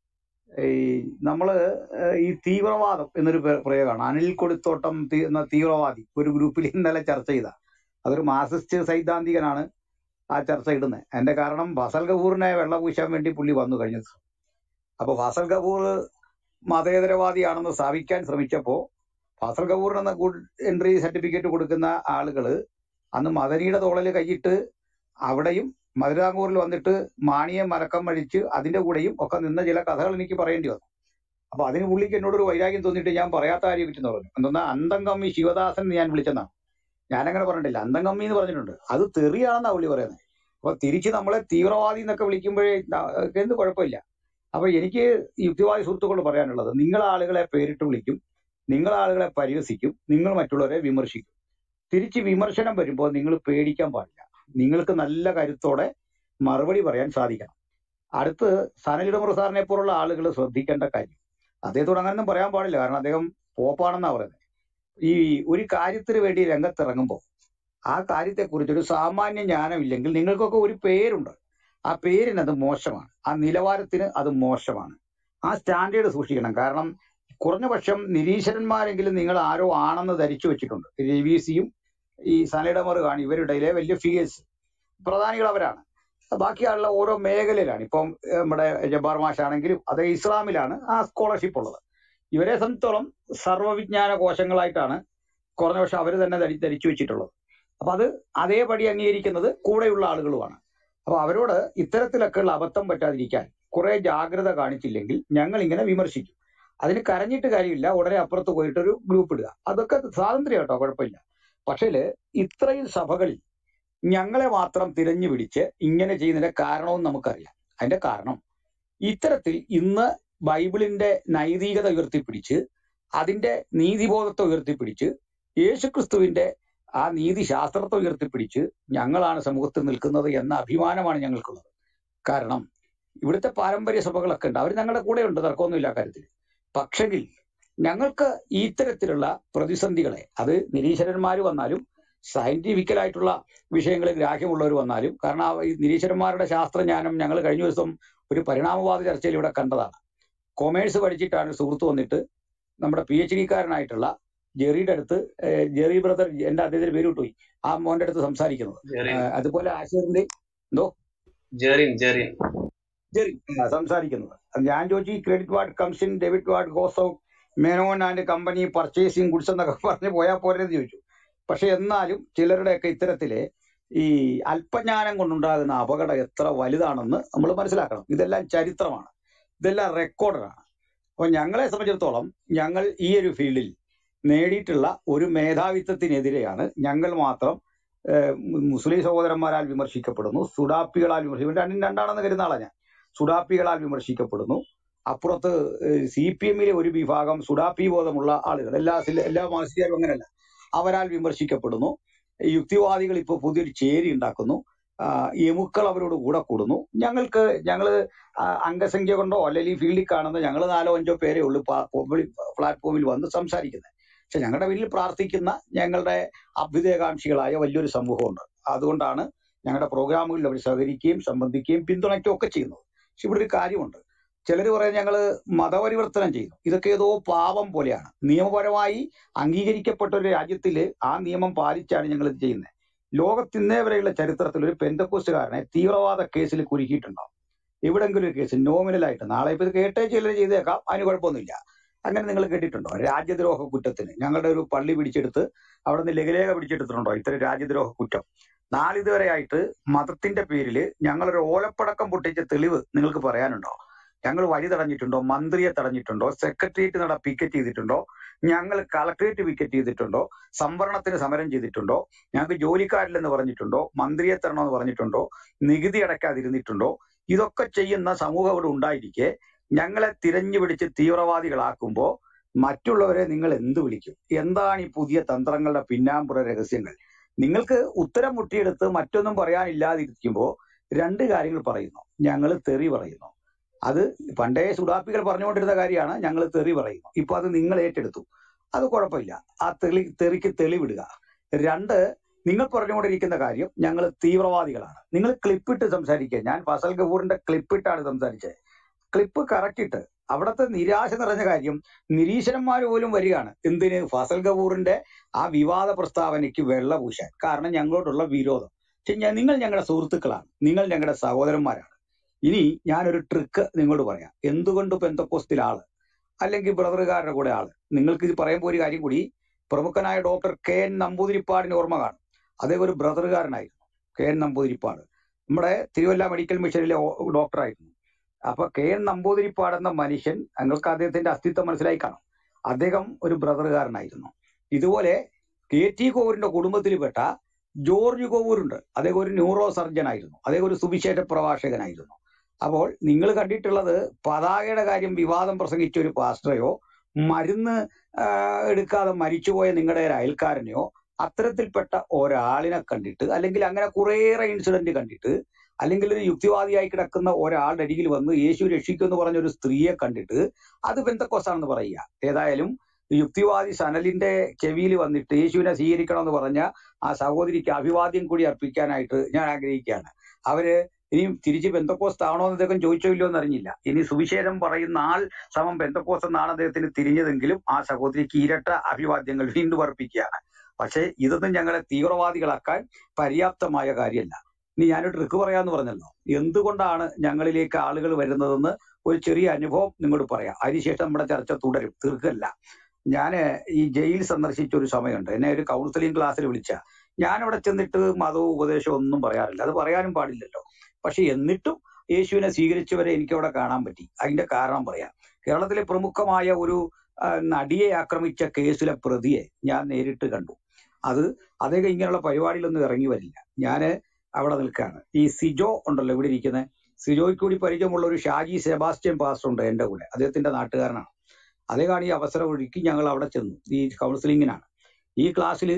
S4: ഈ നമ്മള് ഏഹ് ഈ തീവ്രവാദം എന്നൊരു പേ- പ്രയോഗമാണ് അനിൽ കൊടിത്തോട്ടം തീ- എന്ന തീവ്രവാദി ഒരു ഗ്രൂപ്പിൽ ഇന്നലെ ചർച്ച ചെയ്ത അതൊരു മാർസിസ്റ്റ് സൈദ്ധാന്തികനാണ് ആ ചർച്ച ഇടുന്നത് എന്റെ കാരണം ഫസൽ കപൂറിനെ വെള്ളം പൂശാൻ വേണ്ടി പുള്ളി വന്നു കഴിഞ്ഞ ദിവസം അപ്പൊ ഫസൽ കപൂർ മതേതരവാദിയാണെന്ന് സ്ഥാപിക്കാൻ ശ്രമിച്ചപ്പോ ഫസൽ കപൂറിന് എന്ന ഗുഡ് എൻട്രി സർട്ടിഫിക്കറ്റ് കൊടുക്കുന്ന ആളുകള് അന്ന് മദനിയുടെ തോളല് കൈയിട്ട് അവിടെയും മധുരാങ്കൂറിൽ വന്നിട്ട് മാണിയെ മലക്കം മഴിച്ച് അതിന്റെ കൂടെയും ഒക്കെ നിന്ന ചില കഥകൾ എനിക്ക് പറയേണ്ടി വന്നു അപ്പൊ അതിന് പുള്ളിക്ക് എന്നോടൊരു വൈരാഗ്യം തോന്നിയിട്ട് ഞാൻ പറയാത്ത കാര്യം പറ്റുന്ന പറഞ്ഞു എന്തെന്നാ അന്തം കമ്മി ശിവദാസൻ എന്ന് ഞാൻ വിളിച്ചെന്നാണ് ഞാനങ്ങനെ പറഞ്ഞിട്ടില്ല അന്തം കമ്മി എന്ന് പറഞ്ഞിട്ടുണ്ട് അത് തെറിയാണെന്നാ പുള്ളി പറയുന്നത് അപ്പൊ തിരിച്ച് നമ്മളെ തീവ്രവാദി എന്നൊക്കെ വിളിക്കുമ്പോഴേ ന- എന്ത് കുഴപ്പമില്ല അപ്പൊ എനിക്ക് യുക്തിവാദി സുഹൃത്തുക്കളോട് പറയാനുള്ളത് നിങ്ങൾ ആളുകളെ പേരിട്ട് വിളിക്കും നിങ്ങൾ ആളുകളെ പരിഹസിക്കും നിങ്ങൾ മറ്റുള്ളവരെ വിമർശിക്കും തിരിച്ച് വിമർശനം വരുമ്പോൾ നിങ്ങൾ പേടിക്കാൻ പാടില്ല നിങ്ങൾക്ക് നല്ല കരുത്തോടെ മറുപടി പറയാൻ സാധിക്കണം അടുത്ത് സനലിടമുറ സാറിനെ പോലുള്ള ആളുകൾ ശ്രദ്ധിക്കേണ്ട കാര്യം അദ്ദേഹത്തോട് അങ്ങനെയൊന്നും പറയാൻ പാടില്ല കാരണം അദ്ദേഹം പോപ്പാണെന്നാ പറയുന്നത് ഈ ഒരു കാര്യത്തിന് വേണ്ടി രംഗത്തിറങ്ങുമ്പോൾ ആ കാര്യത്തെക്കുറിച്ച് ഒരു സാമാന്യ ജ്ഞാനമില്ലെങ്കിൽ നിങ്ങൾക്കൊക്കെ ഒരു പേരുണ്ട് ആ പേരിന് അത് മോശമാണ് ആ നിലവാരത്തിന് അത് മോശമാണ് ആ സ്റ്റാൻഡേർഡ് സൂക്ഷിക്കണം കാരണം കുറഞ്ഞ പക്ഷം നിരീശ്വരന്മാരെങ്കിലും നിങ്ങൾ ആരോ ആണെന്ന് ധരിച്ചു വെച്ചിട്ടുണ്ട് രവീസിയും ഈ സനലിടമർ കാണി ഇവരുടെ ഇടയിലെ വലിയ ഫിഗേഴ്സ് പ്രധാനികൾ അവരാണ് ബാക്കിയുള്ള ഓരോ മേഖലയിലാണ് ഇപ്പം ഏഹ്, നമ്മുടെ ജബ്ബാർ മാഷ് ആണെങ്കിലും അത് ഇസ്ലാമിലാണ് ആ സ്കോളർഷിപ്പ് ഉള്ളത് ഇവരെ സംബന്ധിച്ചോളം സർവ്വവിജ്ഞാന കോശങ്ങളായിട്ടാണ് കുറഞ്ഞ പക്ഷെ അവർ തന്നെ ധരി ധരിച്ചു വെച്ചിട്ടുള്ളത് അപ്പൊ അത് അതേപടി അംഗീകരിക്കുന്നത് കൂടെയുള്ള ആളുകളുമാണ് അപ്പൊ അവരോട് ഇത്തരത്തിലൊക്കെയുള്ള അബദ്ധം പറ്റാതിരിക്കാൻ കുറെ ജാഗ്രത കാണിച്ചില്ലെങ്കിൽ ഞങ്ങൾ ഇങ്ങനെ വിമർശിക്കും അതിന് കരഞ്ഞിട്ട് കാര്യമില്ല ഉടനെ അപ്പുറത്ത് പോയിട്ട് ഒരു ഗ്രൂപ്പ് ഇടുക അതൊക്കെ സ്വാതന്ത്ര്യം കേട്ടോ കുഴപ്പമില്ല പക്ഷേ ഇത്രയും സഭകളിൽ ഞങ്ങളെ മാത്രം തിരഞ്ഞു പിടിച്ച് ഇങ്ങനെ ചെയ്യുന്നതിന്റെ കാരണവും നമുക്കറിയാം അതിന്റെ കാരണം ഇത്തരത്തിൽ ഇന്ന് ബൈബിളിന്റെ നൈതികത ഉയർത്തിപ്പിടിച്ച് അതിന്റെ നീതിബോധത്തെ ഉയർത്തിപ്പിടിച്ച് യേശുക്രിസ്തുവിന്റെ ആ നീതിശാസ്ത്രത്തെ ഉയർത്തിപ്പിടിച്ച് ഞങ്ങളാണ് സമൂഹത്തിൽ നിൽക്കുന്നത് എന്ന അഭിമാനമാണ് ഞങ്ങൾക്കുള്ളത് കാരണം ഇവിടുത്തെ പാരമ്പര്യ സഭകളൊക്കെ ഉണ്ട് അവർ ഞങ്ങളുടെ കൂടെ ഉണ്ട് തർക്കമൊന്നുമില്ല കാര്യത്തിൽ പക്ഷെങ്കിൽ ഞങ്ങൾക്ക് ഈ ഇത്തരത്തിലുള്ള പ്രതിസന്ധികളെ അത് നിരീശ്വരന്മാർ വന്നാലും സയന്റിഫിക്കലായിട്ടുള്ള വിഷയങ്ങളിൽ ഗ്രാഹ്യമുള്ളവർ വന്നാലും കാരണം ആ ഈ നിരീശ്വരന്മാരുടെ ശാസ്ത്രജ്ഞാനം ഞങ്ങൾ കഴിഞ്ഞ ദിവസം ഒരു പരിണാമവാദ ചർച്ചയിൽ ഇവിടെ കണ്ടതാണ് കൊമേഴ്സ് പഠിച്ചിട്ടാണ് ഒരു സുഹൃത്ത് വന്നിട്ട് നമ്മുടെ പി എച്ച് ഡിക്കാരനായിട്ടുള്ള ജെറിയുടെ അടുത്ത് ഏഹ്, ജെറി ബ്രദർ എന്റെ അദ്ദേഹത്തിന്റെ പേര് വിട്ടുപോയി ആ മോന്റെ അടുത്ത് സംസാരിക്കുന്നത്
S1: ജെറിൻ
S4: ഏഹ്, അതുപോലെ ആശയറിന്റെ എന്തോ
S1: ജെറിൻ ജെറിൻ
S4: ജെറി ആ, സംസാരിക്കുന്നത് അത് ഞാൻ ചോദിച്ചു ഈ credit what comes in debit what goes out Menon and company purchasing goods എന്നൊക്കെ പറഞ്ഞ് പോയാൽ പോരെന്ന് ചോദിച്ചു പക്ഷെ എന്നാലും ചിലരുടെയൊക്കെ ഇത്തരത്തിലെ ഈ അല്പജ്ഞാനം കൊണ്ടുണ്ടാകുന്ന അപകടം എത്ര വലുതാണെന്ന് നമ്മൾ മനസ്സിലാക്കണം ഇതെല്ലാം ചരിത്രമാണ് ഇതെല്ലാം റെക്കോർഡാണ് അപ്പൊ ഞങ്ങളെ സംബന്ധിച്ചിടത്തോളം ഞങ്ങൾ ഈ ഒരു ഫീൽഡിൽ നേടിയിട്ടുള്ള ഒരു മേധാവിത്വത്തിനെതിരെയാണ് ഞങ്ങൾ മാത്രം ഏഹ്, മു- മുസ്ലിം സഹോദരന്മാരാൽ വിമർശിക്കപ്പെടുന്നു സുഡാപ്പികളാൽ വിമർശിക്കപ്പെടുന്നു രണ്ടും രണ്ടാണെന്ന് കരുതുന്ന ആളാണ് ഞാൻ സുഡാപ്പികളാൽ വിമർശിക്കപ്പെടുന്നു അപ്പുറത്ത് സി പി എമ്മിലെ ഒരു വിഭാഗം സുഡാപ്പി ബോധമുള്ള ആളുകൾ എല്ലാ സില- എല്ലാ മാസികാരും അങ്ങനെയല്ല അവരാൽ വിമർശിക്കപ്പെടുന്നു ഈ യുക്തിവാദികൾ ഇപ്പോൾ പുതിയൊരു ചേരി ഉണ്ടാക്കുന്നു ആ, എമുക്കൾ അവരോട് കൂടെ കൂടുന്നു ഞങ്ങൾക്ക് ഞങ്ങൾ അംഗസംഖ്യ കൊണ്ടോ അല്ലെങ്കിൽ ഈ ഫീൽഡിൽ കാണുന്ന ഞങ്ങൾ നാലോ അഞ്ചോ പേരേ ഉള്ളൂ പ്ലാറ്റ്ഫോമിൽ വന്ന് സംസാരിക്കുന്നത് പക്ഷെ ഞങ്ങളുടെ വീട്ടിൽ പ്രാർത്ഥിക്കുന്ന ഞങ്ങളുടെ അഭ്യുദയകാംക്ഷികളായ വലിയൊരു സമൂഹമുണ്ട് അതുകൊണ്ടാണ് ഞങ്ങളുടെ പ്രോഗ്രാമുകളിൽ അവർ സഹകരിക്കുകയും സംബന്ധിക്കുകയും പിന്തുണയ്ക്കുകയും ഒക്കെ ചെയ്യുന്നത് പക്ഷെ ഇവിടെ ഒരു കാര്യമുണ്ട് ചിലർ പറയാൻ ഞങ്ങൾ മതപരിവർത്തനം ചെയ്യുന്നു ഇതൊക്കെ ഏതോ പാപം പോലെയാണ് നിയമപരമായി അംഗീകരിക്കപ്പെട്ട ഒരു രാജ്യത്തിൽ ആ നിയമം പാലിച്ചാണ് ഞങ്ങൾ ഇത് ചെയ്യുന്നത് ലോകത്തിന്നേ വരെയുള്ള ചരിത്രത്തിൽ ഒരു പെന്തക്കോസ്റ്റുകാരനെ തീവ്രവാദ കേസിൽ കുരുക്കിയിട്ടുണ്ടാവും എവിടെങ്കിലും ഒരു കേസ് നോമിനലായിട്ട് നാളെ ഇപ്പൊ ഇത് കേട്ടേ ചിലർ ചെയ്തേക്കാം അതിന് കുഴപ്പമൊന്നുമില്ല അങ്ങനെ നിങ്ങൾ കേട്ടിട്ടുണ്ടോ രാജ്യദ്രോഹ കുറ്റത്തിന് ഞങ്ങളുടെ ഒരു പള്ളി പിടിച്ചെടുത്ത് അവിടെ നിന്ന് ലഘുലേഖ പിടിച്ചെടുത്തിട്ടുണ്ടോ ഇത്തരം രാജ്യദ്രോഹ കുറ്റം നാളിതുവരെയായിട്ട് മതത്തിന്റെ പേരിൽ ഞങ്ങളൊരു ഓലപ്പടക്കം പൊട്ടിച്ച തെളിവ് നിങ്ങൾക്ക് പറയാനുണ്ടോ ഞങ്ങൾ വഴി തടഞ്ഞിട്ടുണ്ടോ മന്ത്രിയെ തടഞ്ഞിട്ടുണ്ടോ സെക്രട്ടേറിയറ്റ് നട പിക്കറ്റ് ചെയ്തിട്ടുണ്ടോ ഞങ്ങൾ കളക്ടറേറ്റ് പിക്കറ്റ് ചെയ്തിട്ടുണ്ടോ സംവരണത്തിന് സമരം ചെയ്തിട്ടുണ്ടോ ഞങ്ങൾക്ക് ജോലിക്കാരില്ലെന്ന് പറഞ്ഞിട്ടുണ്ടോ മന്ത്രിയെ തരണമെന്ന് പറഞ്ഞിട്ടുണ്ടോ നികുതി അടയ്ക്കാതിരുന്നിട്ടുണ്ടോ ഇതൊക്കെ ചെയ്യുന്ന സമൂഹം ഇവിടെ ഉണ്ടായിരിക്കെ ഞങ്ങളെ തിരഞ്ഞു പിടിച്ച് തീവ്രവാദികളാക്കുമ്പോ മറ്റുള്ളവരെ നിങ്ങൾ എന്ത് വിളിക്കും എന്താണ് ഈ പുതിയ തന്ത്രങ്ങളുടെ പിന്നാമ്പുറ രഹസ്യങ്ങൾ നിങ്ങൾക്ക് ഉത്തരം മുട്ടിയെടുത്ത് മറ്റൊന്നും പറയാനില്ലാതിരിക്കുമ്പോ രണ്ട് കാര്യങ്ങൾ പറയുന്നു ഞങ്ങൾ തെറി പറയുന്നു അത് പണ്ടേ സുഡാപ്പികൾ പറഞ്ഞുകൊണ്ടിരുന്ന കാര്യമാണ് ഞങ്ങൾ തെറി പറയുന്നു ഇപ്പൊ അത് നിങ്ങൾ ഏറ്റെടുത്തു അത് കുഴപ്പമില്ല ആ തെളി തെറിക്ക് തെളിവിടുക രണ്ട് നിങ്ങൾ പറഞ്ഞുകൊണ്ടിരിക്കുന്ന കാര്യം ഞങ്ങൾ തീവ്രവാദികളാണ് നിങ്ങൾ ക്ലിപ്പിട്ട് സംസാരിക്കുക ഞാൻ ഫസൽ ഗഫൂറിന്റെ ക്ലിപ്പിട്ടാണ് സംസാരിച്ചത് ക്ലിപ്പ് കറക്റ്റ് ഇട്ട് അവിടുത്തെ നിരാശ നിറഞ്ഞ കാര്യം നിരീശ്വരന്മാർ പോലും വരികയാണ് എന്തിന് ഫസൽ ഗഫൂറിന്റെ ആ വിവാദ പ്രസ്താവനയ്ക്ക് വെള്ള പൂശാൻ കാരണം ഞങ്ങളോടുള്ള വിരോധം പക്ഷെ ഞാൻ- നിങ്ങൾ ഞങ്ങളുടെ സുഹൃത്തുക്കളാണ് നിങ്ങൾ ഞങ്ങളുടെ സഹോദരന്മാരാണ് ഇനി ഞാനൊരു ട്രിക്ക് നിങ്ങളോട് പറയാം എന്തുകൊണ്ട് പെന്തക്കോസ്തിൽ ആള് അല്ലെങ്കിൽ ബ്രദറുകാരുടെ കൂടെ ആള് നിങ്ങൾക്ക് ഇത് പറയുമ്പോൾ ഒരു കാര്യം കൂടി പ്രമുഖനായ ഡോക്ടർ കെ എൻ നമ്പൂതിരിപ്പാടിന് ഓർമ്മ കാണും അദ്ദേഹം ഒരു ബ്രദറുകാരനായിരുന്നു കെ എൻ നമ്പൂതിരിപ്പാട് നമ്മുടെ തിരുവല്ല മെഡിക്കൽ മിഷനിലെ ഓ- ഡോക്ടറായിരുന്നു അപ്പൊ കെ എൻ നമ്പൂതിരിപ്പാട് എന്ന മനുഷ്യൻ നിങ്ങൾക്ക് അദ്ദേഹത്തിന്റെ അസ്തിത്വം മനസ്സിലായി കാണും അദ്ദേഹം ഒരു ബ്രദറുകാരനായിരുന്നു ഇതുപോലെ കെ ടി കോവൂരിന്റെ കുടുംബത്തിൽപ്പെട്ട ജോർജ് കോവൂരുണ്ട് അദ്ദേഹം ഒരു ന്യൂറോ സർജൻ ആയിരുന്നു അദ്ദേഹം ഒരു സുവിശേഷ പ്രഭാഷകനായിരുന്നു അപ്പോൾ നിങ്ങൾ കണ്ടിട്ടുള്ളത് പതാകയുടെ കാര്യം വിവാദം പ്രസംഗിച്ച ഒരു പാസ്റ്ററെയോ മരുന്ന് ആ, എടുക്കാതെ മരിച്ചുപോയ നിങ്ങളുടെ ഒരു അയൽക്കാരനെയോ അത്തരത്തിൽപ്പെട്ട ഒരാളിനെ കണ്ടിട്ട് അല്ലെങ്കിൽ അങ്ങനെ കുറേയേറെ ഇൻസിഡന്റ് കണ്ടിട്ട് അല്ലെങ്കിൽ ഒരു യുക്തിവാദിയായി കിടക്കുന്ന ഒരാളുടെ അരികിൽ വന്ന് യേശു രക്ഷിക്കുമെന്ന് പറഞ്ഞ ഒരു സ്ത്രീയെ കണ്ടിട്ട് അത് ബന്ധക്കോസാണെന്ന് പറയുക ഏതായാലും യുക്തിവാദി സനലിന്റെ ചെവിയിൽ വന്നിട്ട് യേശുവിനെ സ്വീകരിക്കണമെന്ന് പറഞ്ഞ ആ സഹോദരിക്ക് അഭിവാദ്യം കൂടി അർപ്പിക്കാനായിട്ട് ഞാൻ ആഗ്രഹിക്കുകയാണ് അവര് ഇനിയും തിരിച്ച് ബന്ധക്കോസ്ത് ആണോ എന്ന് അദ്ദേഹം ചോദിച്ചോ ഇല്ലയോ എന്ന് അറിഞ്ഞില്ല ഇനി സുവിശേഷം പറയുന്ന ആൾ സമം ബന്ധക്കോസ്ത് എന്നാണ് അദ്ദേഹത്തിന് തിരിഞ്ഞതെങ്കിലും ആ സഹോദരിക്ക് ഇരട്ട അഭിവാദ്യങ്ങൾ വീണ്ടും അർപ്പിക്കുകയാണ് പക്ഷേ ഇതൊന്നും ഞങ്ങളെ തീവ്രവാദികളാക്കാൻ പര്യാപ്തമായ കാര്യമല്ല ഇനി ഞാനൊരു ട്രിക്ക് പറയാന്ന് പറഞ്ഞല്ലോ എന്തുകൊണ്ടാണ് ഞങ്ങളിലേക്ക് ആളുകൾ വരുന്നതെന്ന് ഒരു ചെറിയ അനുഭവം നിങ്ങളോട് പറയാം അതിനുശേഷം നമ്മുടെ ചർച്ച തുടരും തീർക്കല്ല ഞാൻ ഈ ജയിൽ സന്ദർശിച്ച ഒരു സമയമുണ്ട് എന്നെ ഒരു കൗൺസിലിംഗ് ക്ലാസ്സിൽ വിളിച്ച ഞാൻ അവിടെ ചെന്നിട്ട് മതവും ഉപദേശവും ഒന്നും പറയാറില്ല അത് പറയാനും പാടില്ലല്ലോ പക്ഷെ എന്നിട്ടും യേശുവിനെ സ്വീകരിച്ചവരെ എനിക്ക് അവിടെ കാണാൻ പറ്റി അതിന്റെ കാരണം പറയാം കേരളത്തിലെ പ്രമുഖമായ ഒരു ആ, നടിയെ ആക്രമിച്ച കേസിലെ പ്രതിയെ ഞാൻ നേരിട്ട് കണ്ടു അത് അദ്ദേഹം ഇങ്ങനെയുള്ള പരിപാടിയിലൊന്നും ഇറങ്ങി വരില്ല ഞാന് അവിടെ നിൽക്കുകയാണ് ഈ സിജോ ഉണ്ടല്ലോ ഇവിടെ ഇരിക്കുന്നത് സിജോയ്ക്ക് കൂടി പരിചയമുള്ള ഒരു ഷാജി സെബാസ്റ്റ്യൻ പാസ്റ്റർ ഉണ്ട് എന്റെ കൂടെ അദ്ദേഹത്തിന്റെ നാട്ടുകാരനാണ് അദ്ദേഹമാണ് ഈ അവസരം ഒരുക്കി ഞങ്ങൾ അവിടെ ചെന്നു ഈ കൗൺസിലിങ്ങിനാണ് ഈ ക്ലാസ്സിൽ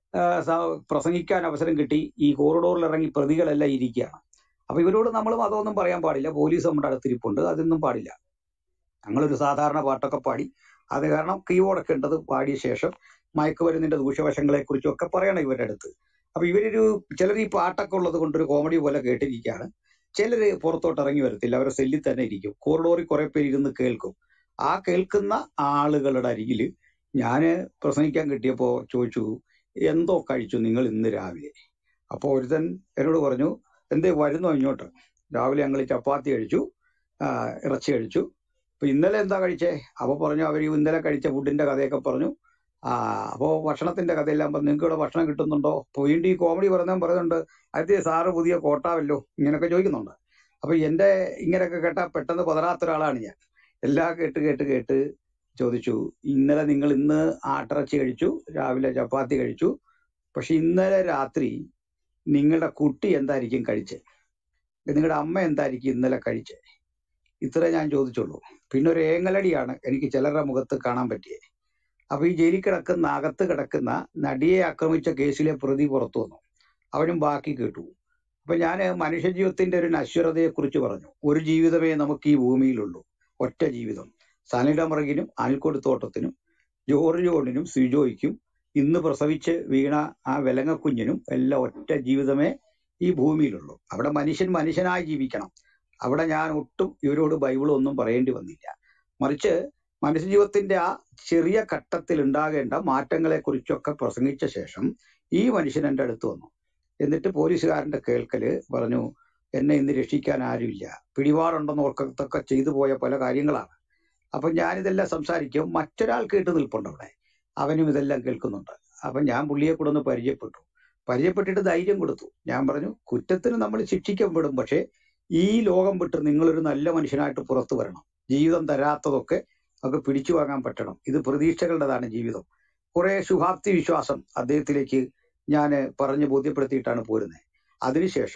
S4: പ്രസംഗിക്കാൻ അവസരം കിട്ടി ഈ കോറിഡോറിൽ ഇറങ്ങി പ്രതികളെല്ലാം ഇരിക്കുകയാണ് അപ്പൊ ഇവരോട് നമ്മൾ മതമൊന്നും പറയാൻ പാടില്ല പോലീസ് നമ്മുടെ അടുത്തിരിപ്പുണ്ട് അതൊന്നും പാടില്ല ഞങ്ങളൊരു സാധാരണ പാട്ടൊക്കെ പാടി അത് കാരണം കീബോർഡൊക്കെ ഉണ്ടത് പാടിയ ശേഷം മയക്കുമരുന്നിന്റെ ദൂഷ്യവശങ്ങളെ കുറിച്ചും ഒക്കെ പറയണം ഇവരുടെ അടുത്ത് അപ്പൊ ഇവരൊരു ചിലർ ഈ പാട്ടൊക്കെ ഉള്ളത് കൊണ്ടൊരു കോമഡി പോലെ കേട്ടിരിക്കുകയാണ് ചിലര് പുറത്തോട്ട് ഇറങ്ങി വരത്തില്ല അവരെ സെല്ലിൽ തന്നെ ഇരിക്കും കോറിഡോറിൽ കുറെ പേര് ഇരുന്ന് കേൾക്കും ആ കേൾക്കുന്ന ആളുകളുടെ അരികില് ഞാന് പ്രസംഗിക്കാൻ കിട്ടിയപ്പോ ചോദിച്ചു എന്തോ കഴിച്ചു നിങ്ങൾ ഇന്ന് രാവിലെ അപ്പൊ ഒരുത്തൻ എന്നോട് പറഞ്ഞു എന്തേ വരുന്നോ ഇങ്ങോട്ട് രാവിലെ ഞങ്ങൾ ചപ്പാത്തി കഴിച്ചു ആ, ഇറച്ചി കഴിച്ചു അപ്പൊ ഇന്നലെ എന്താ കഴിച്ചേ അപ്പൊ പറഞ്ഞു അവർ ഇന്നലെ കഴിച്ച ഫുഡിന്റെ കഥയൊക്കെ പറഞ്ഞു ആ അപ്പോ ഭക്ഷണത്തിന്റെ കഥയെല്ലാം പറഞ്ഞു നിങ്ങൾക്ക് ഇവിടെ ഭക്ഷണം കിട്ടുന്നുണ്ടോ അപ്പൊ വീണ്ടും ഈ കോമഡി പറഞ്ഞാൽ പറയുന്നുണ്ട് അതേ സാറ് പുതിയ കോട്ടാവല്ലോ ഇങ്ങനെയൊക്കെ ചോദിക്കുന്നുണ്ട് അപ്പൊ എന്റെ ഇങ്ങനെയൊക്കെ കേട്ടാ പെട്ടെന്ന് പതറാത്ത ഒരാളാണ് ഞാൻ എല്ലാം കേട്ട് കേട്ട് കേട്ട് ചോദിച്ചു ഇന്നലെ നിങ്ങൾ ഇന്ന് ആട്ടിറച്ചി കഴിച്ചു രാവിലെ ചപ്പാത്തി കഴിച്ചു പക്ഷെ ഇന്നലെ രാത്രി നിങ്ങളുടെ കുട്ടി എന്തായിരിക്കും കഴിച്ചത് നിങ്ങളുടെ അമ്മ എന്തായിരിക്കും ഇന്നലെ കഴിച്ചത് ഇത്ര ഞാൻ ചോദിച്ചുള്ളൂ പിന്നെ ഒരു ഏങ്ങലടിയാണ് എനിക്ക് ചിലരുടെ മുഖത്ത് കാണാൻ പറ്റിയത് അപ്പൊ ഈ ജയിലിൽ കിടക്കുന്ന അകത്ത് കിടക്കുന്ന നടിയെ ആക്രമിച്ച കേസിലെ പ്രതി പുറത്തു വന്നു അവനും ബാക്കി കേട്ടു അപ്പൊ ഞാൻ മനുഷ്യജീവിതത്തിന്റെ ഒരു നശ്വരതയെ കുറിച്ച് പറഞ്ഞു ഒരു ജീവിതമേ നമുക്ക് ഈ ഭൂമിയിലുള്ളൂ ഒറ്റ ജീവിതം സനിഡമറകിനും അനിൽക്കൊടുത്തോട്ടത്തിനും ജോർജ് ജോണിനും സിജോയ്ക്കും ഇന്ന് പ്രസവിച്ച് വീണ ആ വിലങ്ങക്കുഞ്ഞിനും എല്ലാം ഒറ്റ ജീവിതമേ ഈ ഭൂമിയിലുള്ളൂ അവിടെ മനുഷ്യൻ മനുഷ്യനായി ജീവിക്കണം അവിടെ ഞാൻ ഒട്ടും ഇവരോട് ബൈബിൾ ഒന്നും പറയേണ്ടി വന്നില്ല മറിച്ച് മനുഷ്യജീവിതത്തിന്റെ ആ ചെറിയ ഘട്ടത്തിൽ ഉണ്ടാകേണ്ട മാറ്റങ്ങളെ കുറിച്ചൊക്കെ പ്രസംഗിച്ച ശേഷം ഈ മനുഷ്യൻ എൻ്റെ അടുത്ത് വന്നു എന്നിട്ട് പോലീസുകാരന്റെ കേൾക്കല് പറഞ്ഞു എന്നെ ഇന്ന് രക്ഷിക്കാൻ ആരുമില്ല പിടിപാടുണ്ടെന്ന് ഓർക്കത്തൊക്കെ ചെയ്തു പോയ പല കാര്യങ്ങളാണ് അപ്പൊ ഞാനിതെല്ലാം സംസാരിക്കും മറ്റൊരാൾ കേട്ട് നിൽപ്പുണ്ട് അവിടെ അവനും ഇതെല്ലാം കേൾക്കുന്നുണ്ട് അപ്പൊ ഞാൻ പുള്ളിയെ കൂടെ ഒന്ന് പരിചയപ്പെട്ടു പരിചയപ്പെട്ടിട്ട് ധൈര്യം കൊടുത്തു ഞാൻ പറഞ്ഞു കുറ്റത്തിന് നമ്മൾ ശിക്ഷിക്കപ്പെടും പക്ഷേ ഈ ലോകം വിട്ട് നിങ്ങളൊരു നല്ല മനുഷ്യനായിട്ട് പുറത്തു വരണം ജീവിതം തരാത്തതൊക്കെ നമുക്ക് പിടിച്ചു വാങ്ങാൻ പറ്റണം ഇത് പ്രതീക്ഷകളുടേതാണ് ജീവിതം കുറെ ശുഭാപ്തി വിശ്വാസം അദ്ദേഹത്തിലേക്ക് ഞാൻ പറഞ്ഞ് ബോധ്യപ്പെടുത്തിയിട്ടാണ് പോരുന്നത് അതിനുശേഷം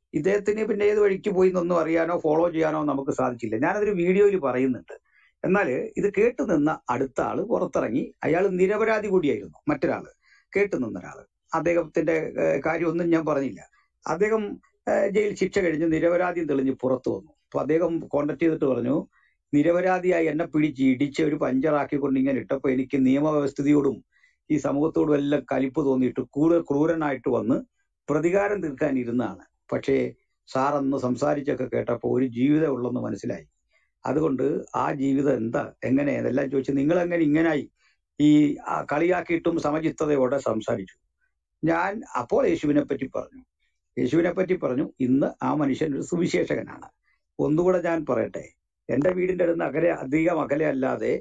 S4: ഇദ്ദേഹത്തിന് പിന്നെ ഏത് വഴിക്ക് പോയി എന്നൊന്നും അറിയാനോ ഫോളോ ചെയ്യാനോ നമുക്ക് സാധിച്ചില്ല ഞാനതൊരു വീഡിയോയിൽ പറയുന്നുണ്ട് എന്നാൽ ഇത് കേട്ടു നിന്ന അടുത്ത ആള് പുറത്തിറങ്ങി അയാൾ നിരപരാധി കൂടിയായിരുന്നു മറ്റൊരാള് കേട്ടു നിന്ന ഒരാള് അദ്ദേഹത്തിന്റെ ഏഹ്, കാര്യമൊന്നും ഞാൻ പറഞ്ഞില്ല അദ്ദേഹം ഏഹ്, ജയിൽ ശിക്ഷ കഴിഞ്ഞ് നിരപരാധി തെളിഞ്ഞ് പുറത്തു വന്നു അപ്പൊ അദ്ദേഹം കോണ്ടാക്ട് ചെയ്തിട്ട് പറഞ്ഞു നിരപരാധിയായി എന്നെ പിടിച്ച് ഇടിച്ച് ഒരു പഞ്ചറാക്കിക്കൊണ്ട് ഇങ്ങനെ ഇട്ടപ്പോ എനിക്ക് നിയമവ്യവസ്ഥയോടും ഈ സമൂഹത്തോടും എല്ലാം കലിപ്പ് തോന്നിയിട്ട് കൂടുതൽ ക്രൂരനായിട്ട് വന്ന് പ്രതികാരം തീർക്കാൻ ഇരുന്നാണ് പക്ഷേ സാർ അന്ന് സംസാരിച്ചൊക്കെ കേട്ടപ്പോൾ ഒരു ജീവിതം ഉള്ളെന്ന് മനസ്സിലായി അതുകൊണ്ട് ആ ജീവിതം എന്താ എങ്ങനെ എന്നെല്ലാം ചോദിച്ച് നിങ്ങൾ എങ്ങനെ ഇങ്ങനായി ഈ ആ, കളിയാക്കിയിട്ടും സമചിത്തതയോടെ സംസാരിച്ചു ഞാൻ അപ്പോൾ യേശുവിനെ പറ്റി പറഞ്ഞു യേശുവിനെ പറ്റി പറഞ്ഞു ഇന്ന് ആ മനുഷ്യൻ ഒരു സുവിശേഷകനാണ് ഒന്നുകൂടെ ഞാൻ പറയട്ടെ എന്റെ വീടിന്റെ അടുത്ത് അകലെ അധികം അകലെ അല്ലാതെ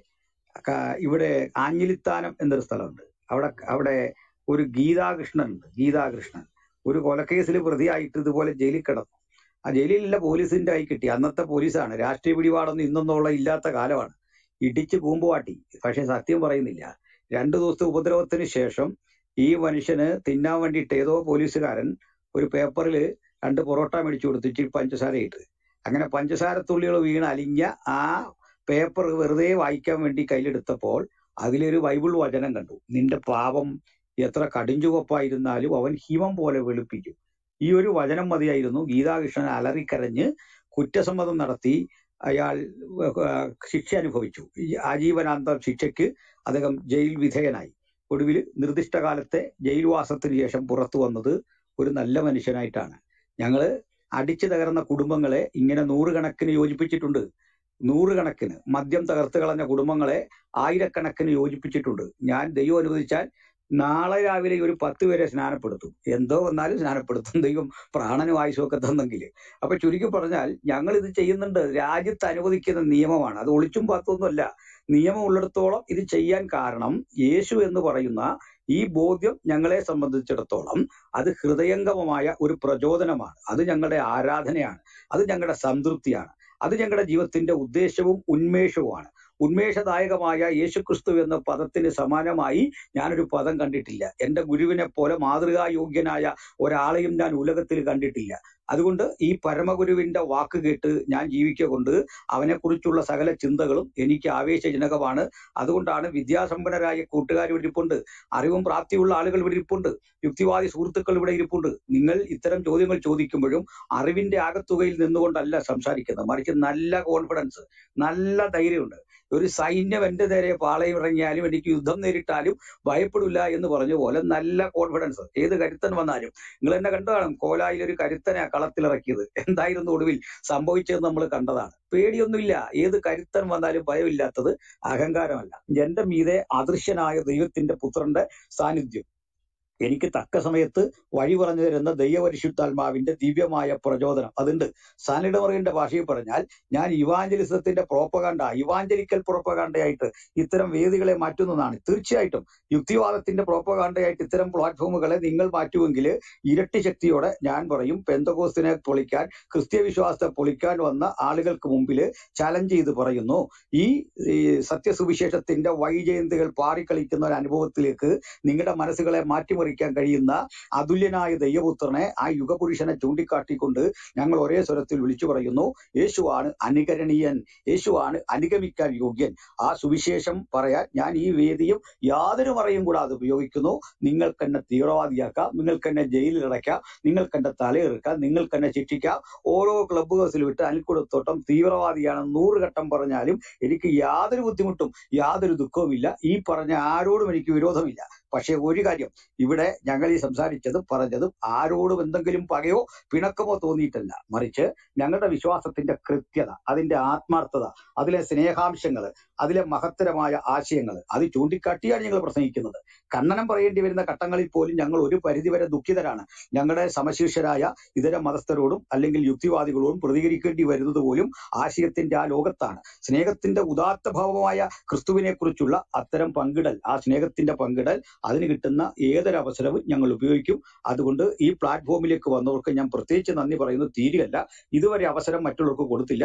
S4: ക- ഇവിടെ ആഞ്ഞിലിത്താനം എന്നൊരു സ്ഥലമുണ്ട് അവിടെ അവിടെ ഒരു ഗീതാകൃഷ്ണൻ ഉണ്ട് ഗീതാകൃഷ്ണൻ ഒരു കൊലക്കേസിൽ പ്രതിയായിട്ട് ഇതുപോലെ ജയിലിൽ കിടന്നു ആ ജയിലിലുള്ള പോലീസിന്റെ ആയി കിട്ടി അന്നത്തെ പോലീസാണ് രാഷ്ട്രീയ പിടിപാടൊന്നും ഇന്നൊന്നുള്ള ഇല്ലാത്ത കാലമാണ് ഇടിച്ച് കൂമ്പുവാട്ടി പക്ഷെ സത്യം പറയുന്നില്ല രണ്ടു ദിവസത്തെ ഉപദ്രവത്തിന് ശേഷം ഈ മനുഷ്യന് തിന്നാൻ വേണ്ടിയിട്ട് ഏതോ പോലീസുകാരൻ ഒരു പേപ്പറിൽ രണ്ട് പൊറോട്ട മേടിച്ചു കൊടുത്തു ഇച്ചിരി പഞ്ചസാര ഇട്ട് അങ്ങനെ പഞ്ചസാര തുള്ളികൾ വീണ് അലിഞ്ഞ ആ പേപ്പർ വെറുതെ വായിക്കാൻ വേണ്ടി കയ്യിലെടുത്തപ്പോൾ അതിലൊരു ബൈബിൾ വചനം കണ്ടു നിന്റെ പാപം എത്ര കടിഞ്ചുവപ്പായിരുന്നാലും അവൻ ഹിമം പോലെ വെളുപ്പിക്കും ഈ ഒരു വചനം മതിയായിരുന്നു ഗീതാകൃഷ്ണൻ അലറിക്കരഞ്ഞ് കുറ്റസമ്മതം നടത്തി അയാൾ ഏഹ്, ശിക്ഷ അനുഭവിച്ചു ഈ ആജീവനാന്ത ശിക്ഷയ്ക്ക് അദ്ദേഹം ജയിൽ വിധേയനായി ഒടുവിൽ നിർദ്ദിഷ്ട കാലത്തെ ജയിൽവാസത്തിന് ശേഷം പുറത്തു വന്നത് ഒരു നല്ല മനുഷ്യനായിട്ടാണ് ഞങ്ങള് അടിച്ചു തകർന്ന കുടുംബങ്ങളെ ഇങ്ങനെ നൂറുകണക്കിന് യോജിപ്പിച്ചിട്ടുണ്ട് നൂറുകണക്കിന് മദ്യം തകർത്ത് കളഞ്ഞ കുടുംബങ്ങളെ ആയിരക്കണക്കിന് യോജിപ്പിച്ചിട്ടുണ്ട് ഞാൻ ദൈവം അനുവദിച്ചാൽ നാളെ രാവിലെ ഒരു പത്ത് പേരെ സ്നാനപ്പെടുത്തും എന്തോ വന്നാലും സ്നാനപ്പെടുത്തും ദൈവം പ്രാണനും ആയുസും ഒക്കെ തന്നെങ്കിൽ അപ്പൊ ചുരുക്കി പറഞ്ഞാൽ ഞങ്ങൾ ഇത് ചെയ്യുന്നുണ്ട് രാജ്യത്ത് അനുവദിക്കുന്ന നിയമമാണ് അത് ഒളിച്ചും പാത്തൊന്നുമല്ല നിയമം ഉള്ളിടത്തോളം ഇത് ചെയ്യാൻ കാരണം യേശു എന്ന് പറയുന്ന ഈ ബോധ്യം ഞങ്ങളെ സംബന്ധിച്ചിടത്തോളം അത് ഹൃദയംഗമമായ ഒരു പ്രചോദനമാണ് അത് ഞങ്ങളുടെ ആരാധനയാണ് അത് ഞങ്ങളുടെ സംതൃപ്തിയാണ് അത് ഞങ്ങളുടെ ജീവിതത്തിന്റെ ഉദ്ദേശവും ഉന്മേഷവുമാണ് ഉന്മേഷദായകമായ യേശുക്രിസ്തു എന്ന പദത്തിന് സമാനമായി ഞാനൊരു പദം കണ്ടിട്ടില്ല എന്റെ ഗുരുവിനെ പോലെ മാതൃകായോഗ്യനായ ഒരാളെയും ഞാൻ ഉലകത്തിൽ കണ്ടിട്ടില്ല അതുകൊണ്ട് ഈ പരമഗുരുവിന്റെ വാക്ക് കേട്ട് ഞാൻ ജീവിക്കുക കൊണ്ട് അവനെക്കുറിച്ചുള്ള സകല ചിന്തകളും എനിക്ക് ആവേശജനകമാണ് അതുകൊണ്ടാണ് വിദ്യാസമ്പന്നരായ കൂട്ടുകാർ ഇവിടെ ഇരിപ്പുണ്ട് അറിവും പ്രാപ്തിയുള്ള ആളുകൾ ഇവിടെ ഇരിപ്പുണ്ട് യുക്തിവാദി സുഹൃത്തുക്കൾ ഇവിടെ ഇരിപ്പുണ്ട് നിങ്ങൾ ഇത്തരം ചോദ്യങ്ങൾ ചോദിക്കുമ്പോഴും അറിവിന്റെ ആകത്തുകയിൽ നിന്നുകൊണ്ടല്ല സംസാരിക്കുന്നത് മറിച്ച് നല്ല കോൺഫിഡൻസ് നല്ല ധൈര്യമുണ്ട് ഒരു സൈന്യം എന്റെ നേരെ പാളയം ഇറങ്ങിയാലും എനിക്ക് യുദ്ധം നേരിട്ടാലും ഭയപ്പെടില്ല എന്ന് പറഞ്ഞ പോലെ നല്ല കോൺഫിഡൻസ് ഏത് കരുത്തൻ വന്നാലും നിങ്ങൾ എന്നെ കണ്ടു കാണും കോലായിൽ ഒരു കരുത്തനെ കളത്തിലിറക്കിയത് എന്തായിരുന്നു ഒടുവിൽ സംഭവിച്ചതെന്ന് നമ്മൾ കണ്ടതാണ് പേടിയൊന്നുമില്ല ഏത് കരുത്തൻ വന്നാലും ഭയമില്ലാത്തത് അഹങ്കാരമല്ല എന്റെ മീതെ അദൃശ്യനായ ദൈവത്തിന്റെ പുത്രന്റെ സാന്നിധ്യം എനിക്ക് തക്ക സമയത്ത് വഴി പറഞ്ഞു തരുന്ന ദൈവപരിശുദ്ധാത്മാവിന്റെ ദിവ്യമായ പ്രചോദനം അതുണ്ട് സാനിഡമറിന്റെ ഭാഷയിൽ പറഞ്ഞാൽ ഞാൻ ഇവാഞ്ചലിസത്തിന്റെ പ്രോപ്പകാണ്ട ഇവാഞ്ചലിക്കൽ പ്രോപ്പകാണ്ടയായിട്ട് ഇത്തരം വേദികളെ മാറ്റുന്നതാണ് തീർച്ചയായിട്ടും യുക്തിവാദത്തിന്റെ പ്രോപ്പകാണ്ടയായിട്ട് ഇത്തരം പ്ലാറ്റ്ഫോമുകളെ നിങ്ങൾ മാറ്റുമെങ്കിൽ ഇരട്ടി ശക്തിയോടെ ഞാൻ പറയും പെന്തകോസ്തിനെ പൊളിക്കാൻ ക്രിസ്ത്യ വിശ്വാസത്തെ പൊളിക്കാൻ വന്ന ആളുകൾക്ക് മുമ്പിൽ ചലഞ്ച് ചെയ്ത് പറയുന്നു ഈ ഈ സത്യസുവിശേഷത്തിന്റെ വൈജയന്തികൾ പാറിക്കളിക്കുന്ന ഒരു അനുഭവത്തിലേക്ക് നിങ്ങളുടെ മനസ്സുകളെ മാറ്റിമറിക്കാൻ കഴിയുന്ന അതുല്യനായ ദൈവപുത്രനെ ആ യുഗപുരുഷനെ ചൂണ്ടിക്കാട്ടിക്കൊണ്ട് ഞങ്ങൾ ഒരേ സ്വരത്തിൽ വിളിച്ചു പറയുന്നു യേശുവാണ് അനുകരണീയൻ യേശുവാണ് അനുഗമിക്കാൻ യോഗ്യൻ ആ സുവിശേഷം പറയാൻ ഞാൻ ഈ വേദിയും യാതൊരു മറയും കൂടാതെ ഉപയോഗിക്കുന്നു നിങ്ങൾക്ക് എന്നെ തീവ്രവാദിയാക്കാം നിങ്ങൾക്ക് എന്നെ ജയിലിൽ അടയ്ക്കാം നിങ്ങൾക്ക് എന്റെ തലയെറുക്കാം നിങ്ങൾക്ക് എന്നെ ശിക്ഷിക്കാം ഓരോ ക്ലബ്ബ് ഹൗസിൽ വിട്ട് അനിൽക്കുടത്തോട്ടം തീവ്രവാദിയാണ് നൂറ് ഘട്ടം പറഞ്ഞാലും എനിക്ക് യാതൊരു ബുദ്ധിമുട്ടും യാതൊരു ദുഃഖവുമില്ല ഈ പറഞ്ഞ ആരോടും എനിക്ക് വിരോധമില്ല പക്ഷേ ഒരു കാര്യം ഇവിടെ ഞങ്ങൾ ഈ സംസാരിച്ചതും പറഞ്ഞതും ആരോടും എന്തെങ്കിലും പകയോ പിണക്കമോ തോന്നിയിട്ടല്ല മറിച്ച് ഞങ്ങളുടെ വിശ്വാസത്തിന്റെ കൃത്യത അതിന്റെ ആത്മാർത്ഥത അതിലെ സ്നേഹാംശങ്ങൾ അതിലെ മഹത്തരമായ ആശയങ്ങൾ അത് ചൂണ്ടിക്കാട്ടിയാണ് ഞങ്ങൾ പ്രസംഗിക്കുന്നത് ഖണ്ഡനം പറയേണ്ടി വരുന്ന ഘട്ടങ്ങളിൽ പോലും ഞങ്ങൾ ഒരു പരിധിവരെ ദുഃഖിതരാണ് ഞങ്ങളുടെ സമശീർഷരായ ഇതര മതസ്ഥരോടും അല്ലെങ്കിൽ യുക്തിവാദികളോടും പ്രതികരിക്കേണ്ടി വരുന്നത് പോലും ആശയത്തിന്റെ ആ ലോകത്താണ് സ്നേഹത്തിന്റെ ഉദാത്ത ഭാവമായ ക്രിസ്തുവിനെ കുറിച്ചുള്ള അത്തരം പങ്കിടൽ ആ സ്നേഹത്തിന്റെ പങ്കിടൽ അതിന് കിട്ടുന്ന ഏതൊരു അവസരവും ഞങ്ങൾ ഉപയോഗിക്കും അതുകൊണ്ട് ഈ പ്ലാറ്റ്ഫോമിലേക്ക് വന്നവർക്ക് ഞാൻ പ്രത്യേകിച്ച് നന്ദി പറയുന്നത് തീരെയല്ല ഇതുവരെ അവസരം മറ്റുള്ളവർക്ക് കൊടുത്തില്ല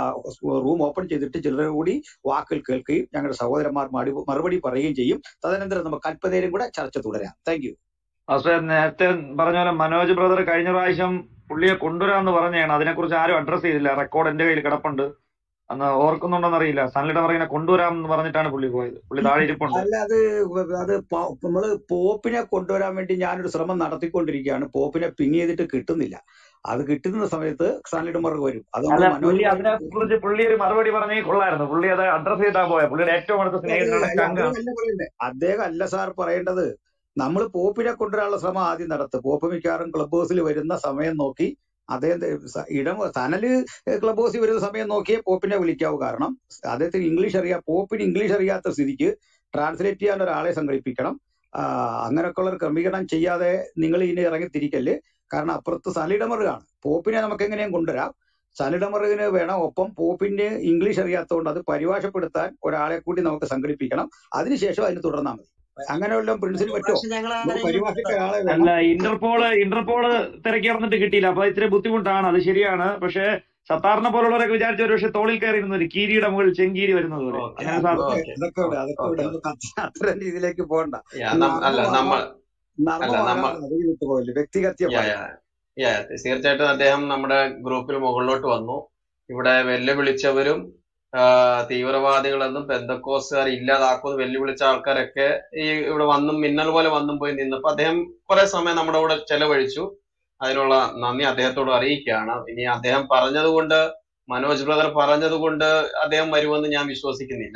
S4: റൂം ഓപ്പൺ ചെയ്തിട്ട് ചിലരെ കൂടി വാക്കുകൾ കേൾക്കുകയും ഞങ്ങളുടെ സഹോദരന്മാർ മടി- മറുപടി പറയുകയും ചെയ്യും തദനന്തരം നമുക്ക് അല്പനേരം കൂടെ ചർച്ച തുടരാം താങ്ക് യു
S5: പക്ഷേ നേരത്തെ പറഞ്ഞ പോലെ മനോജ് ബ്രദർ കഴിഞ്ഞ പ്രാവശ്യം പുള്ളിയെ കൊണ്ടുവരാമെന്ന് പറഞ്ഞാണ് അതിനെക്കുറിച്ച് ആരും അഡ്രസ് ചെയ്തില്ല റെക്കോർഡ് എന്റെ കയ്യിൽ കിടപ്പുണ്ട് അന്ന് ഓർക്കുന്നുണ്ടോന്ന് അറിയില്ല സണ്ണിയുടെ പറയിനെ കൊണ്ടുവരാമെന്ന് പറഞ്ഞിട്ടാണ് പുള്ളി പോയത് പുള്ളി താഴെ ഇരിപ്പുണ്ട്
S4: അല്ല അത് അത് പ- നമ്മള് പോപ്പിനെ കൊണ്ടുവരാൻ വേണ്ടി ഞാനൊരു ശ്രമം നടത്തിക്കൊണ്ടിരിക്കുകയാണ് പോപ്പിനെ പിൻ ചെയ്തിട്ട് കിട്ടുന്നില്ല അത് കിട്ടുന്ന സമയത്ത് സാലിഡമർക്ക് വരും അത്
S5: അല്ല
S4: നമ്മൾ മനോജ്
S5: പുള്ളി അതിനെ
S4: പറയുന്നത്
S5: കുറിച്ച് പുള്ളി ഒരു മറുപടി പറഞ്ഞെങ്കിൽ കൊള്ളായിരുന്നു പുള്ളി അത് അഡ്രസ് ചെയ്താ പോയ പുള്ളിയുടെ ഏറ്റവും അടുത്ത
S4: അല്ല,
S5: സ്നേഹിതനാണ്
S4: അല്ല,
S5: ചങ്ക
S4: അദ്ദേഹം അല്ല പറയണ്ടേ അദ്ദേഹം അല്ല സാർ പറയേണ്ടത് നമ്മൾ പോപ്പിനെ കൊണ്ടുവരാനുള്ള ശ്രമം ആദ്യം നടത്തും പോപ്പ് മിക്കവാറും ക്ലബ് ഹൗസിൽ വരുന്ന സമയം നോക്കി അദ്ദേഹം തെ- സ- ഇടം സനല് ക്ലബ് ഹൗസിൽ വരുന്ന സമയം നോക്കിയേ പോപ്പിനെ വിളിക്കാവൂ കാരണം അദ്ദേഹത്തിന് ഇംഗ്ലീഷ് അറിയാം പോപ്പിന് ഇംഗ്ലീഷ് അറിയാത്ത സ്ഥിതിക്ക് ട്രാൻസ്ലേറ്റ് ചെയ്യാൻ ഒരാളെ സംഘടിപ്പിക്കണം ആ, അങ്ങനെയൊക്കെയുള്ള ഒരു ക്രമീകരണം ചെയ്യാതെ നിങ്ങൾ ഇനി ഇറങ്ങി തിരിക്കല് കാരണം അപ്പുറത്ത് സലിഡമറുകാണ് പോപ്പിനെ നമുക്ക് എങ്ങനെയും കൊണ്ടുവരാം സലിഡമറുകിന് വേണം ഒപ്പം പോപ്പിന് ഇംഗ്ലീഷ് അറിയാത്തതുകൊണ്ട് അത് പരിഭാഷപ്പെടുത്താൻ ഒരാളെ കൂടി നമുക്ക് സംഘടിപ്പിക്കണം അതിനുശേഷം അതിന് തുടർന്നാൽ മതി അങ്ങനെ വല്ലതും പ്രിൻസിന് പറ്റുമോ
S6: പക്ഷെ ഞങ്ങൾ
S4: നമുക്ക്
S6: ആരെങ്കിലും
S4: പരിഭാഷയ്ക്ക് ഒരാളെ വേണം
S5: അല്ല ഇന്റർപോള് ഇന്റർപോള് തിരക്കി നടന്നിട്ട് കിട്ടിയില്ല അപ്പൊ ഇത്തിരി ബുദ്ധിമുട്ടാണ് അത് ശരിയാണ് പക്ഷെ സത്താറിനെ പോലുള്ളവരൊക്കെ വിചാരിച്ച ഒരു പക്ഷെ തോളിൽ കയറി ഇരുന്ന ഒരു കീരിയുടെ മുകളിൽ ചെങ്കീരി വരുന്നത് പോലെ
S1: ഓക്കെ
S5: അങ്ങനെ സാർ
S4: അതൊക്കെ
S1: ഓക്കെ
S4: അതൊക്കെ ഇവിടെ അതൊക്കെ ഇവിടെ
S1: ഓക്കെ
S4: നമുക്ക് അത്ര- അത്തരം രീതിയിലേക്ക് പോകണ്ട
S1: യാ നം അല്ല
S4: നർമ്മമാകാൻ
S1: നമ്മൾ അല്ല നമ്മ
S4: നർമ്മമാകാതെ അതിൽ വിട്ടുപോകല്ലേ വ്യക്തിഹത്യ
S1: യാ
S4: പാടില്ല
S1: യാ യാ തീർച്ചയായിട്ടും അദ്ദേഹം നമ്മുടെ ഗ്രൂപ്പിൽ മുകളിലോട്ട് വന്നു ഇവിടെ വെല്ലുവിളിച്ചവരും ആ, തീവ്രവാദികളെന്നും പെന്തക്കോസുകാർ ഇല്ലാതാക്കുമെന്ന് വെല്ലുവിളിച്ച ആൾക്കാരൊക്കെ ഈ ഇവിടെ വന്നും മിന്നൽ പോലെ വന്നും പോയി നിന്നപ്പോ അദ്ദേഹം കുറെ സമയം നമ്മുടെ കൂടെ ചെലവഴിച്ചു അതിനുള്ള നന്ദി അദ്ദേഹത്തോട് അറിയിക്കുകയാണ് ഇനി അദ്ദേഹം പറഞ്ഞതുകൊണ്ട് മനോജ് ബ്രദർ പറഞ്ഞതുകൊണ്ട് അദ്ദേഹം വരുമെന്ന് ഞാൻ വിശ്വസിക്കുന്നില്ല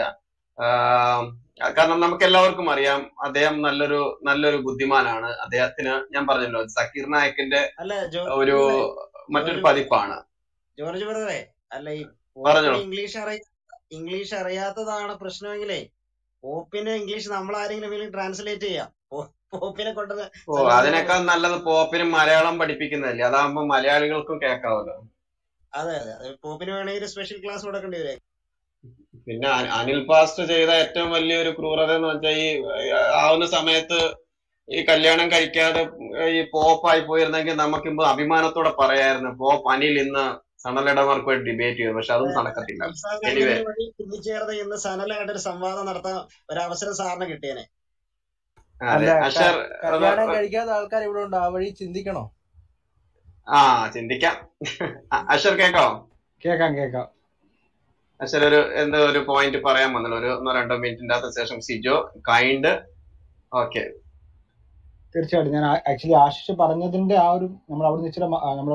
S1: ആഹ് കാരണം നമുക്ക് എല്ലാവർക്കും അറിയാം അദ്ദേഹം നല്ലൊരു നല്ലൊരു ബുദ്ധിമാനാണ് അദ്ദേഹത്തിന് ഞാൻ പറഞ്ഞല്ലോ സക്കീർ നായക്കിന്റെ
S6: അല്ല ജോ-
S1: ഒരു
S6: ജോർജ്
S1: മറ്റൊരു
S6: ജോർജ്
S1: പതിപ്പാണ്
S6: ജോർജ് ബ്രദറെ അല്ല ഈ
S1: പറഞ്ഞോളൂ
S6: പോപ്പിന് ഇംഗ്ലീഷ് അറിയ ഇംഗ്ലീഷ് അറിയാത്തതാണ് പ്രശ്നമെങ്കിലേ പോപ്പിന് ഇംഗ്ലീഷ് നമ്മൾ ആരെങ്കിലും വേണ്ടി ട്രാൻസ്ലേറ്റ് ചെയ്യാം പോ- പോപ്പിനെ കൊണ്ടുവന്ന്
S1: ഓ
S6: സന്നിധാനം
S1: അതിനേക്കാൾ നല്ലത് പോപ്പിന് മലയാളം പഠിപ്പിക്കുന്നതല്ലേ അതാകുമ്പോ മലയാളികൾക്കും കേൾക്കാമല്ലോ
S6: അതെ അതെ അത് പോപ്പിന് വേണമെങ്കിൽ ഒരു സ്പെഷ്യൽ ക്ലാസ് കൊടുക്കേണ്ടി വരും
S1: പിന്നെ അ- അനിൽ പാസ്റ്റ് ചെയ്ത ഏറ്റവും വലിയൊരു ക്രൂരത എന്ന് വെച്ചാൽ ഈ ഏഹ്, ആവുന്ന സമയത്ത് ഈ കല്യാണം കഴിക്കാതെ ഈ പോപ്പായി പോയിരുന്നെങ്കിൽ നമുക്കിപ്പോ അഭിമാനത്തോടെ പറയായിരുന്നു പോപ്പ് അനിൽ ഇന്ന് സണലിടമാർക്ക് വേണ്ടി ഡിബേറ്റ് ചെയ്തു പക്ഷെ അതും നടക്കത്തില്ല
S6: ഉത്സാഹ
S1: എനിവേ
S6: ഗാന്ധിയുടെ വഴി ചിന്തിച്ചേർന്ന് ഇന്ന് സനലായിട്ട് ഒരു സംവാദം നടത്താൻ ഒരു അവസരം സാറിന് കിട്ടിയേനെ
S1: അതെ
S7: അല്ല ക-
S1: അഷർ
S7: കല്യാണം കഴിക്കാത്ത ആൾക്കാർ ഇവിടെ ഉണ്ട് ആ വഴി ചിന്തിക്കണോ
S1: ആ ചിന്തിക്കാം അ- അഷർ കേക്കോ
S3: കേക്കാം കേക്കാം
S1: അഷർ ഒരു എന്തോ ഒരു പോയിന്റ് പറയാൻ വന്നല്ലോ ഒരു ഒന്നോ രണ്ടോ മിനിറ്റിന്റെ അകത്ത് ശേഷം സിജോ കൈൻഡ് ഓക്കെ
S3: തീർച്ചയായിട്ടും ഞാൻ ആക്ച്വലി ആശിഷ് പറഞ്ഞതിന്റെ ആ ഒരു നമ്മൾ അവിടെ നിന്ന് ഇച്ചിരി നമ്മൾ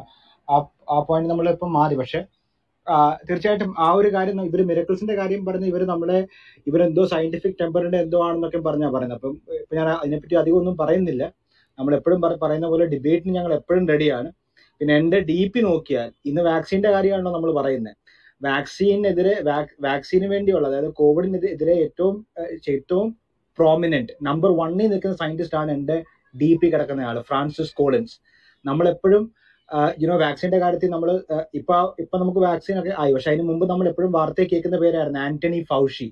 S3: ആ പോയിന്റ് നമ്മൾ ഇപ്പം മാറി പക്ഷെ ആ, തീർച്ചയായിട്ടും ആ ഒരു കാര്യം ഇവർ മിറക്കിൾസിന്റെ കാര്യം പറഞ്ഞ് ഇവർ നമ്മളെ ഇവരെന്തോ സയന്റിഫിക് ടെമ്പറിന്റെ എന്തോ ആണെന്നൊക്കെ പറഞ്ഞാ പറയുന്നത് അപ്പം ഇപ്പൊ ഞാൻ അതിനെപ്പറ്റി അധികം ഒന്നും പറയുന്നില്ല നമ്മൾ എപ്പോഴും പറയുന്ന പോലെ ഡിബേറ്റിന് ഞങ്ങൾ എപ്പോഴും റെഡിയാണ് പിന്നെ എന്റെ ഡി പി നോക്കിയാൽ ഇന്ന് വാക്സിന്റെ കാര്യമാണല്ലോ നമ്മൾ പറയുന്നത് വാക്സിനെതിരെ വാക്സിന് വേണ്ടിയുള്ള അതായത് കോവിഡിനെതിരെ ഏറ്റവും ഏഹ്, ഏറ്റവും പ്രോമിനന്റ് നമ്പർ വണ്ണിൽ നിൽക്കുന്ന സയന്റിസ്റ്റ് ആണ് എന്റെ ഡി പി കിടക്കുന്ന ആള് ഫ്രാൻസിസ് കോളിൻസ് നമ്മളെപ്പോഴും യുനോ വാക്സിന്റെ കാര്യത്തിൽ നമ്മൾ ഇപ്പൊ ഇപ്പൊ നമുക്ക് വാക്സിൻ ഒക്കെ ആയി പക്ഷെ അതിന് മുമ്പ് നമ്മൾ എപ്പോഴും വാർത്തയിൽ കേൾക്കുന്ന പേരായിരുന്നു ആന്റണി ഫൗഷി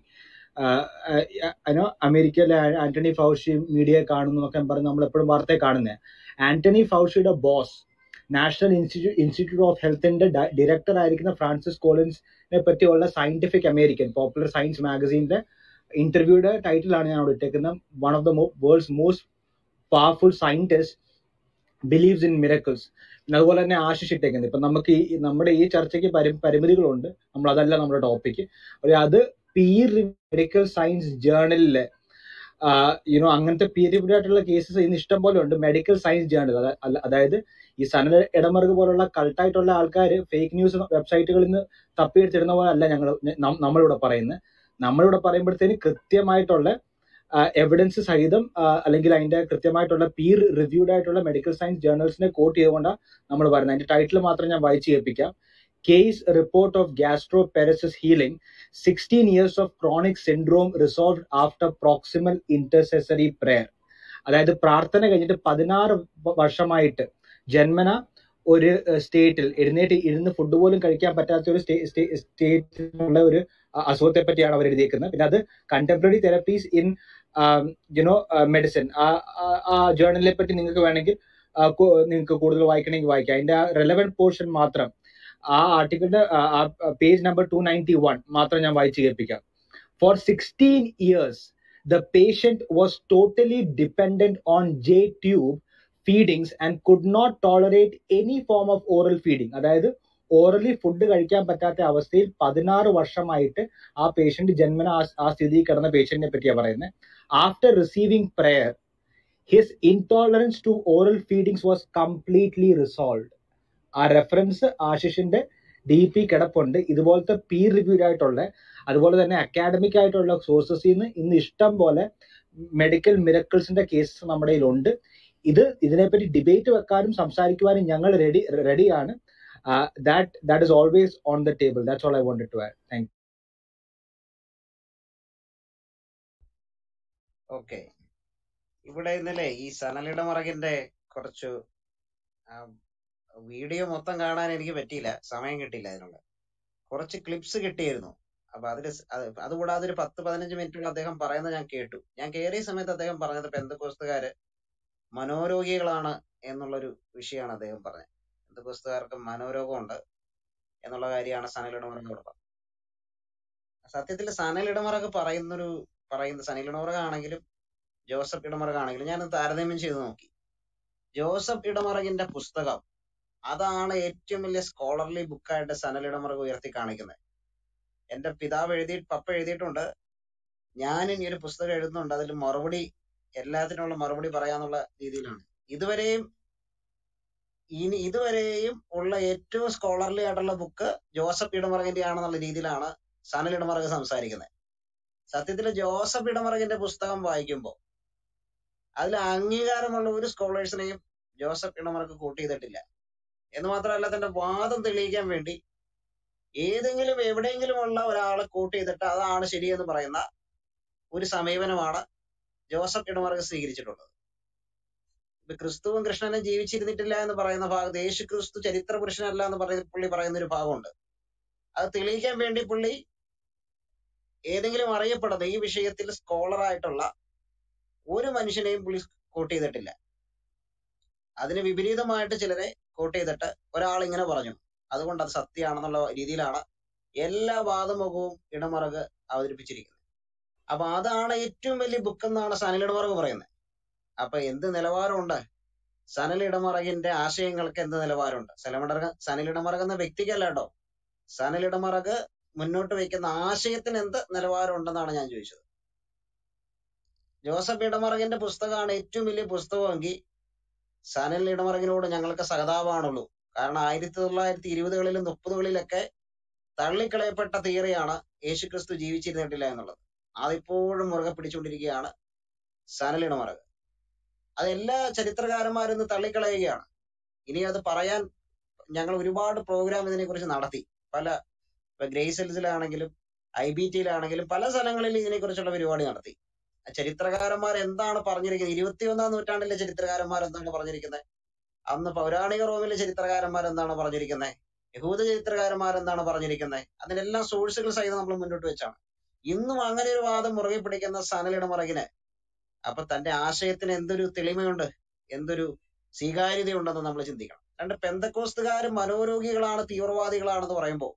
S3: അനോ അമേരിക്കയിലെ ആ- ആന്റണി ഫൗഷി മീഡിയ കാണുന്നു എന്നൊക്കെ പറഞ്ഞ് നമ്മൾ എപ്പോഴും വാർത്തയിൽ കാണുന്നത് ആന്റണി ഫൗഷിയുടെ boss National Institute Institute of ഹെൽത്തിന്റെ ഡയറക്ടർ ആയിരിക്കുന്ന ഫ്രാൻസിസ് കോളിൻസിനെ പറ്റിയുള്ള സയന്റിഫിക് അമേരിക്കൻ പോപ്പുലർ സയൻസ് മാഗസീനിന്റെ ഇന്റർവ്യൂയുടെ ടൈറ്റിലാണ് ഞാൻ അവിടെ ഇട്ടേക്കുന്നത് one of the world's most powerful scientist believes in miracles അതുപോലെ തന്നെ ആശിഷ് ഇട്ടേക്കുന്നത് ഇപ്പൊ നമുക്ക് ഈ നമ്മുടെ ഈ ചർച്ചയ്ക്ക് പരി പരിമിതികളുണ്ട് നമ്മൾ അതല്ല നമ്മുടെ ടോപ്പിക്ക് അത് പീർ മെഡിക്കൽ സയൻസ് ജേർണലിലെ യുനോ അങ്ങനത്തെ പീർ റിവ്യൂഡ് ആയിട്ടുള്ള കേസസ് ഇന്ന് ഇഷ്ടം പോലെ ഉണ്ട് മെഡിക്കൽ സയൻസ് ജേർണൽ അതായത് ഈ സനൽ ഇടമറുക് പോലുള്ള കൾട്ടായിട്ടുള്ള ആൾക്കാർ ഫേക്ക് ന്യൂസ് വെബ്സൈറ്റുകളിൽ നിന്ന് തപ്പിയെടുത്തിടുന്ന പോലെ അല്ല ഞങ്ങൾ നമ്മളിവിടെ പറയുന്നത് നമ്മളിവിടെ പറയുമ്പോഴത്തേന് കൃത്യമായിട്ടുള്ള എവിഡൻസ് സഹിതം ആ, അല്ലെങ്കിൽ അതിന്റെ കൃത്യമായിട്ടുള്ള പീർ റിവ്യൂഡ് ആയിട്ടുള്ള മെഡിക്കൽ സയൻസ് ജേർണൽസിനെ കോട്ട് ചെയ്തുകൊണ്ടാണ് നമ്മൾ പറയുന്നത് അതിന്റെ ടൈറ്റിൽ മാത്രം ഞാൻ വായിച്ചു കേൾപ്പിക്കാം case report of gastroparesis healing sixteen years of chronic syndrome resolve after proximal intercessory prayer അതായത് പ്രാർത്ഥന കഴിഞ്ഞിട്ട് പതിനാറ് വ- വർഷമായിട്ട് ജന്മന ഒരു സ്റ്റേറ്റിൽ എഴുന്നേറ്റ് ഇരുന്ന് ഫുഡ് പോലും കഴിക്കാൻ പറ്റാത്ത ഒരു സ്റ്റേറ്റിലുള്ള ഒരു അ- അസുഖത്തെ പറ്റിയാണ് അവർ എഴുതിയേക്കുന്നത് പിന്നെ അത് contemporary therapies in you know medicine ആ ആ- ആ ജേർണലിനെ പറ്റി നിങ്ങൾക്ക് വേണമെങ്കിൽ ആ, കു- നിങ്ങൾക്ക് കൂടുതൽ വായിക്കണമെങ്കിൽ വായിക്കാം അതിന്റെ ആ റെലവെന്റ് പോർഷൻ മാത്രം ആ ആർട്ടിക്കിളിന്റെ page number two ninety one മാത്രം ഞാൻ വായിച്ചു കേൾപ്പിക്കാം for sixteen years the patient was totally dependent on J tube feedings and could not tolerate any form of oral feeding അതായത് ഓറലി ഫുഡ് കഴിക്കാൻ പറ്റാത്ത അവസ്ഥയിൽ പതിനാറ് വർഷമായിട്ട് ആ പേഷ്യന്റ് ജന്മന ആ ആ സ്ഥിതിയിൽ കിടന്ന പേഷ്യന്റിനെ പറ്റിയാണ് പറയുന്നത് after receiving prayer his intolerance to oral feedings was completely resolve ആ റെഫറൻസ് ആശിഷിന്റെ ഡി പി കിടപ്പുണ്ട് ഇതുപോലത്തെ പീർ റിവ്യൂഡ് ആയിട്ടുള്ള അതുപോലെ തന്നെ അക്കാഡമിക് ആയിട്ടുള്ള സോഴ്സസിൽ നിന്ന് ഇന്ന് ഇഷ്ടം പോലെ മെഡിക്കൽ മിറക്കിൾസിന്റെ കേസസ് നമ്മുടെ കയ്യിലുണ്ട് ഇത് ഇതിനെപ്പറ്റി ഡിബേറ്റ് വെക്കാനും സംസാരിക്കുവാനും ഞങ്ങൾ റെഡി റെഡിയാണ് that that is always on the table that's all I wanted to add thank
S6: okay ഇവിടെ ഇന്നലെ ഈ സനലിട മറകിന്റെ കുറച്ച് വീഡിയോ മൊത്തം കാണാൻ എനിക്ക് പറ്റിയില്ല സമയം കിട്ടിയില്ല അതിനുള്ള കുറച്ച് ക്ലിപ്സ് കിട്ടിയിരുന്നു അപ്പൊ അതിൽ അതുകൂടാതെ ഒരു പത്ത് പതിനഞ്ച് മിനിറ്റുകൾ അദ്ദേഹം പറയുന്നത് ഞാൻ കേട്ടു ഞാൻ കയറിയ സമയത്ത് അദ്ദേഹം പറഞ്ഞത് പെന്തക്കോസ്തുകാര് മനോരോഗികളാണ് എന്നുള്ളൊരു വിഷയമാണ് അദ്ദേഹം പറഞ്ഞത് പെന്തക്കോസ്തുകാർക്ക് മനോരോഗമുണ്ട് എന്നുള്ള കാര്യമാണ് സനൽ ഇടമറകോട് പറഞ്ഞത് സത്യത്തിൽ സനൽ ഇടമറക് പറയുന്നൊരു പറയുന്ന സനൽ ഇടമറക ആണെങ്കിലും ജോസഫ് ഇടമറക ആണെങ്കിലും ഞാൻ താരതമ്യം ചെയ്ത് നോക്കി ജോസഫ് ഇടമറകിന്റെ പുസ്തകം അതാണ് ഏറ്റവും വലിയ സ്കോളർലി ബുക്കായിട്ട് സനൽ ഇടമറക് ഉയർത്തി കാണിക്കുന്നത് എന്റെ പിതാവ് എഴുതി പപ്പ എഴുതിയിട്ടുണ്ട് ഞാൻ ഇനി ഒരു പുസ്തകം എഴുതുന്നുണ്ട് അതിൽ മറുപടി എല്ലാത്തിനുള്ള മറുപടി പറയാന്നുള്ള രീതിയിലാണ് ഇതുവരെയും ഇനി ഇതുവരെയും ഉള്ള ഏറ്റവും സ്കോളർലി ആയിട്ടുള്ള ബുക്ക് ജോസഫ് ഇടമറകിന്റെ ആണെന്നുള്ള രീതിയിലാണ് സനൽ ഇടമറക് സംസാരിക്കുന്നത് സത്യത്തിൽ ജോസഫ് ഇടമറകിന്റെ പുസ്തകം വായിക്കുമ്പോൾ അതിൽ അംഗീകാരമുള്ള ഒരു സ്കോളേഴ്സിനെയും ജോസഫ് ഇടമറക്ക് കൂട്ടി ചെയ്തിട്ടില്ല എന്ന് മാത്രമല്ല തന്റെ വാദം തെളിയിക്കാൻ വേണ്ടി ഏതെങ്കിലും എവിടെയെങ്കിലും ഉള്ള ഒരാളെ കൂട്ടി ചെയ്തിട്ട് അതാണ് ശരിയെന്ന് പറയുന്ന ഒരു സമീപനമാണ് ജോസഫ് ഇടമറക് സ്വീകരിച്ചിട്ടുള്ളത് ഇപ്പൊ ക്രിസ്തുവും കൃഷ്ണനും ജീവിച്ചിരുന്നിട്ടില്ല എന്ന് പറയുന്ന ഭാഗത്ത് യേശു ക്രിസ്തു ചരിത്ര പുരുഷനല്ല എന്ന് പറയുന്ന പുള്ളി പറയുന്ന ഒരു ഭാഗമുണ്ട് അത് തെളിയിക്കാൻ വേണ്ടി പുള്ളി ഏതെങ്കിലും അറിയപ്പെടുന്ന ഈ വിഷയത്തിൽ സ്കോളർ ആയിട്ടുള്ള ഒരു മനുഷ്യനെയും പുള്ളി കോട്ട് ചെയ്തിട്ടില്ല അതിന് വിപരീതമായിട്ട് ചിലരെ കോട്ട് ചെയ്തിട്ട് ഒരാൾ ഇങ്ങനെ പറഞ്ഞു അതുകൊണ്ട് അത് സത്യമാണെന്നുള്ള രീതിയിലാണ് എല്ലാ വാദമുഖവും ഇടമറക് അവതരിപ്പിച്ചിരിക്കുന്നത് അപ്പൊ അതാണ് ഏറ്റവും വലിയ ബുക്ക് എന്നാണ് സനൽ ഇടമറക് പറയുന്നത് അപ്പൊ എന്ത് നിലവാരമുണ്ട് സനൽ ഇടമറകിന്റെ ആശയങ്ങൾക്ക് എന്ത് നിലവാരമുണ്ട് സനലിടമറക സനൽ ഇടമറക് എന്ന വ്യക്തിക്കല്ല കേട്ടോ സനൽ ഇടമറക് മുന്നോട്ട് വയ്ക്കുന്ന ആശയത്തിന് എന്ത് നിലവാരം ഉണ്ടെന്നാണ് ഞാൻ ചോദിച്ചത് ജോസഫ് ഇടമറകിന്റെ പുസ്തകമാണ് ഏറ്റവും വലിയ പുസ്തകമെങ്കിൽ സനൽ ഇടമറകിനോട് ഞങ്ങൾക്ക് സഹതാപമാണുള്ളൂ കാരണം ആയിരത്തി തൊള്ളായിരത്തി ഇരുപതുകളിലും മുപ്പതുകളിലൊക്കെ തള്ളിക്കളയപ്പെട്ട തിയറിയാണ് യേശുക്രിസ്തു ജീവിച്ചിരുന്നിട്ടില്ല എന്നുള്ളത് അതിപ്പോഴും മുറുകെ പിടിച്ചുകൊണ്ടിരിക്കുകയാണ് സനൽ ഇടമറക് അത് എല്ലാ ചരിത്രകാരന്മാരും ഇന്ന് തള്ളിക്കളയുകയാണ് ഇനി അത് പറയാൻ ഞങ്ങൾ ഒരുപാട് പ്രോഗ്രാം ഇതിനെ കുറിച്ച് നടത്തി പല ഇപ്പൊ ഗ്രേസൽസിലാണെങ്കിലും ഐ ബി ടിയിലാണെങ്കിലും പല സ്ഥലങ്ങളിലും ഇതിനെക്കുറിച്ചുള്ള പരിപാടി നടത്തി ചരിത്രകാരന്മാർ എന്താണ് പറഞ്ഞിരിക്കുന്നത് ഇരുപത്തിയൊന്നാം നൂറ്റാണ്ടിലെ ചരിത്രകാരന്മാർ എന്താണ് പറഞ്ഞിരിക്കുന്നത് അന്ന് പൗരാണിക റോമിലെ ചരിത്രകാരന്മാർ എന്താണ് പറഞ്ഞിരിക്കുന്നത് യഹൂദ ചരിത്രകാരന്മാർ എന്താണ് പറഞ്ഞിരിക്കുന്നത് അതിനെല്ലാം സോഴ്സുകൾ സഹിതം നമ്മൾ മുന്നോട്ട് വെച്ചാണ് ഇന്നും അങ്ങനെ ഒരു വാദം മുറുകെ പിടിക്കുന്ന സനലിട മുറകിന് അപ്പൊ തന്റെ ആശയത്തിന് എന്തൊരു തെളിമയുണ്ട് എന്തൊരു സ്വീകാര്യതയുണ്ടെന്ന് നമ്മൾ ചിന്തിക്കണം രണ്ട് പെന്തക്കോസ്തുകാർ മനോരോഗികളാണ് തീവ്രവാദികളാണെന്ന് പറയുമ്പോൾ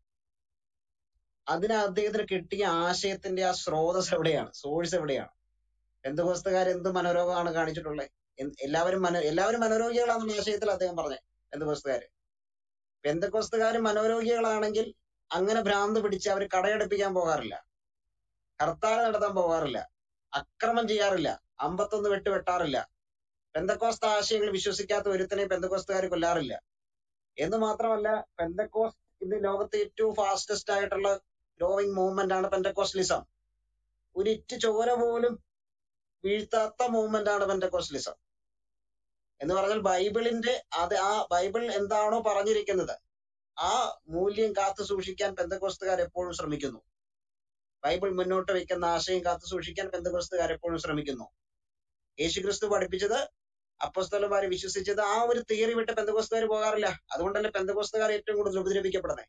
S6: അതിന് അദ്ദേഹത്തിന് കിട്ടിയ ആശയത്തിന്റെ ആ സ്രോതസ് എവിടെയാണ് സോഴ്സ് എവിടെയാണ് പെന്തകോസ്തുകാർ എന്ത് മനോരോഗമാണ് കാണിച്ചിട്ടുള്ളത് എന്ത് എല്ലാവരും മനോ എല്ലാവരും മനോരോഗികളാണെന്ന ആശയത്തിൽ അദ്ദേഹം പറഞ്ഞത് പെന്തകോസ്തുകാര് പെന്തകോസ്തുകാർ മനോരോഗികളാണെങ്കിൽ അങ്ങനെ ഭ്രാന്ത് പിടിച്ച് അവർ കടയടപ്പിക്കാൻ പോകാറില്ല ഹർത്താൽ നടത്താൻ പോകാറില്ല അക്രമം ചെയ്യാറില്ല അമ്പത്തൊന്ന് വെട്ട് വെട്ടാറില്ല പെന്തക്കോസ്ത ആശയങ്ങൾ വിശ്വസിക്കാത്ത ഒരുത്തനെ പെന്തക്കോസ്തുകാർ കൊല്ലാറില്ല എന്ന് മാത്രമല്ല പെന്തക്കോസ് ഇത് ലോകത്തെ ഏറ്റവും ഫാസ്റ്റസ്റ്റ് ആയിട്ടുള്ള ഗ്രോയിങ് മൂവ്മെന്റ് ആണ് പെന്തക്കോസ്റ്റലിസം ഒരു ഇറ്റ് ചോര പോലും വീഴ്ത്താത്ത മൂവ്മെന്റ് ആണ് പെന്തക്കോസ്റ്റലിസം എന്ന് പറഞ്ഞാൽ ബൈബിളിന്റെ അത് ആ ബൈബിൾ എന്താണോ പറഞ്ഞിരിക്കുന്നത് ആ മൂല്യം കാത്തു സൂക്ഷിക്കാൻ പെന്തക്കോസ്തുകാർ എപ്പോഴും ശ്രമിക്കുന്നു ബൈബിൾ മുന്നോട്ട് വെക്കുന്ന ആശയം കാത്തു സൂക്ഷിക്കാൻ പെന്തക്കോസ്തുകാർ എപ്പോഴും ശ്രമിക്കുന്നു യേശുക്രിസ്തു പഠിപ്പിച്ചത് അപ്പസ്തലന്മാരെ വിശ്വസിച്ചത് ആ ഒരു തിയറി വിട്ട് പെന്തകോസ്തുകാർ പോകാറില്ല അതുകൊണ്ടല്ലേ പെന്തകോസ്തുകാർ ഏറ്റവും കൂടുതൽ ഉപദ്രവിക്കപ്പെടുന്നത്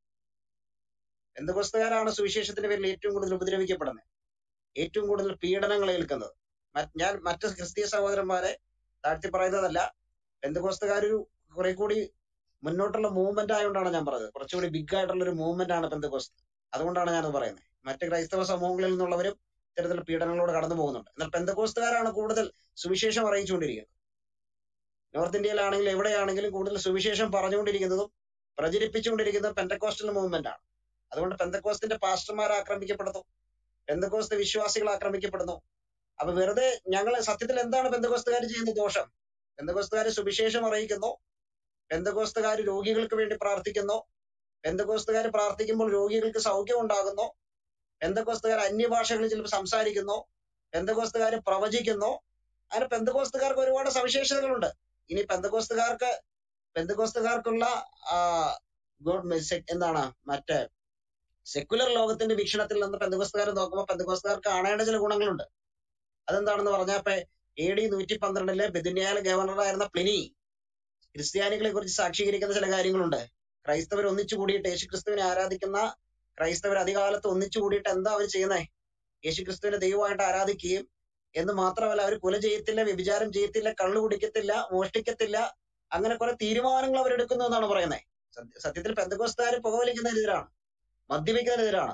S6: പെന്തകോസ്തുകാരാണ് സുവിശേഷത്തിന്റെ പേരിൽ ഏറ്റവും കൂടുതൽ ഉപദ്രവിക്കപ്പെടുന്നത് ഏറ്റവും കൂടുതൽ പീഡനങ്ങൾ ഏൽക്കുന്നത് മറ്റ് ഞാൻ മറ്റ് ക്രിസ്തീയ സഹോദരന്മാരെ താഴ്ത്തി പറയുന്നതല്ല പെന്തകോസ്തുകാർ ഒരു കുറെ കൂടി മുന്നോട്ടുള്ള മൂവ്മെന്റ് ആയതുകൊണ്ടാണ് ഞാൻ പറഞ്ഞത് കുറച്ചുകൂടി ബിഗ് ആയിട്ടുള്ള ഒരു മൂവ്മെന്റ് ആണ് പെന്തകോസ്ത് അതുകൊണ്ടാണ് ഞാനത് പറയുന്നത് മറ്റ് ക്രൈസ്തവ സമൂഹങ്ങളിൽ നിന്നുള്ളവരും ഇത്തരത്തിലുള്ള പീഡനങ്ങളോട് കടന്നു പോകുന്നുണ്ട് എന്നാൽ പെന്തകോസ്തുകാരാണ് കൂടുതൽ സുവിശേഷം അറിയിച്ചുകൊണ്ടിരിക്കുന്നത് നോർത്ത് ഇന്ത്യയിലാണെങ്കിലും എവിടെയാണെങ്കിലും കൂടുതൽ സുവിശേഷം പറഞ്ഞുകൊണ്ടിരിക്കുന്നതും പ്രചരിപ്പിച്ചുകൊണ്ടിരിക്കുന്നതും പെന്തക്കോസ്റ്റൽ മൂവ്മെന്റ് ആണ് അതുകൊണ്ട് പെന്തക്കോസ്തിന്റെ പാസ്റ്റർമാർ ആക്രമിക്കപ്പെടുന്നു പെന്തക്കോസ്ത് വിശ്വാസികൾ ആക്രമിക്കപ്പെടുന്നു അപ്പൊ വെറുതെ ഞങ്ങൾ സത്യത്തിൽ എന്താണ് പെന്തകോസ്തുകാർ ചെയ്യുന്ന ദോഷം പെന്തകോസ്തുകാർ സുവിശേഷം അറിയിക്കുന്നു പെന്തകോസ്തുകാർ രോഗികൾക്ക് വേണ്ടി പ്രാർത്ഥിക്കുന്നു പെന്തകോസ്തുകാർ പ്രാർത്ഥിക്കുമ്പോൾ രോഗികൾക്ക് സൗഖ്യം ഉണ്ടാകുന്നു പെന്തകോസ്തുകാർ അന്യഭാഷകളിൽ ചിലപ്പോൾ സംസാരിക്കുന്നു പെന്തകോസ്തുകാർ പ്രവചിക്കുന്നു അങ്ങനെ പെന്തകോസ്തുകാർക്ക് ഒരുപാട് സവിശേഷതകളുണ്ട് ഇനി പെന്തകോസ്തുകാർക്ക് പെന്തകോസ്തുകാർക്കുള്ള ആ ഗോ- സെ- എന്താണ് മറ്റേ സെക്കുലർ ലോകത്തിന്റെ വീക്ഷണത്തിൽ നിന്ന് പെന്തകോസ്തുകാർ നോക്കുമ്പോൾ പെന്തകോസ്തുകാർക്ക് കാണേണ്ട ചില ഗുണങ്ങളുണ്ട് അതെന്താണെന്ന് പറഞ്ഞപ്പോ എ ഡി നൂറ്റി പന്ത്രണ്ടിലെ ബെദുന്യാല ഗവർണറായിരുന്ന പ്ലിനി ക്രിസ്ത്യാനികളെ കുറിച്ച് സാക്ഷീകരിക്കുന്ന ചില കാര്യങ്ങളുണ്ട് ക്രൈസ്തവർ ഒന്നിച്ചു കൂടിയിട്ട് യേശുക്രിസ്തുവിനെ ആരാധിക്കുന്ന ക്രൈസ്തവർ അധികാലത്ത് ഒന്നിച്ചു കൂടിയിട്ട് എന്താ അവർ ചെയ്യുന്നത് യേശുക്രിസ്തുവിനെ ദൈവമായിട്ട് ആരാധിക്കുകയും എന്ന് മാത്രമല്ല അവർ കൊല ചെയ്യത്തില്ല വ്യഭിചാരം ചെയ്യത്തില്ല കള്ളു കുടിക്കത്തില്ല മോഷ്ടിക്കത്തില്ല അങ്ങനെ കുറെ തീരുമാനങ്ങൾ അവരെടുക്കുന്നു എന്നാണ് പറയുന്നത് സത്യത്തിൽ പെന്തകോസ്തുകാർ പുകവലിക്കുന്നതിനെതിരാണ് മദ്യപിക്കുന്നതിനെതിരാണ്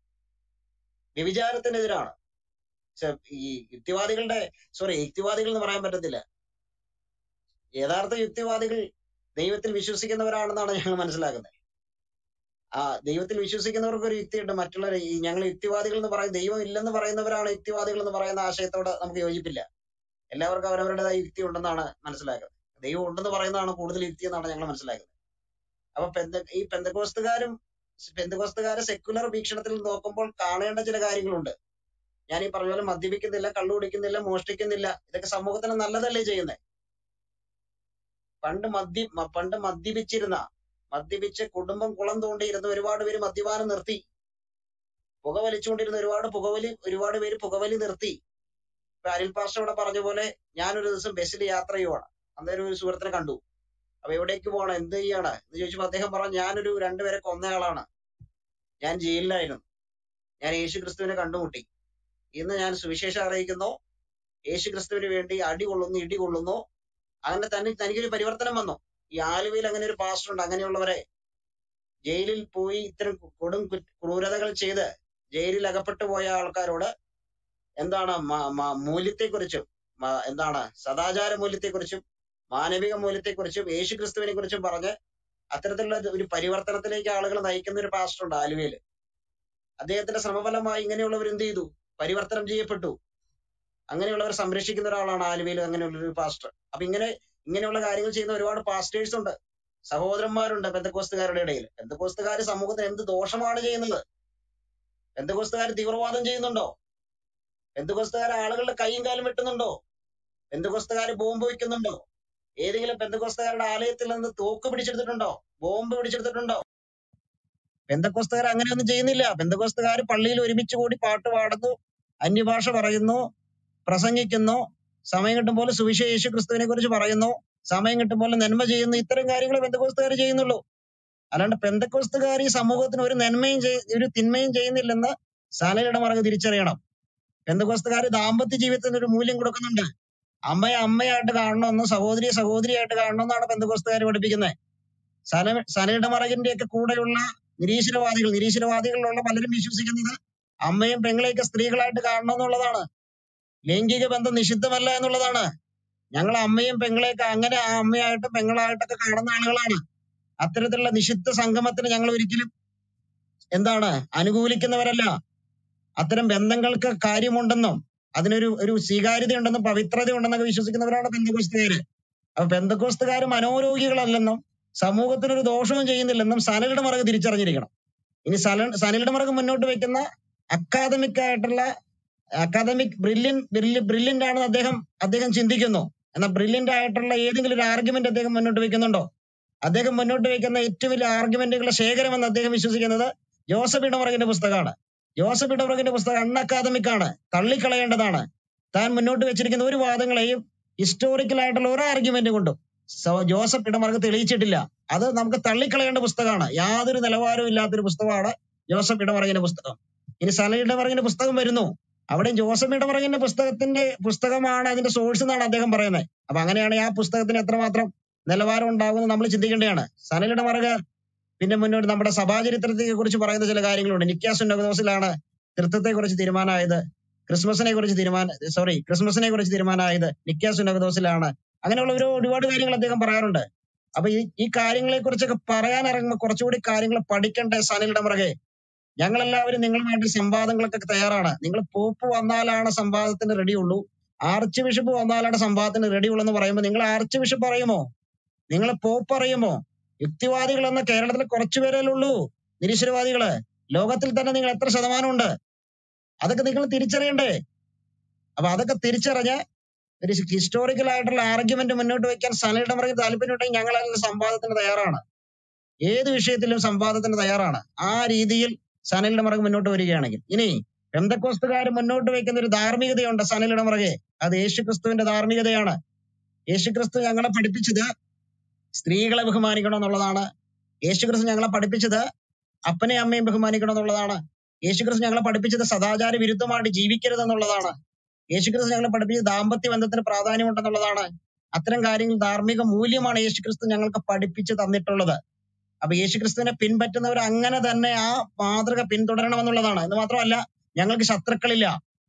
S6: വ്യഭിചാരത്തിനെതിരാണ് ചെ- ഈ യുക്തിവാദികളുടെ സോറി യുക്തിവാദികൾ എന്ന് പറയാൻ പറ്റത്തില്ല യഥാർത്ഥ യുക്തിവാദികൾ ദൈവത്തിൽ വിശ്വസിക്കുന്നവരാണെന്നാണ് ഞങ്ങൾ മനസ്സിലാക്കുന്നത് ആ ദൈവത്തിൽ വിശ്വസിക്കുന്നവർക്ക് ഒരു യുക്തിയുണ്ട് മറ്റുള്ളവർ ഈ ഞങ്ങൾ യുക്തിവാദികൾ എന്ന് പറയും ദൈവം ഇല്ലെന്ന് പറയുന്നവരാണ് യുക്തിവാദികൾ എന്ന് പറയുന്ന ആശയത്തോട് നമുക്ക് യോജിപ്പില്ല എല്ലാവർക്കും അവരവരുടേതായ യുക്തി ഉണ്ടെന്നാണ് മനസ്സിലാക്കുന്നത് ദൈവം ഉണ്ടെന്ന് പറയുന്നതാണ് കൂടുതൽ യുക്തി എന്നാണ് ഞങ്ങൾ മനസ്സിലാക്കുന്നത് അപ്പൊ പെന്ത ഈ പെന്തകോസ്തുകാരും പെന്തകോസ്തുകാരെ സെക്കുലർ വീക്ഷണത്തിൽ നോക്കുമ്പോൾ കാണേണ്ട ചില കാര്യങ്ങളുണ്ട് ഞാൻ ഈ പറഞ്ഞ പോലെ മദ്യപിക്കുന്നില്ല കള്ളു കുടിക്കുന്നില്ല മോഷ്ടിക്കുന്നില്ല ഇതൊക്കെ സമൂഹത്തിന് നല്ലതല്ലേ ചെയ്യുന്നത് പണ്ട് മദ്യ മ- പണ്ട് മദ്യപിച്ചിരുന്ന മദ്യപിച്ച് കുടുംബം കുളം തോണ്ടിയിരുന്ന ഒരുപാട് പേര് മദ്യപാനം നിർത്തി പുക വലിച്ചുകൊണ്ടിരുന്ന ഒരുപാട് പുകവലി ഒരുപാട് പേര് പുകവലി നിർത്തി ഇപ്പൊ അനിൽ പാസ്റ്റർ ഇവിടെ പറഞ്ഞ പോലെ ഞാനൊരു ദിവസം ബസ്സിൽ യാത്ര ചെയ്യുവാണ് അന്നേരം ഒരു സുഹൃത്തിനെ കണ്ടു അപ്പൊ എവിടേക്ക് പോകണം എന്ത് ചെയ്യാണ് എന്ന് ചോദിച്ചപ്പോ അദ്ദേഹം പറഞ്ഞു ഞാനൊരു രണ്ടുപേരെ കൊന്നയാളാണ് ഞാൻ ജയിലിലായിരുന്നു ഞാൻ യേശു ക്രിസ്തുവിനെ കണ്ടുമുട്ടി ഇന്ന് ഞാൻ സുവിശേഷം അറിയിക്കുന്നു യേശു ക്രിസ്തുവിന് വേണ്ടി അടി കൊള്ളുന്നു ഇടി കൊള്ളുന്നു അങ്ങനെ തന്നെ തനിക്കൊരു പരിവർത്തനം വന്നു ഈ ആലുവയിൽ അങ്ങനെ ഒരു പാസ്റ്റർ ഉണ്ട് അങ്ങനെയുള്ളവരെ ജയിലിൽ പോയി ഇത്തരം കൊടും കു- ക്രൂരതകൾ ചെയ്ത് ജയിലിൽ അകപ്പെട്ടു പോയ ആൾക്കാരോട് എന്താണ് മ- മ- മൂല്യത്തെക്കുറിച്ചും മ- എന്താണ് സദാചാര മൂല്യത്തെക്കുറിച്ചും മാനവിക മൂല്യത്തെക്കുറിച്ചും യേശു ക്രിസ്തുവിനെ കുറിച്ചും പറഞ്ഞ് അത്തരത്തിലുള്ള ഒരു പരിവർത്തനത്തിലേക്ക് ആളുകൾ നയിക്കുന്ന ഒരു പാസ്റ്റർ ഉണ്ട് ആലുവയിൽ അദ്ദേഹത്തിന്റെ ശ്രമഫലമായി ഇങ്ങനെയുള്ളവർ എന്ത് ചെയ്തു പരിവർത്തനം ചെയ്യപ്പെട്ടു അങ്ങനെയുള്ളവർ സംരക്ഷിക്കുന്ന ഒരാളാണ് ആലുവയിൽ അങ്ങനെയുള്ള ഒരു പാസ്റ്റർ അപ്പൊ ഇങ്ങനെ ഇങ്ങനെയുള്ള കാര്യങ്ങൾ ചെയ്യുന്ന ഒരുപാട് പാസ്റ്റേഴ്സ് ഉണ്ട് സഹോദരന്മാരുണ്ട് ബന്ധക്കോസ്തുകാരുടെ ഇടയിൽ ബന്ധക്കോസ്തുകാർ സമൂഹത്തിന് എന്ത് ദോഷമാണ് ചെയ്യുന്നത് ബന്ധക്കോസ്തുകാർ തീവ്രവാദം ചെയ്യുന്നുണ്ടോ ബന്ധുക്കോസ്തുകാർ ആളുകളുടെ കൈയും കാലും വെട്ടുന്നുണ്ടോ ബന്ധുക്കോസ്തുകാർ ബോംബ് വയ്ക്കുന്നുണ്ടോ ഏതെങ്കിലും ബന്ധുക്കോസ്തുകാരുടെ ആലയത്തിൽ നിന്ന് തോക്ക് പിടിച്ചെടുത്തിട്ടുണ്ടോ ബോംബ് പിടിച്ചെടുത്തിട്ടുണ്ടോ ബന്ധക്കോസ്തുകാർ അങ്ങനെയൊന്നും ചെയ്യുന്നില്ല ബന്ധക്കോസ്തുകാർ പള്ളിയിൽ ഒരുമിച്ച് കൂടി പാട്ട് പാടുന്നു അന്യഭാഷ പറയുന്നു പ്രസംഗിക്കുന്നു സമയം കിട്ടുമ്പോൾ സുവിശേഷ യേശു ക്രിസ്തുവിനെ കുറിച്ച് പറയുന്നു സമയം കിട്ടുമ്പോൾ നന്മ ചെയ്യുന്നു ഇത്തരം കാര്യങ്ങൾ ബന്ധക്കോസ്തുകാർ ചെയ്യുന്നുള്ളൂ അല്ലാണ്ട് പെന്തക്കോസ്തുകാർ ഈ സമൂഹത്തിന് ഒരു നന്മയും ചെയ്- ഒരു തിന്മയും ചെയ്യുന്നില്ലെന്ന് സാലയുടെ മറക് തിരിച്ചറിയണം പെന്തക്കോസ്തുകാർ ദാമ്പത്യ ജീവിതത്തിന് ഒരു മൂല്യം കൊടുക്കുന്നുണ്ട് അമ്മയെ അമ്മയായിട്ട് കാണണമെന്ന് സഹോദരിയെ സഹോദരിയായിട്ട് കാണണമെന്നാണ് പെന്തക്കോസ്തുകാർ പഠിപ്പിക്കുന്നത് സന സനയുടെ മറകിന്റെ ഒക്കെ കൂടെയുള്ള നിരീശ്വരവാദികൾ നിരീശ്വരവാദികളിലുള്ള പലരും വിശ്വസിക്കുന്നത് അമ്മയും പെങ്ങളെയൊക്കെ സ്ത്രീകളായിട്ട് കാണണം എന്നുള്ളതാണ് ലൈംഗിക ബന്ധം നിഷിദ്ധമല്ല എന്നുള്ളതാണ് ഞങ്ങൾ അമ്മയും പെങ്ങളെയൊക്കെ അങ്ങനെ ആ അമ്മയായിട്ടും പെങ്ങളായിട്ടൊക്കെ കാണുന്ന ആളുകളാണ് അത്തരത്തിലുള്ള നിഷിദ്ധ സംഗമത്തിന് ഞങ്ങൾ ഒരിക്കലും എന്താണ് അനുകൂലിക്കുന്നവരല്ല അത്തരം ബന്ധങ്ങൾക്ക് കാര്യമുണ്ടെന്നും അതിനൊരു ഒരു സ്വീകാര്യതയുണ്ടെന്നും പവിത്രതയുണ്ടെന്നൊക്കെ വിശ്വസിക്കുന്നവരാണ് പെന്തകോസ്തുകാര് അപ്പൊ പെന്തകോസ്തുകാര് മനോരോഗികളല്ലെന്നും സമൂഹത്തിനൊരു ദോഷവും ചെയ്യുന്നില്ലെന്നും സനലിയുടെ മറക് തിരിച്ചറിഞ്ഞിരിക്കണം ഇനി സല സനലിയുടെ മറക് മുന്നോട്ട് വെക്കുന്ന അക്കാദമിക് ആയിട്ടുള്ള അക്കാദമിക് ബ്രില്യൻ ബ്രില്യന്റ് ആണെന്ന് അദ്ദേഹം അദ്ദേഹം ചിന്തിക്കുന്നു എന്നാൽ ബ്രില്യന്റ് ആയിട്ടുള്ള ഏതെങ്കിലും ഒരു ആർഗ്യുമെന്റ് അദ്ദേഹം മുന്നോട്ട് വെക്കുന്നുണ്ടോ അദ്ദേഹം മുന്നോട്ട് വെക്കുന്ന ഏറ്റവും വലിയ ആർഗ്യുമെന്റുകളുടെ ശേഖരം എന്ന് അദ്ദേഹം വിശ്വസിക്കുന്നത് ജോസഫ് ഇടമറകിന്റെ പുസ്തകമാണ് ജോസഫ് ഇടമറകിന്റെ പുസ്തകം അൺ അക്കാദമിക് ആണ് തള്ളിക്കളയേണ്ടതാണ് താൻ മുന്നോട്ട് വെച്ചിരിക്കുന്ന ഒരു വാദങ്ങളെയും ഹിസ്റ്റോറിക്കൽ ആയിട്ടുള്ള ഒരു ആർഗ്യുമെന്റ് കൊണ്ടും സോ- ജോസഫ് ഇടമറക് തെളിയിച്ചിട്ടില്ല അത് നമുക്ക് തള്ളിക്കളയേണ്ട പുസ്തകമാണ് യാതൊരു നിലവാരവും ഇല്ലാത്തൊരു പുസ്തകമാണ് ജോസഫ് ഇടമറകിന്റെ പുസ്തകം ഇനി സല ഇടമറകിന്റെ പുസ്തകം വരുന്നു അവിടെ ജോസഫ് ഇടമറകിന്റെ പുസ്തകത്തിന്റെ പുസ്തകമാണ് അതിന്റെ സോഴ്സ് എന്നാണ് അദ്ദേഹം പറയുന്നത് അപ്പൊ അങ്ങനെയാണെങ്കിൽ ആ പുസ്തകത്തിന് എത്രമാത്രം നിലവാരം ഉണ്ടാകുമെന്ന് നമ്മൾ ചിന്തിക്കേണ്ടതാണ് സനലിയുടെ മറക് പിന്നെ മുന്നോട്ട് നമ്മുടെ സഭാചരിത്രത്തെ കുറിച്ച് പറയുന്ന ചില കാര്യങ്ങളുണ്ട് നിക്കാസ് നഗദോസിലാണ് തൃത്വത്തെ കുറിച്ച് തീരുമാനമായത് ക്രിസ്മസിനെ കുറിച്ച് തീരുമാനം സോറി ക്രിസ്മസിനെ കുറിച്ച് തീരുമാനമായത് നിക്കാസ് നഗദോസിലാണ് അങ്ങനെയുള്ള ഒരു ഒരുപാട് കാര്യങ്ങൾ അദ്ദേഹം പറയാറുണ്ട് അപ്പൊ ഈ ഈ കാര്യങ്ങളെ കുറിച്ചൊക്കെ പറയാൻ ഇറങ്ങുമ്പോൾ കുറച്ചുകൂടി കാര്യങ്ങൾ പഠിക്കണ്ടേ സനിലിന്റെ പുറകെ ഞങ്ങളെല്ലാവരും നിങ്ങളുമായിട്ട് സംവാദങ്ങളൊക്കെ തയ്യാറാണ് നിങ്ങൾ പോപ്പ് വന്നാലാണ് സംവാദത്തിന് റെഡി ഉള്ളൂ ആർച്ച് ബിഷപ്പ് വന്നാലാണ് സംവാദത്തിന് റെഡി ഉള്ളൂ എന്ന് പറയുമ്പോൾ നിങ്ങൾ ആർച്ച് ബിഷപ്പ് അറിയുമോ നിങ്ങൾ പോപ്പ് അറിയുമോ യുക്തിവാദികൾ എന്ന കേരളത്തിൽ കുറച്ചു പേരല്ലേ ഉള്ളൂ നിരീശ്വരവാദികള് ലോകത്തിൽ തന്നെ നിങ്ങൾ എത്ര ശതമാനം ഉണ്ട് അതൊക്കെ നിങ്ങൾ തിരിച്ചറിയണ്ടേ അപ്പൊ അതൊക്കെ തിരിച്ചറിഞ്ഞ് ഒരു ഹിസ്റ്റോറിക്കൽ ആയിട്ടുള്ള ആർഗ്യുമെന്റ് മുന്നോട്ട് വെക്കാൻ സനലിയുടെ പുറകെ താല്പര്യമുണ്ടെങ്കിൽ ഞങ്ങൾ അതിന് സംവാദത്തിന് തയ്യാറാണ് ഏത് വിഷയത്തിലും സംവാദത്തിന് തയ്യാറാണ് ആ രീതിയിൽ സനലിന്റെ പുറകെ മുന്നോട്ട് വരികയാണെങ്കിൽ ഇനി പെന്തക്കോസ്തുകാർ മുന്നോട്ട് വെക്കുന്ന ഒരു ധാർമ്മികതയുണ്ട് സനലിയുടെ പുറകെ അത് യേശുക്രിസ്തുവിന്റെ ധാർമ്മികതയാണ് യേശുക്രിസ്തു ഞങ്ങളെ പഠിപ്പിച്ചത് സ്ത്രീകളെ ബഹുമാനിക്കണം എന്നുള്ളതാണ് യേശുക്രിസ്തു ഞങ്ങളെ പഠിപ്പിച്ചത് അപ്പനെയും അമ്മയും ബഹുമാനിക്കണം എന്നുള്ളതാണ് യേശുക്രിസ്തു ഞങ്ങളെ പഠിപ്പിച്ചത് സദാചാര വിരുദ്ധമായിട്ട് ജീവിക്കരുത് എന്നുള്ളതാണ് യേശുക്രിസ്തു ഞങ്ങളെ പഠിപ്പിച്ചത് ദാമ്പത്യ ബന്ധത്തിന് പ്രാധാന്യമുണ്ടെന്നുള്ളതാണ് അത്തരം കാര്യങ്ങൾ ധാർമ്മിക മൂല്യമാണ് യേശുക്രിസ്തു ഞങ്ങൾക്ക് പഠിപ്പിച്ചു തന്നിട്ടുള്ളത് അപ്പൊ യേശുക്രിസ്തുവിനെ പിൻപറ്റുന്നവർ അങ്ങനെ തന്നെ ആ മാതൃക പിന്തുടരണമെന്നുള്ളതാണ് എന്ന് മാത്രമല്ല ഞങ്ങൾക്ക് ശത്രുക്കളില്ല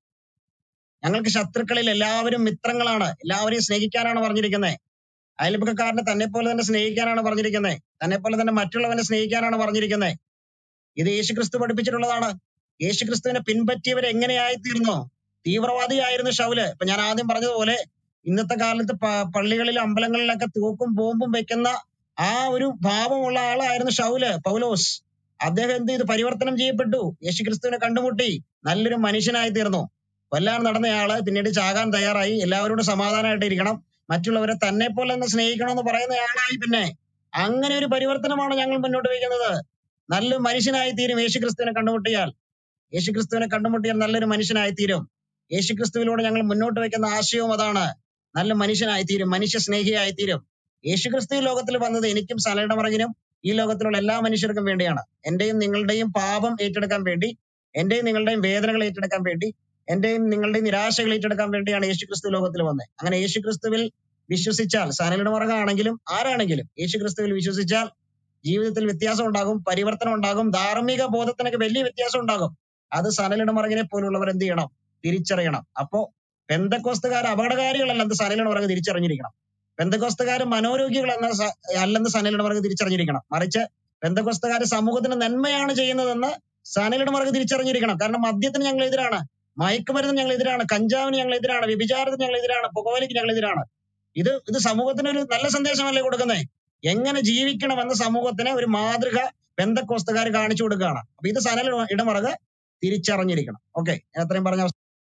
S6: ഞങ്ങൾക്ക് ശത്രുക്കളിൽ എല്ലാവരും മിത്രങ്ങളാണ് എല്ലാവരെയും സ്നേഹിക്കാനാണ് പറഞ്ഞിരിക്കുന്നത് അയൽപക്കക്കാരനെ തന്നെ പോലെ തന്നെ സ്നേഹിക്കാനാണ് പറഞ്ഞിരിക്കുന്നത് തന്നെ പോലെ തന്നെ മറ്റുള്ളവനെ സ്നേഹിക്കാനാണ് പറഞ്ഞിരിക്കുന്നത് ഇത് യേശുക്രിസ്തു പഠിപ്പിച്ചിട്ടുള്ളതാണ് യേശുക്രിസ്തുവിനെ പിൻപറ്റിയവർ എങ്ങനെയായി തീർന്നോ തീവ്രവാദിയായിരുന്നു ഷൗല് ഇപ്പൊ ഞാൻ ആദ്യം പറഞ്ഞതുപോലെ ഇന്നത്തെ കാലത്ത് പ- പള്ളികളിലും അമ്പലങ്ങളിലൊക്കെ തൂക്കും ബോംബും വെക്കുന്ന ആ ഒരു ഭാവമുള്ള ആളായിരുന്നു ഷൗല് പൗലോസ് അദ്ദേഹം എന്ത് ചെയ്തു പരിവർത്തനം ചെയ്യപ്പെട്ടു യേശുക്രിസ്തുവിനെ കണ്ടുമുട്ടി നല്ലൊരു മനുഷ്യനായി തീർന്നു കൊല്ലാൻ നടന്നയാള് പിന്നീട് ചാകാൻ തയ്യാറായി എല്ലാവരോടും സമാധാനമായിട്ട് ഇരിക്കണം മറ്റുള്ളവരെ തന്നെ പോലെ തന്നെ സ്നേഹിക്കണം എന്ന് പറയുന്ന ആളായി പിന്നെ അങ്ങനെ ഒരു പരിവർത്തനമാണ് ഞങ്ങൾ മുന്നോട്ട് വയ്ക്കുന്നത് നല്ലൊരു മനുഷ്യനായി തീരും യേശുക്രിസ്തുവിനെ കണ്ടുമുട്ടിയാൽ യേശുക്രിസ്തുവിനെ കണ്ടുമുട്ടിയാൽ നല്ലൊരു മനുഷ്യനായി തീരും യേശുക്രിസ്തുവിലൂടെ ഞങ്ങൾ മുന്നോട്ട് വെക്കുന്ന ആശയവും അതാണ് നല്ല മനുഷ്യനായി തീരും മനുഷ്യ സ്നേഹിയായി തീരും യേശുക്രിസ്തു ഈ ലോകത്തിൽ വന്നത് എനിക്കും സലയുടെ മറകിനും ഈ ലോകത്തിലുള്ള എല്ലാ മനുഷ്യർക്കും വേണ്ടിയാണ് എന്റെയും നിങ്ങളുടെയും പാപം ഏറ്റെടുക്കാൻ വേണ്ടി എന്റെയും നിങ്ങളുടെയും വേദനകൾ ഏറ്റെടുക്കാൻ വേണ്ടി എന്റെയും നിങ്ങളുടെയും നിരാശകൾ ഏറ്റെടുക്കാൻ വേണ്ടിയാണ് യേശുക്രിസ്തു ലോകത്തിൽ വന്നത് അങ്ങനെ യേശുക്രിസ്തുവിൽ വിശ്വസിച്ചാൽ സനലിയുടെ മറകാണെങ്കിലും ആരാണെങ്കിലും യേശുക്രിസ്തുവിൽ വിശ്വസിച്ചാൽ ജീവിതത്തിൽ വ്യത്യാസം ഉണ്ടാകും പരിവർത്തനം ഉണ്ടാകും ധാർമ്മിക ബോധത്തിനൊക്കെ വലിയ വ്യത്യാസം ഉണ്ടാകും അത് സനലിയുടെ മറകിനെ പോലുള്ളവർ എന്ത് ചെയ്യണം തിരിച്ചറിയണം അപ്പോ പെന്തക്കോസ്തുകാർ അപകടകാരികളല്ല എന്ന് സനലിയുടെ മറക് തിരിച്ചറിഞ്ഞിരിക്കണം പെന്തക്കോസ്തുകാർ മനോരോഗികൾ എന്ന സ- അല്ലെന്ന് സനലിയുടെ മറക് തിരിച്ചറിഞ്ഞിരിക്കണം മറിച്ച് പെന്തക്കോസ്തുകാർ സമൂഹത്തിന് നന്മയാണ് ചെയ്യുന്നതെന്ന് സനലിയുടെ മറക് തിരിച്ചറിഞ്ഞിരിക്കണം കാരണം മദ്യത്തിന് ഞങ്ങൾ എതിരാണ് മയക്കുമരുന്നിന് ഞങ്ങൾ എതിരാണ് കഞ്ചാവിന് ഞങ്ങൾ എതിരാണ് വ്യഭിചാരത്തിന് ഞങ്ങൾ എതിരാണ് പുകവലിക്ക് ഞങ്ങൾ എതിരാണ് ഇത് ഇത് സമൂഹത്തിന് ഒരു നല്ല സന്ദേശമല്ലേ കൊടുക്കുന്നത് എങ്ങനെ ജീവിക്കണമെന്ന് സമൂഹത്തിന് ഒരു മാതൃക ബന്ധക്കോസ്തുകാർ കാണിച്ചു കൊടുക്കുകയാണ് അപ്പൊ ഇത് സനൽ ഇടമറക് തിരിച്ചറിഞ്ഞിരിക്കണം ഓക്കെ ഞാൻ അത്രയും പറഞ്ഞ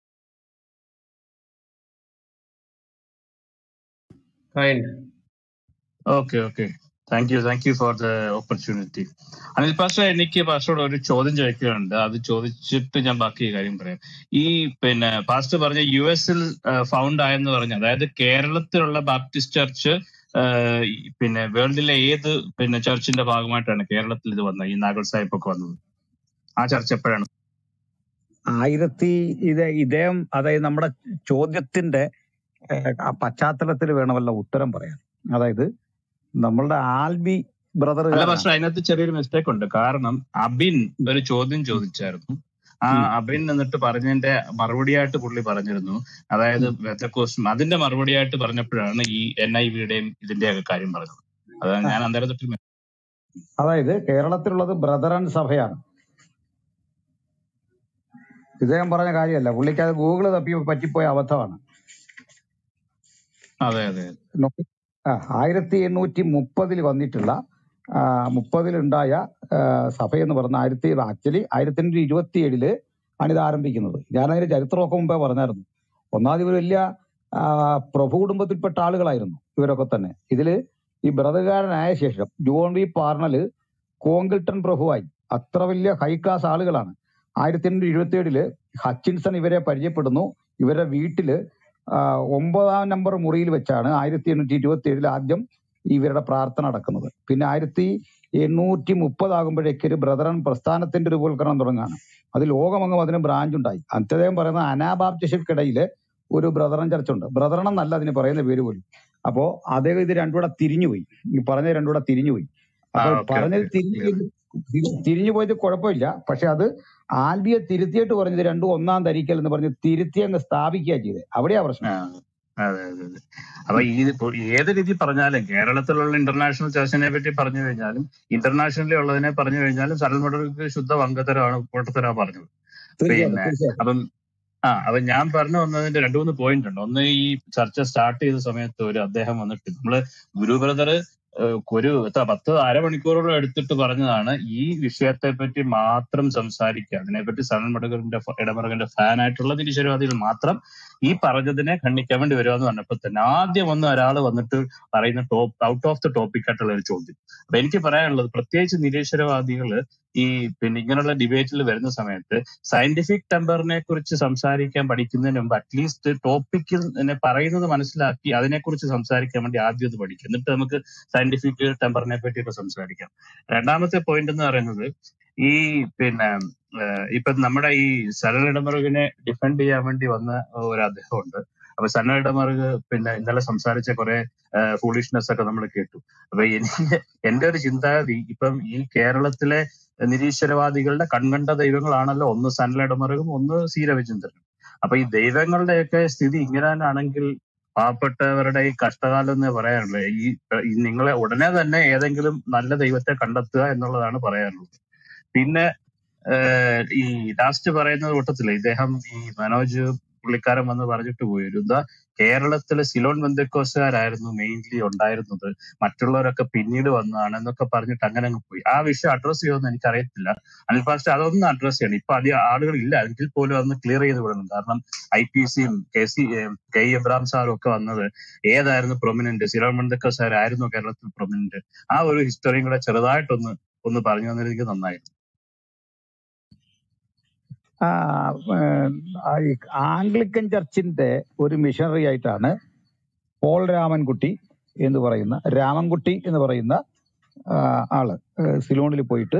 S1: Fine.
S8: Okay okay thank you thank you for the opportunity Anil pastor എനിക്ക് പാസ്റ്ററോട് ഒരു ചോദ്യം ചോദിക്കാനുണ്ട് അത് ചോദിച്ചിട്ട് ഞാൻ ബാക്കി കാര്യം പറയാം ഈ പിന്നെ പാസ്റ്റർ പറഞ്ഞ യു എസിൽ ഫൗണ്ട് ആയെന്ന് പറഞ്ഞു അതായത് കേരളത്തിലുള്ള ബാപ്റ്റിസ്റ്റ് ചർച്ച് ആഹ് ഈ പിന്നെ വേൾഡിലെ ഏത് പിന്നെ ചർച്ചിന്റെ ഭാഗമായിട്ടാണ് കേരളത്തിൽ ഇത് വന്നത് ഈ നാഗൽ സാഹിബ് ഒക്കെ വന്നത് ആ ചർച്ച എപ്പോഴാണ്
S4: ആയിരത്തി ഇത് ഇദ്ദേഹം അതായത് നമ്മുടെ ചോദ്യത്തിന്റെ ഏഹ്, ആ പശ്ചാത്തലത്തിൽ വേണമല്ലോ ഉത്തരം പറയാൻ അതായത് നമ്മളുടെ ആൽബി
S8: അല്ല
S4: ബ്രദറുകാരനാണ്
S8: പാസ്റ്റർ അതിനകത്ത് ചെറിയൊരു മിസ്റ്റേക്ക് ഉണ്ട് കാരണം അബിൻ ഒരു ചോദ്യം ചോദിച്ചായിരുന്നു ആ
S4: ഉം.
S8: അബിൻ എന്നിട്ട് പറഞ്ഞതിന്റെ മറുപടിയായിട്ട് പുള്ളി പറഞ്ഞിരുന്നു അതായത്
S4: ഉം.
S8: വെത്തക്കോസ്റ്റും അതിന്റെ മറുപടിയായിട്ട് പറഞ്ഞപ്പോഴാണ് ഈ എൻ ഐ വിയുടെയും ഇതിന്റെയൊക്കെ കാര്യം പറഞ്ഞത് അത്
S4: ആ,
S8: ഞാൻ അന്നേരം തൊട്ട്
S4: അതായത് കേരളത്തിലുള്ളത് ബ്രദറൻ സഭയാണ് ഇദ്ദേഹം പറഞ്ഞ കാര്യമല്ല പുള്ളിക്ക് അത് ഗൂഗിള് തപ്പി പറ്റിപ്പോയ അബദ്ധമാണ്
S8: അതെ അതെ
S4: നോ- ആ, ആയിരത്തി എണ്ണൂറ്റി മുപ്പതിൽ വന്നിട്ടുള്ള ആ, മുപ്പതിലുണ്ടായ ആ, സഭയെന്ന് പറഞ്ഞ ആയിരത്തി ആക്ച്വലി ആയിരത്തി എണ്ണൂറ്റി ഇരുപത്തി ഏഴില് ആണ് ഇത് ആരംഭിക്കുന്നത് ഞാൻ അതിന്റെ ചരിത്രമൊക്കെ മുമ്പേ പറഞ്ഞായിരുന്നു ഒന്നാമത് ഇവർ വലിയ ആ, പ്രഭു കുടുംബത്തിൽപ്പെട്ട ആളുകളായിരുന്നു ഇവരൊക്കെ തന്നെ ഇതില് ഈ ബ്രതകാരനായ ശേഷം ജോൺ വി പാർണല് കോങ്കിൾട്ടൺ പ്രഭുവായി അത്ര വലിയ ഹൈ ക്ലാസ് ആളുകളാണ് ആയിരത്തി എണ്ണൂറ്റി ഇരുപത്തി ഏഴില് ഹച്ചിൻസൺ ഇവരെ പരിചയപ്പെടുന്നു ഇവരുടെ വീട്ടില് ആ, ഒമ്പതാം നമ്പർ മുറിയിൽ വെച്ചാണ് ആയിരത്തി എണ്ണൂറ്റി ഇരുപത്തി ഏഴിൽ ആദ്യം ഇവരുടെ പ്രാർത്ഥന നടക്കുന്നത് പിന്നെ ആയിരത്തി എണ്ണൂറ്റി മുപ്പതാകുമ്പോഴേക്ക് ഒരു ബ്രദറൻ പ്രസ്ഥാനത്തിന്റെ രൂപവൽക്കരണം തുടങ്ങുകയാണ് അത് ലോകമെങ്ങും അതിന് ബ്രാഞ്ച് ഉണ്ടായി അദ്ദേഹം പറയുന്ന അനാബാപ്റ്റിസ്റ്റിക്കിടയില് ഒരു ബ്രദറൻ ചർച്ച ഉണ്ട് ബ്രദറൻ എന്നല്ല അതിന് പറയുന്ന പേര് പോലും അപ്പോ അദ്ദേഹം ഇത് രണ്ടുകൂടെ തിരിഞ്ഞുപോയി ഈ പറഞ്ഞ രണ്ടുകൂടെ തിരിഞ്ഞുപോയി
S8: ആ
S4: അപ്പൊ
S8: ഓക്കെ
S4: പറഞ്ഞത്
S8: ഓക്കെ
S4: തിരിഞ്ഞു
S8: ക്ലിയർ
S4: തിരി- തിരിഞ്ഞു പോയത് കുഴപ്പമില്ല പക്ഷെ അത് ആൽബിയെ തിരുത്തിയിട്ട് പറഞ്ഞത് രണ്ടും ഒന്നാം ധരിക്കൽ എന്ന് പറഞ്ഞ് തിരുത്തി അങ്ങ് സ്ഥാപിക്കുക ചെയ്തത് അവിടെയാ പ്രശ്നം
S8: ആ അതെ അതെ അതെ അപ്പൊ ഈ ഇപ്പൊ ഏത് രീതി പറഞ്ഞാലും കേരളത്തിലുള്ള ഇന്റർനാഷണൽ ചർച്ചിനെ പറ്റി പറഞ്ഞു കഴിഞ്ഞാലും ഇന്റർനാഷണലി ഉള്ളതിനെ പറഞ്ഞു കഴിഞ്ഞാലും സരൽമടർക്ക് ശുദ്ധ വങ്കത്തരമാണ് പൊട്ടത്തരമാണ് പറഞ്ഞത്
S4: തീർച്ചയായിട്ടും
S8: പിന്നെ
S4: തീർച്ചയായിട്ടും
S8: അപ്പം ആ അപ്പൊ ഞാൻ പറഞ്ഞു വന്നതിന്റെ രണ്ടു മൂന്ന് പോയിന്റ് ഉണ്ട് ഒന്ന് ഈ ചർച്ച സ്റ്റാർട്ട് ചെയ്ത സമയത്ത് ഒരു അദ്ദേഹം വന്നിട്ട് നമ്മള് ഗുരു ബ്രദർ ഒരു എത്ര പത്ത് അരമണിക്കൂറോളം എടുത്തിട്ട് പറഞ്ഞതാണ് ഈ വിഷയത്തെ പറ്റി മാത്രം സംസാരിക്കുക അതിനെപ്പറ്റി സനൽ മടകറിന്റെ ഇടമറകന്റെ ഫാൻ ആയിട്ടുള്ള നിരീശ്വരവാദികൾ മാത്രം ഈ പറഞ്ഞതിനെ ഖണ്ഡിക്കാൻ വേണ്ടി വരുമെന്ന് പറഞ്ഞപ്പോ തന്നെ ആദ്യം വന്ന് ഒരാൾ വന്നിട്ട് പറയുന്ന top out of the topic ആയിട്ടുള്ള ഒരു ചോദ്യം അപ്പൊ എനിക്ക് പറയാനുള്ളത് പ്രത്യേകിച്ച് നിരീശ്വരവാദികള് ഈ പിന്നെ ഇങ്ങനെയുള്ള ഡിബേറ്റിൽ വരുന്ന സമയത്ത് സയന്റിഫിക് ടെമ്പറിനെ കുറിച്ച് സംസാരിക്കാൻ പഠിക്കുന്നതിന് മുമ്പ് അറ്റ്ലീസ്റ്റ് ടോപ്പിക്കിൽ തന്നെ പറയുന്നത് മനസ്സിലാക്കി അതിനെക്കുറിച്ച് സംസാരിക്കാൻ വേണ്ടി ആദ്യം അത് പഠിക്കും എന്നിട്ട് നമുക്ക് സയന്റിഫിക് ടെമ്പറിനെ പറ്റിയിട്ട് സംസാരിക്കാം രണ്ടാമത്തെ പോയിന്റ് എന്ന് പറയുന്നത് ഈ പിന്നെ ഏഹ് ഇപ്പൊ നമ്മുടെ ഈ സരൾ ഇടമറുകിനെ ഡിഫെൻഡ് ചെയ്യാൻ വേണ്ടി വന്ന ഒരു അദ്ദേഹമുണ്ട് അപ്പൊ സരൾ ഇടമറുക് പിന്നെ ഇന്നലെ സംസാരിച്ച കുറെ ഫൂളിഷ്നെസ് ഒക്കെ നമ്മൾ കേട്ടു അപ്പൊ എനിക്ക് എന്റെ ഒരു ചിന്താഗതി ഇപ്പം ഈ കേരളത്തിലെ നിരീശ്വരവാദികളുടെ കൺകണ്ട ദൈവങ്ങളാണല്ലോ ഒന്ന് സനൽ ഇടമറുകും ഒന്ന് സി രവിചന്ദ്രനും അപ്പൊ ഈ ദൈവങ്ങളുടെയൊക്കെ സ്ഥിതി ഇങ്ങനെ തന്നെ ആണെങ്കിൽ പാവപ്പെട്ടവരുടെ ഈ കഷ്ടകാലം എന്ന് പറയാനുള്ളത് ഈ ഈ നിങ്ങളെ ഉടനെ തന്നെ ഏതെങ്കിലും നല്ല ദൈവത്തെ കണ്ടെത്തുക എന്നുള്ളതാണ് പറയാനുള്ളത് പിന്നെ ഏഹ് ഈ ലാസ്റ്റ് പറയുന്ന കൂട്ടത്തില് ഇദ്ദേഹം ഈ മനോജ് പുള്ളിക്കാരൻ വന്ന് പറഞ്ഞിട്ട് പോയി ഒരു എന്താ കേരളത്തിലെ സിലോൺ ബന്ധക്കോസുകാരായിരുന്നു മെയിൻലി ഉണ്ടായിരുന്നത് മറ്റുള്ളവരൊക്കെ പിന്നീട് വന്നതാണ് എന്നൊക്കെ പറഞ്ഞിട്ട് അങ്ങനെ അങ്ങ് പോയി ആ വിഷയം അഡ്രസ് ചെയ്യുമെന്ന് എനിക്ക് അറിയത്തില്ല അനിൽ ഫാസ്റ്റ് അതൊന്നും അഡ്രസ് ചെയ്യണം ഇപ്പൊ അധികം ആളുകൾ ഇല്ല എങ്കിൽ പോലും അതൊന്ന് ക്ലിയർ ചെയ്ത് വിടണം കാരണം ഐ പി സിയും K C K E Abraham സാറും ഒക്കെ വന്നത് ഏതായിരുന്നു പ്രൊമിനന്റ് സിലോൺ ബന്ധക്കോസുകാരായിരുന്നു കേരളത്തിൽ പ്രൊമിനന്റ് ആ ഒരു ഹിസ്റ്ററിയും കൂടെ ചെറുതായിട്ടൊന്ന് ഒന്ന് പറഞ്ഞു തന്നിരിക്കും നന്നായിരുന്നു
S4: ആ, ഏം, ആ ഈ ആംഗ്ലിക്കൻ ചർച്ചിന്റെ ഒരു മിഷണറി ആയിട്ടാണ് പോൾ രാമൻകുട്ടി എന്ന് പറയുന്ന രാമൻകുട്ടി എന്ന് പറയുന്ന ആ, ആള് ഏഹ് സിലോണിൽ പോയിട്ട്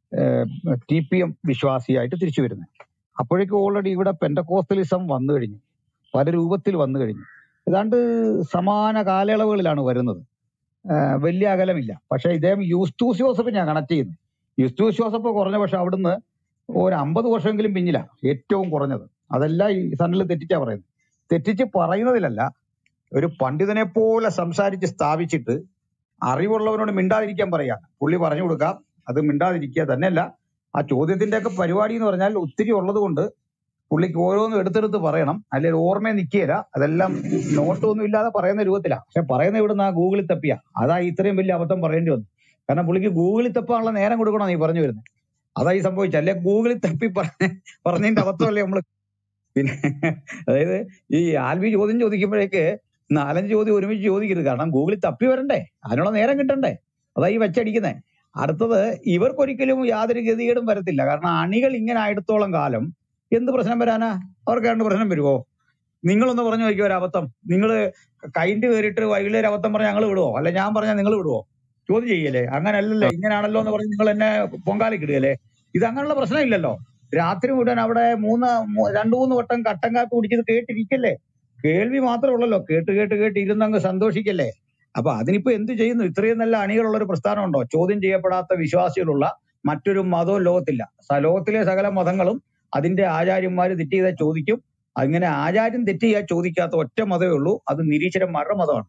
S4: ടി പി എം വിശ്വാസിയായിട്ട് തിരിച്ചു വരുന്നത് അപ്പോഴേക്കും ഓൾറെഡി ഇവിടെ പെൻഡക്കോസ്റ്റലിസം വന്നു കഴിഞ്ഞു പല രൂപത്തിൽ വന്നു കഴിഞ്ഞു ഏതാണ്ട് സമാന കാലയളവുകളിലാണ് വരുന്നത് ആഹ് വലിയ അകലമില്ല പക്ഷെ ഇദ്ദേഹം യൂസ്തൂസ് ജോസഫ് ഞാൻ കണക്ട് ചെയ്യുന്നത് യൂസ്തൂസ് ജോസഫ് കുറഞ്ഞ പക്ഷെ അവിടുന്ന് ഒരു അമ്പത് വർഷമെങ്കിലും പിന്നില ഏറ്റവും കുറഞ്ഞത് അതെല്ലാം ഈ സണ്ണിൽ തെറ്റിച്ചാ പറയുന്നത് തെറ്റിച്ച് പറയുന്നതിലല്ല ഒരു പണ്ഡിതനെ പോലെ സംസാരിച്ച് സ്ഥാപിച്ചിട്ട് അറിവുള്ളവനോട് മിണ്ടാതിരിക്കാൻ പറയാ പുള്ളി പറഞ്ഞു കൊടുക്കാം അത് മിണ്ടാതിരിക്കുക തന്നെയല്ല ആ ചോദ്യത്തിന്റെ ഒക്കെ പരിപാടി എന്ന് പറഞ്ഞാൽ ഒത്തിരി ഉള്ളത് കൊണ്ട് പുള്ളിക്ക് ഓരോന്നും എടുത്തെടുത്ത് പറയണം അല്ലെങ്കിൽ ഓർമ്മയെ നിൽക്കുകയില്ല അതെല്ലാം നോട്ടൊന്നും ഇല്ലാതെ പറയുന്ന രൂപത്തിലാണ് പക്ഷെ പറയുന്ന ഇവിടുന്ന് ആ ഗൂഗിളിൽ തപ്പിയ അതാ ഇത്രയും വലിയ അബദ്ധം പറയേണ്ടി വന്നു കാരണം പുള്ളിക്ക് ഗൂഗിളിൽ തപ്പാനുള്ള നേരം കൊടുക്കണം നീ പറഞ്ഞു വരുന്നത് അതാ ഈ സംഭവിച്ചത് അല്ലെ ഗൂഗിളിൽ തപ്പി പറഞ്ഞ പറഞ്ഞതിന്റെ അബദ്ധമല്ലേ നമ്മള് പിന്നെ അതായത് ഈ ആൽവി ചോദ്യം ചോദിക്കുമ്പോഴേക്ക് നാലഞ്ച് ചോദ്യം ഒരുമിച്ച് ചോദിക്കരുത് കാരണം ഗൂഗിളിൽ തപ്പി വരണ്ടേ അതിനുള്ള നേരം കിട്ടണ്ടേ അതാ ഈ വെച്ചടിക്കുന്നേ അടുത്തത് ഇവർക്കൊരിക്കലും യാതൊരു ഗതികേടും വരത്തില്ല കാരണം അണികൾ ഇങ്ങനെ ആയിടത്തോളം കാലം എന്ത് പ്രശ്നം വരാനാ അവർക്ക് രണ്ട് പ്രശ്നം വരുമോ നിങ്ങളൊന്ന് പറഞ്ഞു നോക്കിയോ ഒരു അബദ്ധം നിങ്ങൾ കൈൻഡ് കയറിയിട്ട് വൈകിട്ടൊരു അബദ്ധം പറഞ്ഞാൽ ഞങ്ങൾ വിടുവോ അല്ല ഞാൻ പറഞ്ഞാൽ നിങ്ങൾ വിടുവോ ചോദ്യം ചെയ്യല്ലേ അങ്ങനല്ലല്ലോ ഇങ്ങനെയാണല്ലോ എന്ന് പറഞ്ഞ് നിങ്ങൾ എന്നെ പൊങ്കാലിക്കിടുകയല്ലേ ഇത് അങ്ങനെയുള്ള പ്രശ്നമില്ലല്ലോ രാത്രി മുഴുവൻ അവിടെ മൂന്ന് മൂ- രണ്ടു മൂന്ന് വട്ടം കട്ടൻ കാപ്പി കുടിച്ചത് കേട്ടിരിക്കല്ലേ കേൾവി മാത്രമേ ഉള്ളല്ലോ കേട്ട് കേട്ട് കേട്ട് ഇരുന്നങ്ങ് സന്തോഷിക്കല്ലേ അപ്പൊ അതിനിപ്പോ എന്ത് ചെയ്യുന്നു ഇത്രയും നല്ല അണികളുള്ള ഒരു പ്രസ്ഥാനം ഉണ്ടോ ചോദ്യം ചെയ്യപ്പെടാത്ത വിശ്വാസികളുള്ള മറ്റൊരു മതവും ലോകത്തില്ല സ- ലോകത്തിലെ സകല മതങ്ങളും അതിന്റെ ആചാര്യന്മാര് തെറ്റ് ചെയ്താൽ ചോദിക്കും അങ്ങനെ ആചാര്യം തെറ്റ് ചെയ്യാൻ ചോദിക്കാത്ത ഒറ്റ മതമേ ഉള്ളൂ അത് നിരീശ്വരന്മാരുടെ മതമാണ്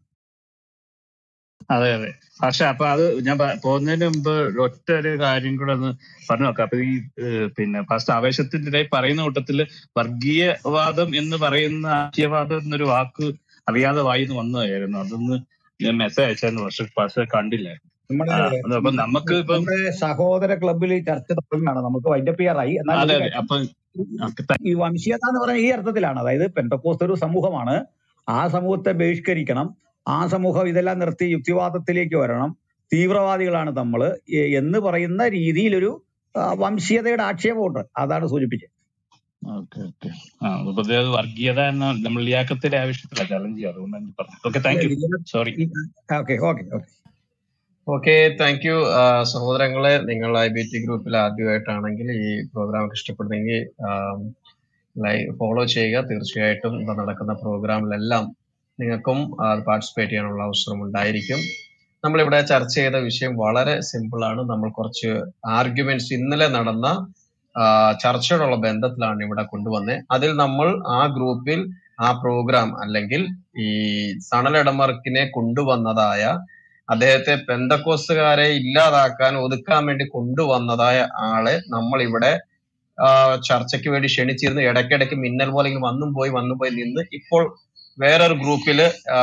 S8: അതെ അതെ പക്ഷെ അപ്പൊ അത് ഞാൻ പ- പോകുന്നതിന് മുമ്പ് ഒറ്റ ഒരു കാര്യം കൂടെ ഒന്ന് പറഞ്ഞു നോക്കാം അപ്പൊ ഈ ഏഹ്, പിന്നെ ഫസ്റ്റ് ആവേശത്തിന്റെ പറയുന്ന കൂട്ടത്തില് വർഗീയവാദം എന്ന് പറയുന്ന ആശയവാദം എന്നൊരു വാക്ക് അറിയാതെ വായിന്ന് വന്നതായിരുന്നു അതൊന്ന് ഞാൻ മെസ്സേജ് അയച്ചായിരുന്നു പക്ഷെ പക്ഷെ കണ്ടില്ല
S4: നമ്മുടെ
S8: ആ അത് അപ്പൊ നമുക്ക് ഇപ്പം
S4: നമ്മുടെ സഹോദര ക്ലബിൽ ചർച്ച തുടങ്ങുകയാണ് നമുക്ക് വൈൻഡപ്പ് ചെയ്യാറായി എന്നാൽ
S8: അതെ
S4: ഒരു
S8: അതെ
S4: കാര്യം
S8: അപ്പൊ ഓക്കെ, താങ്ക്
S4: ഈ വംശീയത എന്ന് പറഞ്ഞ ഈ അർത്ഥത്തിലാണ് അതായത് പെന്തക്കോസ്ത് ഒരു സമൂഹമാണ് ആ സമൂഹത്തെ ബഹിഷ്കരിക്കണം ആ സമൂഹം ഇതെല്ലാം നിർത്തി യുക്തിവാദത്തിലേക്ക് വരണം തീവ്രവാദികളാണ് നമ്മൾ എന്ന് പറയുന്ന രീതിയിലൊരു ആ, വംശീയതയുടെ ആക്ഷേപമുണ്ട് അതാണ് സൂചിപ്പിച്ചത്
S8: ഓക്കെ ഓക്കെ ആ അപ്പൊ ഇത് വർഗീയത എന്ന നമ്മൾ ലിയാക്കത്തിന്റെ ആവശ്യത്തില്ല ചലഞ്ച് ചെയ്യാം അതുകൊണ്ടാണ് ഞാൻ പറഞ്ഞത് okay thank you sorry
S4: okay okay okay
S1: okay thank you സഹോദരങ്ങളെ നിങ്ങൾ ഐ ബി ടി ഗ്രൂപ്പിൽ ആദ്യമായിട്ടാണെങ്കിൽ ഈ പ്രോഗ്രാം ഇഷ്ടപ്പെടുന്നെങ്കിൽ ലൈവ് ഫോളോ ചെയ്യുക തീർച്ചയായിട്ടും ഇവിടെ നടക്കുന്ന പ്രോഗ്രാമിലെല്ലാം നിങ്ങൾക്കും പാർട്ടിസിപ്പേറ്റ് ചെയ്യാനുള്ള അവസരം ഉണ്ടായിരിക്കും നമ്മളിവിടെ ചർച്ച ചെയ്ത വിഷയം വളരെ സിമ്പിൾ ആണ് നമ്മൾ കുറച്ച് ആർഗ്യുമെന്റ്സ് ഇന്നലെ നടന്ന ആ, ചർച്ചയോടുള്ള ബന്ധത്തിലാണ് ഇവിടെ കൊണ്ടുവന്നത് അതിൽ നമ്മൾ ആ ഗ്രൂപ്പിൽ ആ പ്രോഗ്രാം അല്ലെങ്കിൽ ഈ സണൽ ഇടമർക്കിനെ കൊണ്ടുവന്നതായ അദ്ദേഹത്തെ പെന്തക്കോസുകാരെ ഇല്ലാതാക്കാൻ ഒതുക്കാൻ വേണ്ടി കൊണ്ടുവന്നതായ ആളെ നമ്മൾ ഇവിടെ ആ, ചർച്ചയ്ക്ക് വേണ്ടി ക്ഷണിച്ചിരുന്നു ഇടയ്ക്കിടയ്ക്ക് മിന്നൽ പോലെ ഇങ്ങനെ വന്നും പോയി വന്നും പോയി നിന്ന് ഇപ്പോൾ വേറൊരു ഗ്രൂപ്പില് ആ,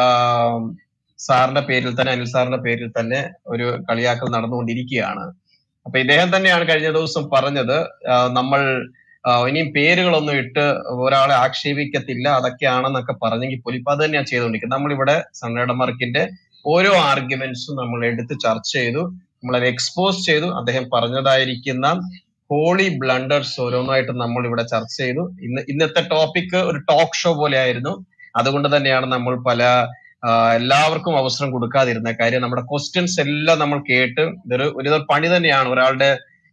S1: സാറിന്റെ പേരിൽ തന്നെ അനിൽ സാറിന്റെ പേരിൽ തന്നെ ഒരു കളിയാക്കൽ നടന്നുകൊണ്ടിരിക്കുകയാണ് അപ്പൊ ഇദ്ദേഹം തന്നെയാണ് കഴിഞ്ഞ ദിവസം പറഞ്ഞത് ആ, നമ്മൾ ആ, ഇനിയും പേരുകളൊന്നും ഇട്ട് ഒരാളെ ആക്ഷേപിക്കത്തില്ല അതൊക്കെയാണെന്നൊക്കെ പറഞ്ഞെങ്കിൽ പോലും ഇപ്പൊ അത് തന്നെയാണ് ചെയ്തുകൊണ്ടിരിക്കുന്നത് നമ്മളിവിടെ സണ്ണയുടെ മാർക്കിന്റെ ഓരോ ആർഗ്യുമെന്റ്സും നമ്മൾ എടുത്ത് ചർച്ച ചെയ്തു നമ്മളത് എക്സ്പോസ് ചെയ്തു അദ്ദേഹം പറഞ്ഞതായിരിക്കുന്ന ഹോളി ബ്ലണ്ടേഴ്സ് ഓരോന്നായിട്ട് നമ്മൾ ഇവിടെ ചർച്ച ചെയ്തു ഇന്ന് ഇന്നത്തെ ടോപ്പിക് ഒരു ടോക്ക് ഷോ പോലെ ആയിരുന്നു അതുകൊണ്ട് തന്നെയാണ് നമ്മൾ പല ആ, എല്ലാവർക്കും അവസരം കൊടുക്കാതിരുന്ന കാര്യം നമ്മുടെ ക്വസ്റ്റ്യൻസ് എല്ലാം നമ്മൾ കേട്ട് ഇതൊരു ഒരു പണി തന്നെയാണ് ഒരാളുടെ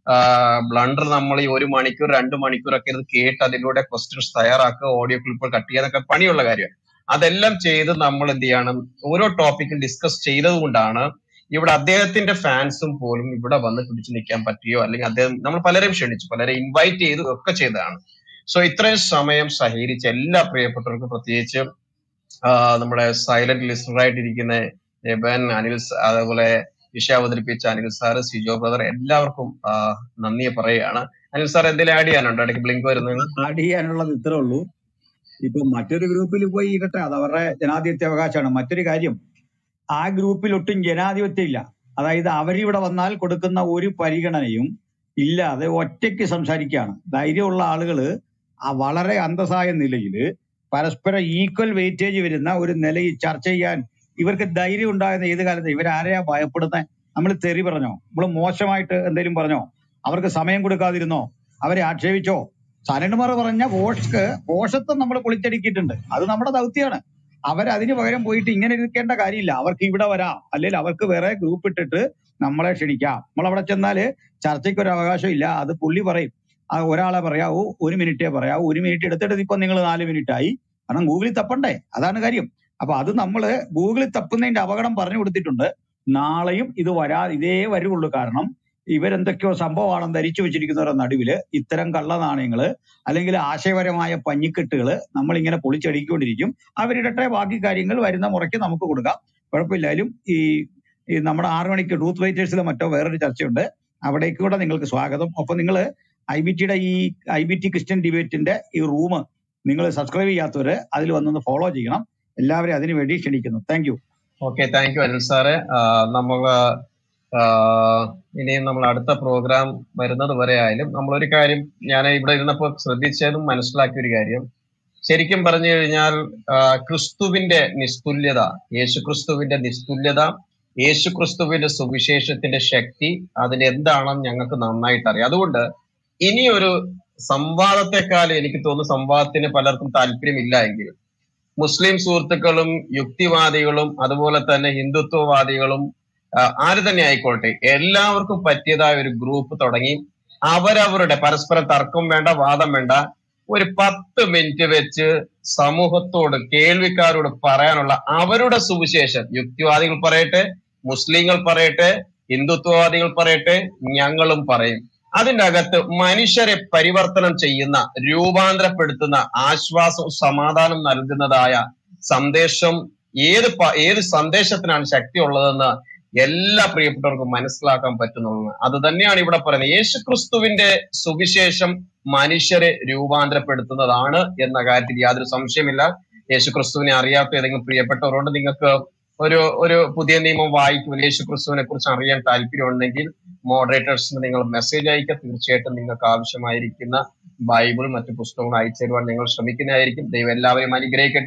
S1: ബ്ലണ്ടർ നമ്മൾ ഈ ഒരു മണിക്കൂർ രണ്ട് മണിക്കൂറൊക്കെ ഇത് കേട്ട് അതിലൂടെ ക്വസ്റ്റ്യൻസ് തയ്യാറാക്കുക ഓഡിയോ ക്ലിപ്പുകൾ കട്ട് ചെയ്യാനൊക്കെ പണിയുള്ള കാര്യമാണ് അതെല്ലാം ചെയ്ത് നമ്മൾ എന്ത് ചെയ്യണം ഓരോ ടോപ്പിക്കും ഡിസ്കസ് ചെയ്തത് കൊണ്ടാണ് ഇവിടെ അദ്ദേഹത്തിന്റെ ഫാൻസും പോലും ഇവിടെ വന്ന് പിടിച്ചു നിൽക്കാൻ പറ്റിയോ അല്ലെങ്കിൽ അദ്ദേഹം നമ്മൾ പലരെയും ക്ഷണിച്ചു പലരെ ഇൻവൈറ്റ് ചെയ്തു ഒക്കെ ചെയ്തതാണ് സോ ഇത്രയും സമയം സഹകരിച്ച എല്ലാ പ്രിയപ്പെട്ടവർക്കും പ്രത്യേകിച്ച് ആ, നമ്മുടെ സൈലന്റ് ലിസണർ ആയിട്ടിരിക്കുന്ന എബൻ അനിൽ സ- അതേപോലെ വിഷ അവതരിപ്പിച്ച അനിൽ സാറ് സിജോ ബ്രദർ എല്ലാവർക്കും ആ, നന്ദി പറയുകയാണ് അനിൽ സാർ എന്തെങ്കിലും ആഡ് ചെയ്യാനുണ്ടോ ഇടയ്ക്ക് ബ്ലിങ്ക് വരുന്നത്
S4: ആഡ് ചെയ്യാനുള്ളത് ഇത്രേ ഉള്ളൂ ഇപ്പൊ മറ്റൊരു ഗ്രൂപ്പിൽ പോയി ഇരട്ടെ അത് അവരുടെ ജനാധിപത്യ അവകാശമാണ് മറ്റൊരു കാര്യം ആ ഗ്രൂപ്പിൽ ഒട്ടും ജനാധിപത്യം ഇല്ല അതായത് അവരിവിടെ വന്നാൽ കൊടുക്കുന്ന ഒരു പരിഗണനയും ഇല്ലാതെ ഒറ്റയ്ക്ക് സംസാരിക്കുകയാണ് ധൈര്യമുള്ള ആളുകള് ആ വളരെ അന്തസ്സായ നിലയിൽ പരസ്പരം ഈക്വൽ വെയിറ്റേജ് വരുന്ന ഒരു നിലയിൽ ചർച്ച ചെയ്യാൻ ഇവർക്ക് ധൈര്യം ഉണ്ടാകുന്ന ഏത് കാലത്ത് ഇവരാരെയാ ഭയപ്പെടുന്നത് നമ്മൾ തെറി പറഞ്ഞോ നമ്മൾ മോശമായിട്ട് എന്തെങ്കിലും പറഞ്ഞോ അവർക്ക് സമയം കൊടുക്കാതിരുന്നോ അവരെ ആക്ഷേപിച്ചോ സനന്മാർ പറഞ്ഞ പോഷക്ക് പോഷത്വം നമ്മൾ പൊളിച്ചടുക്കിയിട്ടുണ്ട് അത് നമ്മുടെ ദൗത്യമാണ് അവർ അതിന് പകരം പോയിട്ട് ഇങ്ങനെ ഇരിക്കേണ്ട കാര്യമില്ല അവർക്ക് ഇവിടെ വരാം അല്ലെങ്കിൽ അവർക്ക് വേറെ ഗ്രൂപ്പ് ഇട്ടിട്ട് നമ്മളെ ക്ഷണിക്കാം നമ്മൾ അവിടെ ചെന്നാല് ചർച്ചയ്ക്ക് ഒരു അവകാശം ഇല്ല അത് പുള്ളി പറയും ആ ഒരാളെ പറയാവൂ ഒരു മിനിറ്റേ പറയാവൂ ഒരു മിനിറ്റ് എടുത്തിട്ട് ഇപ്പൊ നിങ്ങൾ നാല് മിനിറ്റ് ആയി കാരണം ഗൂഗിളിൽ തപ്പണ്ടേ അതാണ് കാര്യം അപ്പൊ അത് നമ്മള് ഗൂഗിളിൽ തപ്പുന്നതിന്റെ അപകടം പറഞ്ഞു കൊടുത്തിട്ടുണ്ട് നാളെയും ഇത് വരാ ഇതേ വരുള്ളൂ കാരണം ഇവരെന്തൊക്കെയോ സംഭവമാണെന്ന് ധരിച്ചു വെച്ചിരിക്കുന്നവരുടെ നടുവില് ഇത്തരം കള്ളനാണയങ്ങള് അല്ലെങ്കിൽ ആശയപരമായ പഞ്ഞിക്കെട്ടുകള് നമ്മൾ ഇങ്ങനെ പൊളിച്ചടുക്കിക്കൊണ്ടിരിക്കും അവരിടട്ടെ ബാക്കി കാര്യങ്ങൾ വരുന്ന മുറയ്ക്ക് നമുക്ക് കൊടുക്കാം കുഴപ്പമില്ലാലും ഈ ഈ നമ്മുടെ ആറു മണിക്ക് ട്രൂത്ത് വെയിറ്റേഴ്സിലെ മറ്റോ വേറൊരു ചർച്ചയുണ്ട് അവിടേക്ക് കൂടെ നിങ്ങൾക്ക് സ്വാഗതം ഒപ്പൊ നിങ്ങൾ ഐ ബി ടിയുടെ ഈ ഐ ബി ടി ക്രിസ്ത്യൻ ഡിബേറ്റിന്റെ ഈ റൂം നിങ്ങൾ സബ്സ്ക്രൈബ് ചെയ്യാത്തവര് അതിൽ വന്നൊന്ന് ഫോളോ ചെയ്യണം എല്ലാവരെയും അതിനു വേണ്ടി ക്ഷണിക്കുന്നു thank you
S1: okay thank you Anil സാറെ നമ്മൾ ഇനിയും നമ്മൾ അടുത്ത പ്രോഗ്രാം വരുന്നത് വരെ ആയാലും നമ്മളൊരു കാര്യം ഞാൻ ഇവിടെ ഇരുന്നപ്പോൾ ശ്രദ്ധിച്ചതും മനസ്സിലാക്കിയ ഒരു കാര്യം ശരിക്കും പറഞ്ഞു കഴിഞ്ഞാൽ ആ, ക്രിസ്തുവിന്റെ നിസ്തുല്യത യേശു ക്രിസ്തുവിന്റെ നിസ്തുല്യത യേശു ക്രിസ്തുവിന്റെ സുവിശേഷത്തിന്റെ ശക്തി അതിന് എന്താണെന്ന് ഞങ്ങൾക്ക് നന്നായിട്ട് അറിയാം അതുകൊണ്ട് ഇനിയൊരു സംവാദത്തെക്കാൾ എനിക്ക് തോന്നുന്നു സംവാദത്തിന് പലർക്കും താല്പര്യമില്ല എങ്കിൽ മുസ്ലിം സുഹൃത്തുക്കളും യുക്തിവാദികളും അതുപോലെ തന്നെ ഹിന്ദുത്വവാദികളും ആ, ആര് തന്നെ ആയിക്കോട്ടെ എല്ലാവർക്കും പറ്റിയതായ ഒരു ഗ്രൂപ്പ് തുടങ്ങി അവരവരുടെ പരസ്പരം തർക്കം വേണ്ട വാദം വേണ്ട ഒരു പത്ത് മിനിറ്റ് വെച്ച് സമൂഹത്തോട് കേൾവിക്കാരോട് പറയാനുള്ള അവരുടെ സുവിശേഷം യുക്തിവാദികൾ പറയട്ടെ മുസ്ലിങ്ങൾ പറയട്ടെ ഹിന്ദുത്വവാദികൾ പറയട്ടെ ഞങ്ങളും പറയും അതിന്റെ അകത്ത് മനുഷ്യരെ പരിവർത്തനം ചെയ്യുന്ന രൂപാന്തരപ്പെടുത്തുന്ന ആശ്വാസവും സമാധാനം നൽകുന്നതായ സന്ദേശം ഏത് പ- ഏത് സന്ദേശത്തിനാണ് ശക്തി ഉള്ളതെന്ന് എല്ലാ പ്രിയപ്പെട്ടവർക്കും മനസ്സിലാക്കാൻ പറ്റുന്നുള്ളത് അത് തന്നെയാണ് ഇവിടെ പറയുന്നത് യേശു ക്രിസ്തുവിന്റെ സുവിശേഷം മനുഷ്യരെ രൂപാന്തരപ്പെടുത്തുന്നതാണ് എന്ന കാര്യത്തിൽ യാതൊരു സംശയമില്ല യേശു ക്രിസ്തുവിനെ അറിയാത്ത ഏതെങ്കിലും പ്രിയപ്പെട്ടവരോട് നിങ്ങൾക്ക് ഒരു ഒരു പുതിയ നിയമം വായിക്കും യേശു ക്രിസ്തുവിനെ കുറിച്ച് അറിയാൻ താല്പര്യമുണ്ടെങ്കിൽ മോഡറേറ്റേഴ്സിന് നിങ്ങൾ മെസ്സേജ് അയക്കുക തീർച്ചയായിട്ടും നിങ്ങൾക്ക് ആവശ്യമായിരിക്കുന്ന ബൈബിൾ മറ്റു പുസ്തകങ്ങൾ അയച്ചു തരുവാൻ ഞങ്ങൾ ശ്രമിക്കുന്നതായിരിക്കും ദൈവം എല്ലാവരെയും അനുഗ്രഹിക്കട്ടെ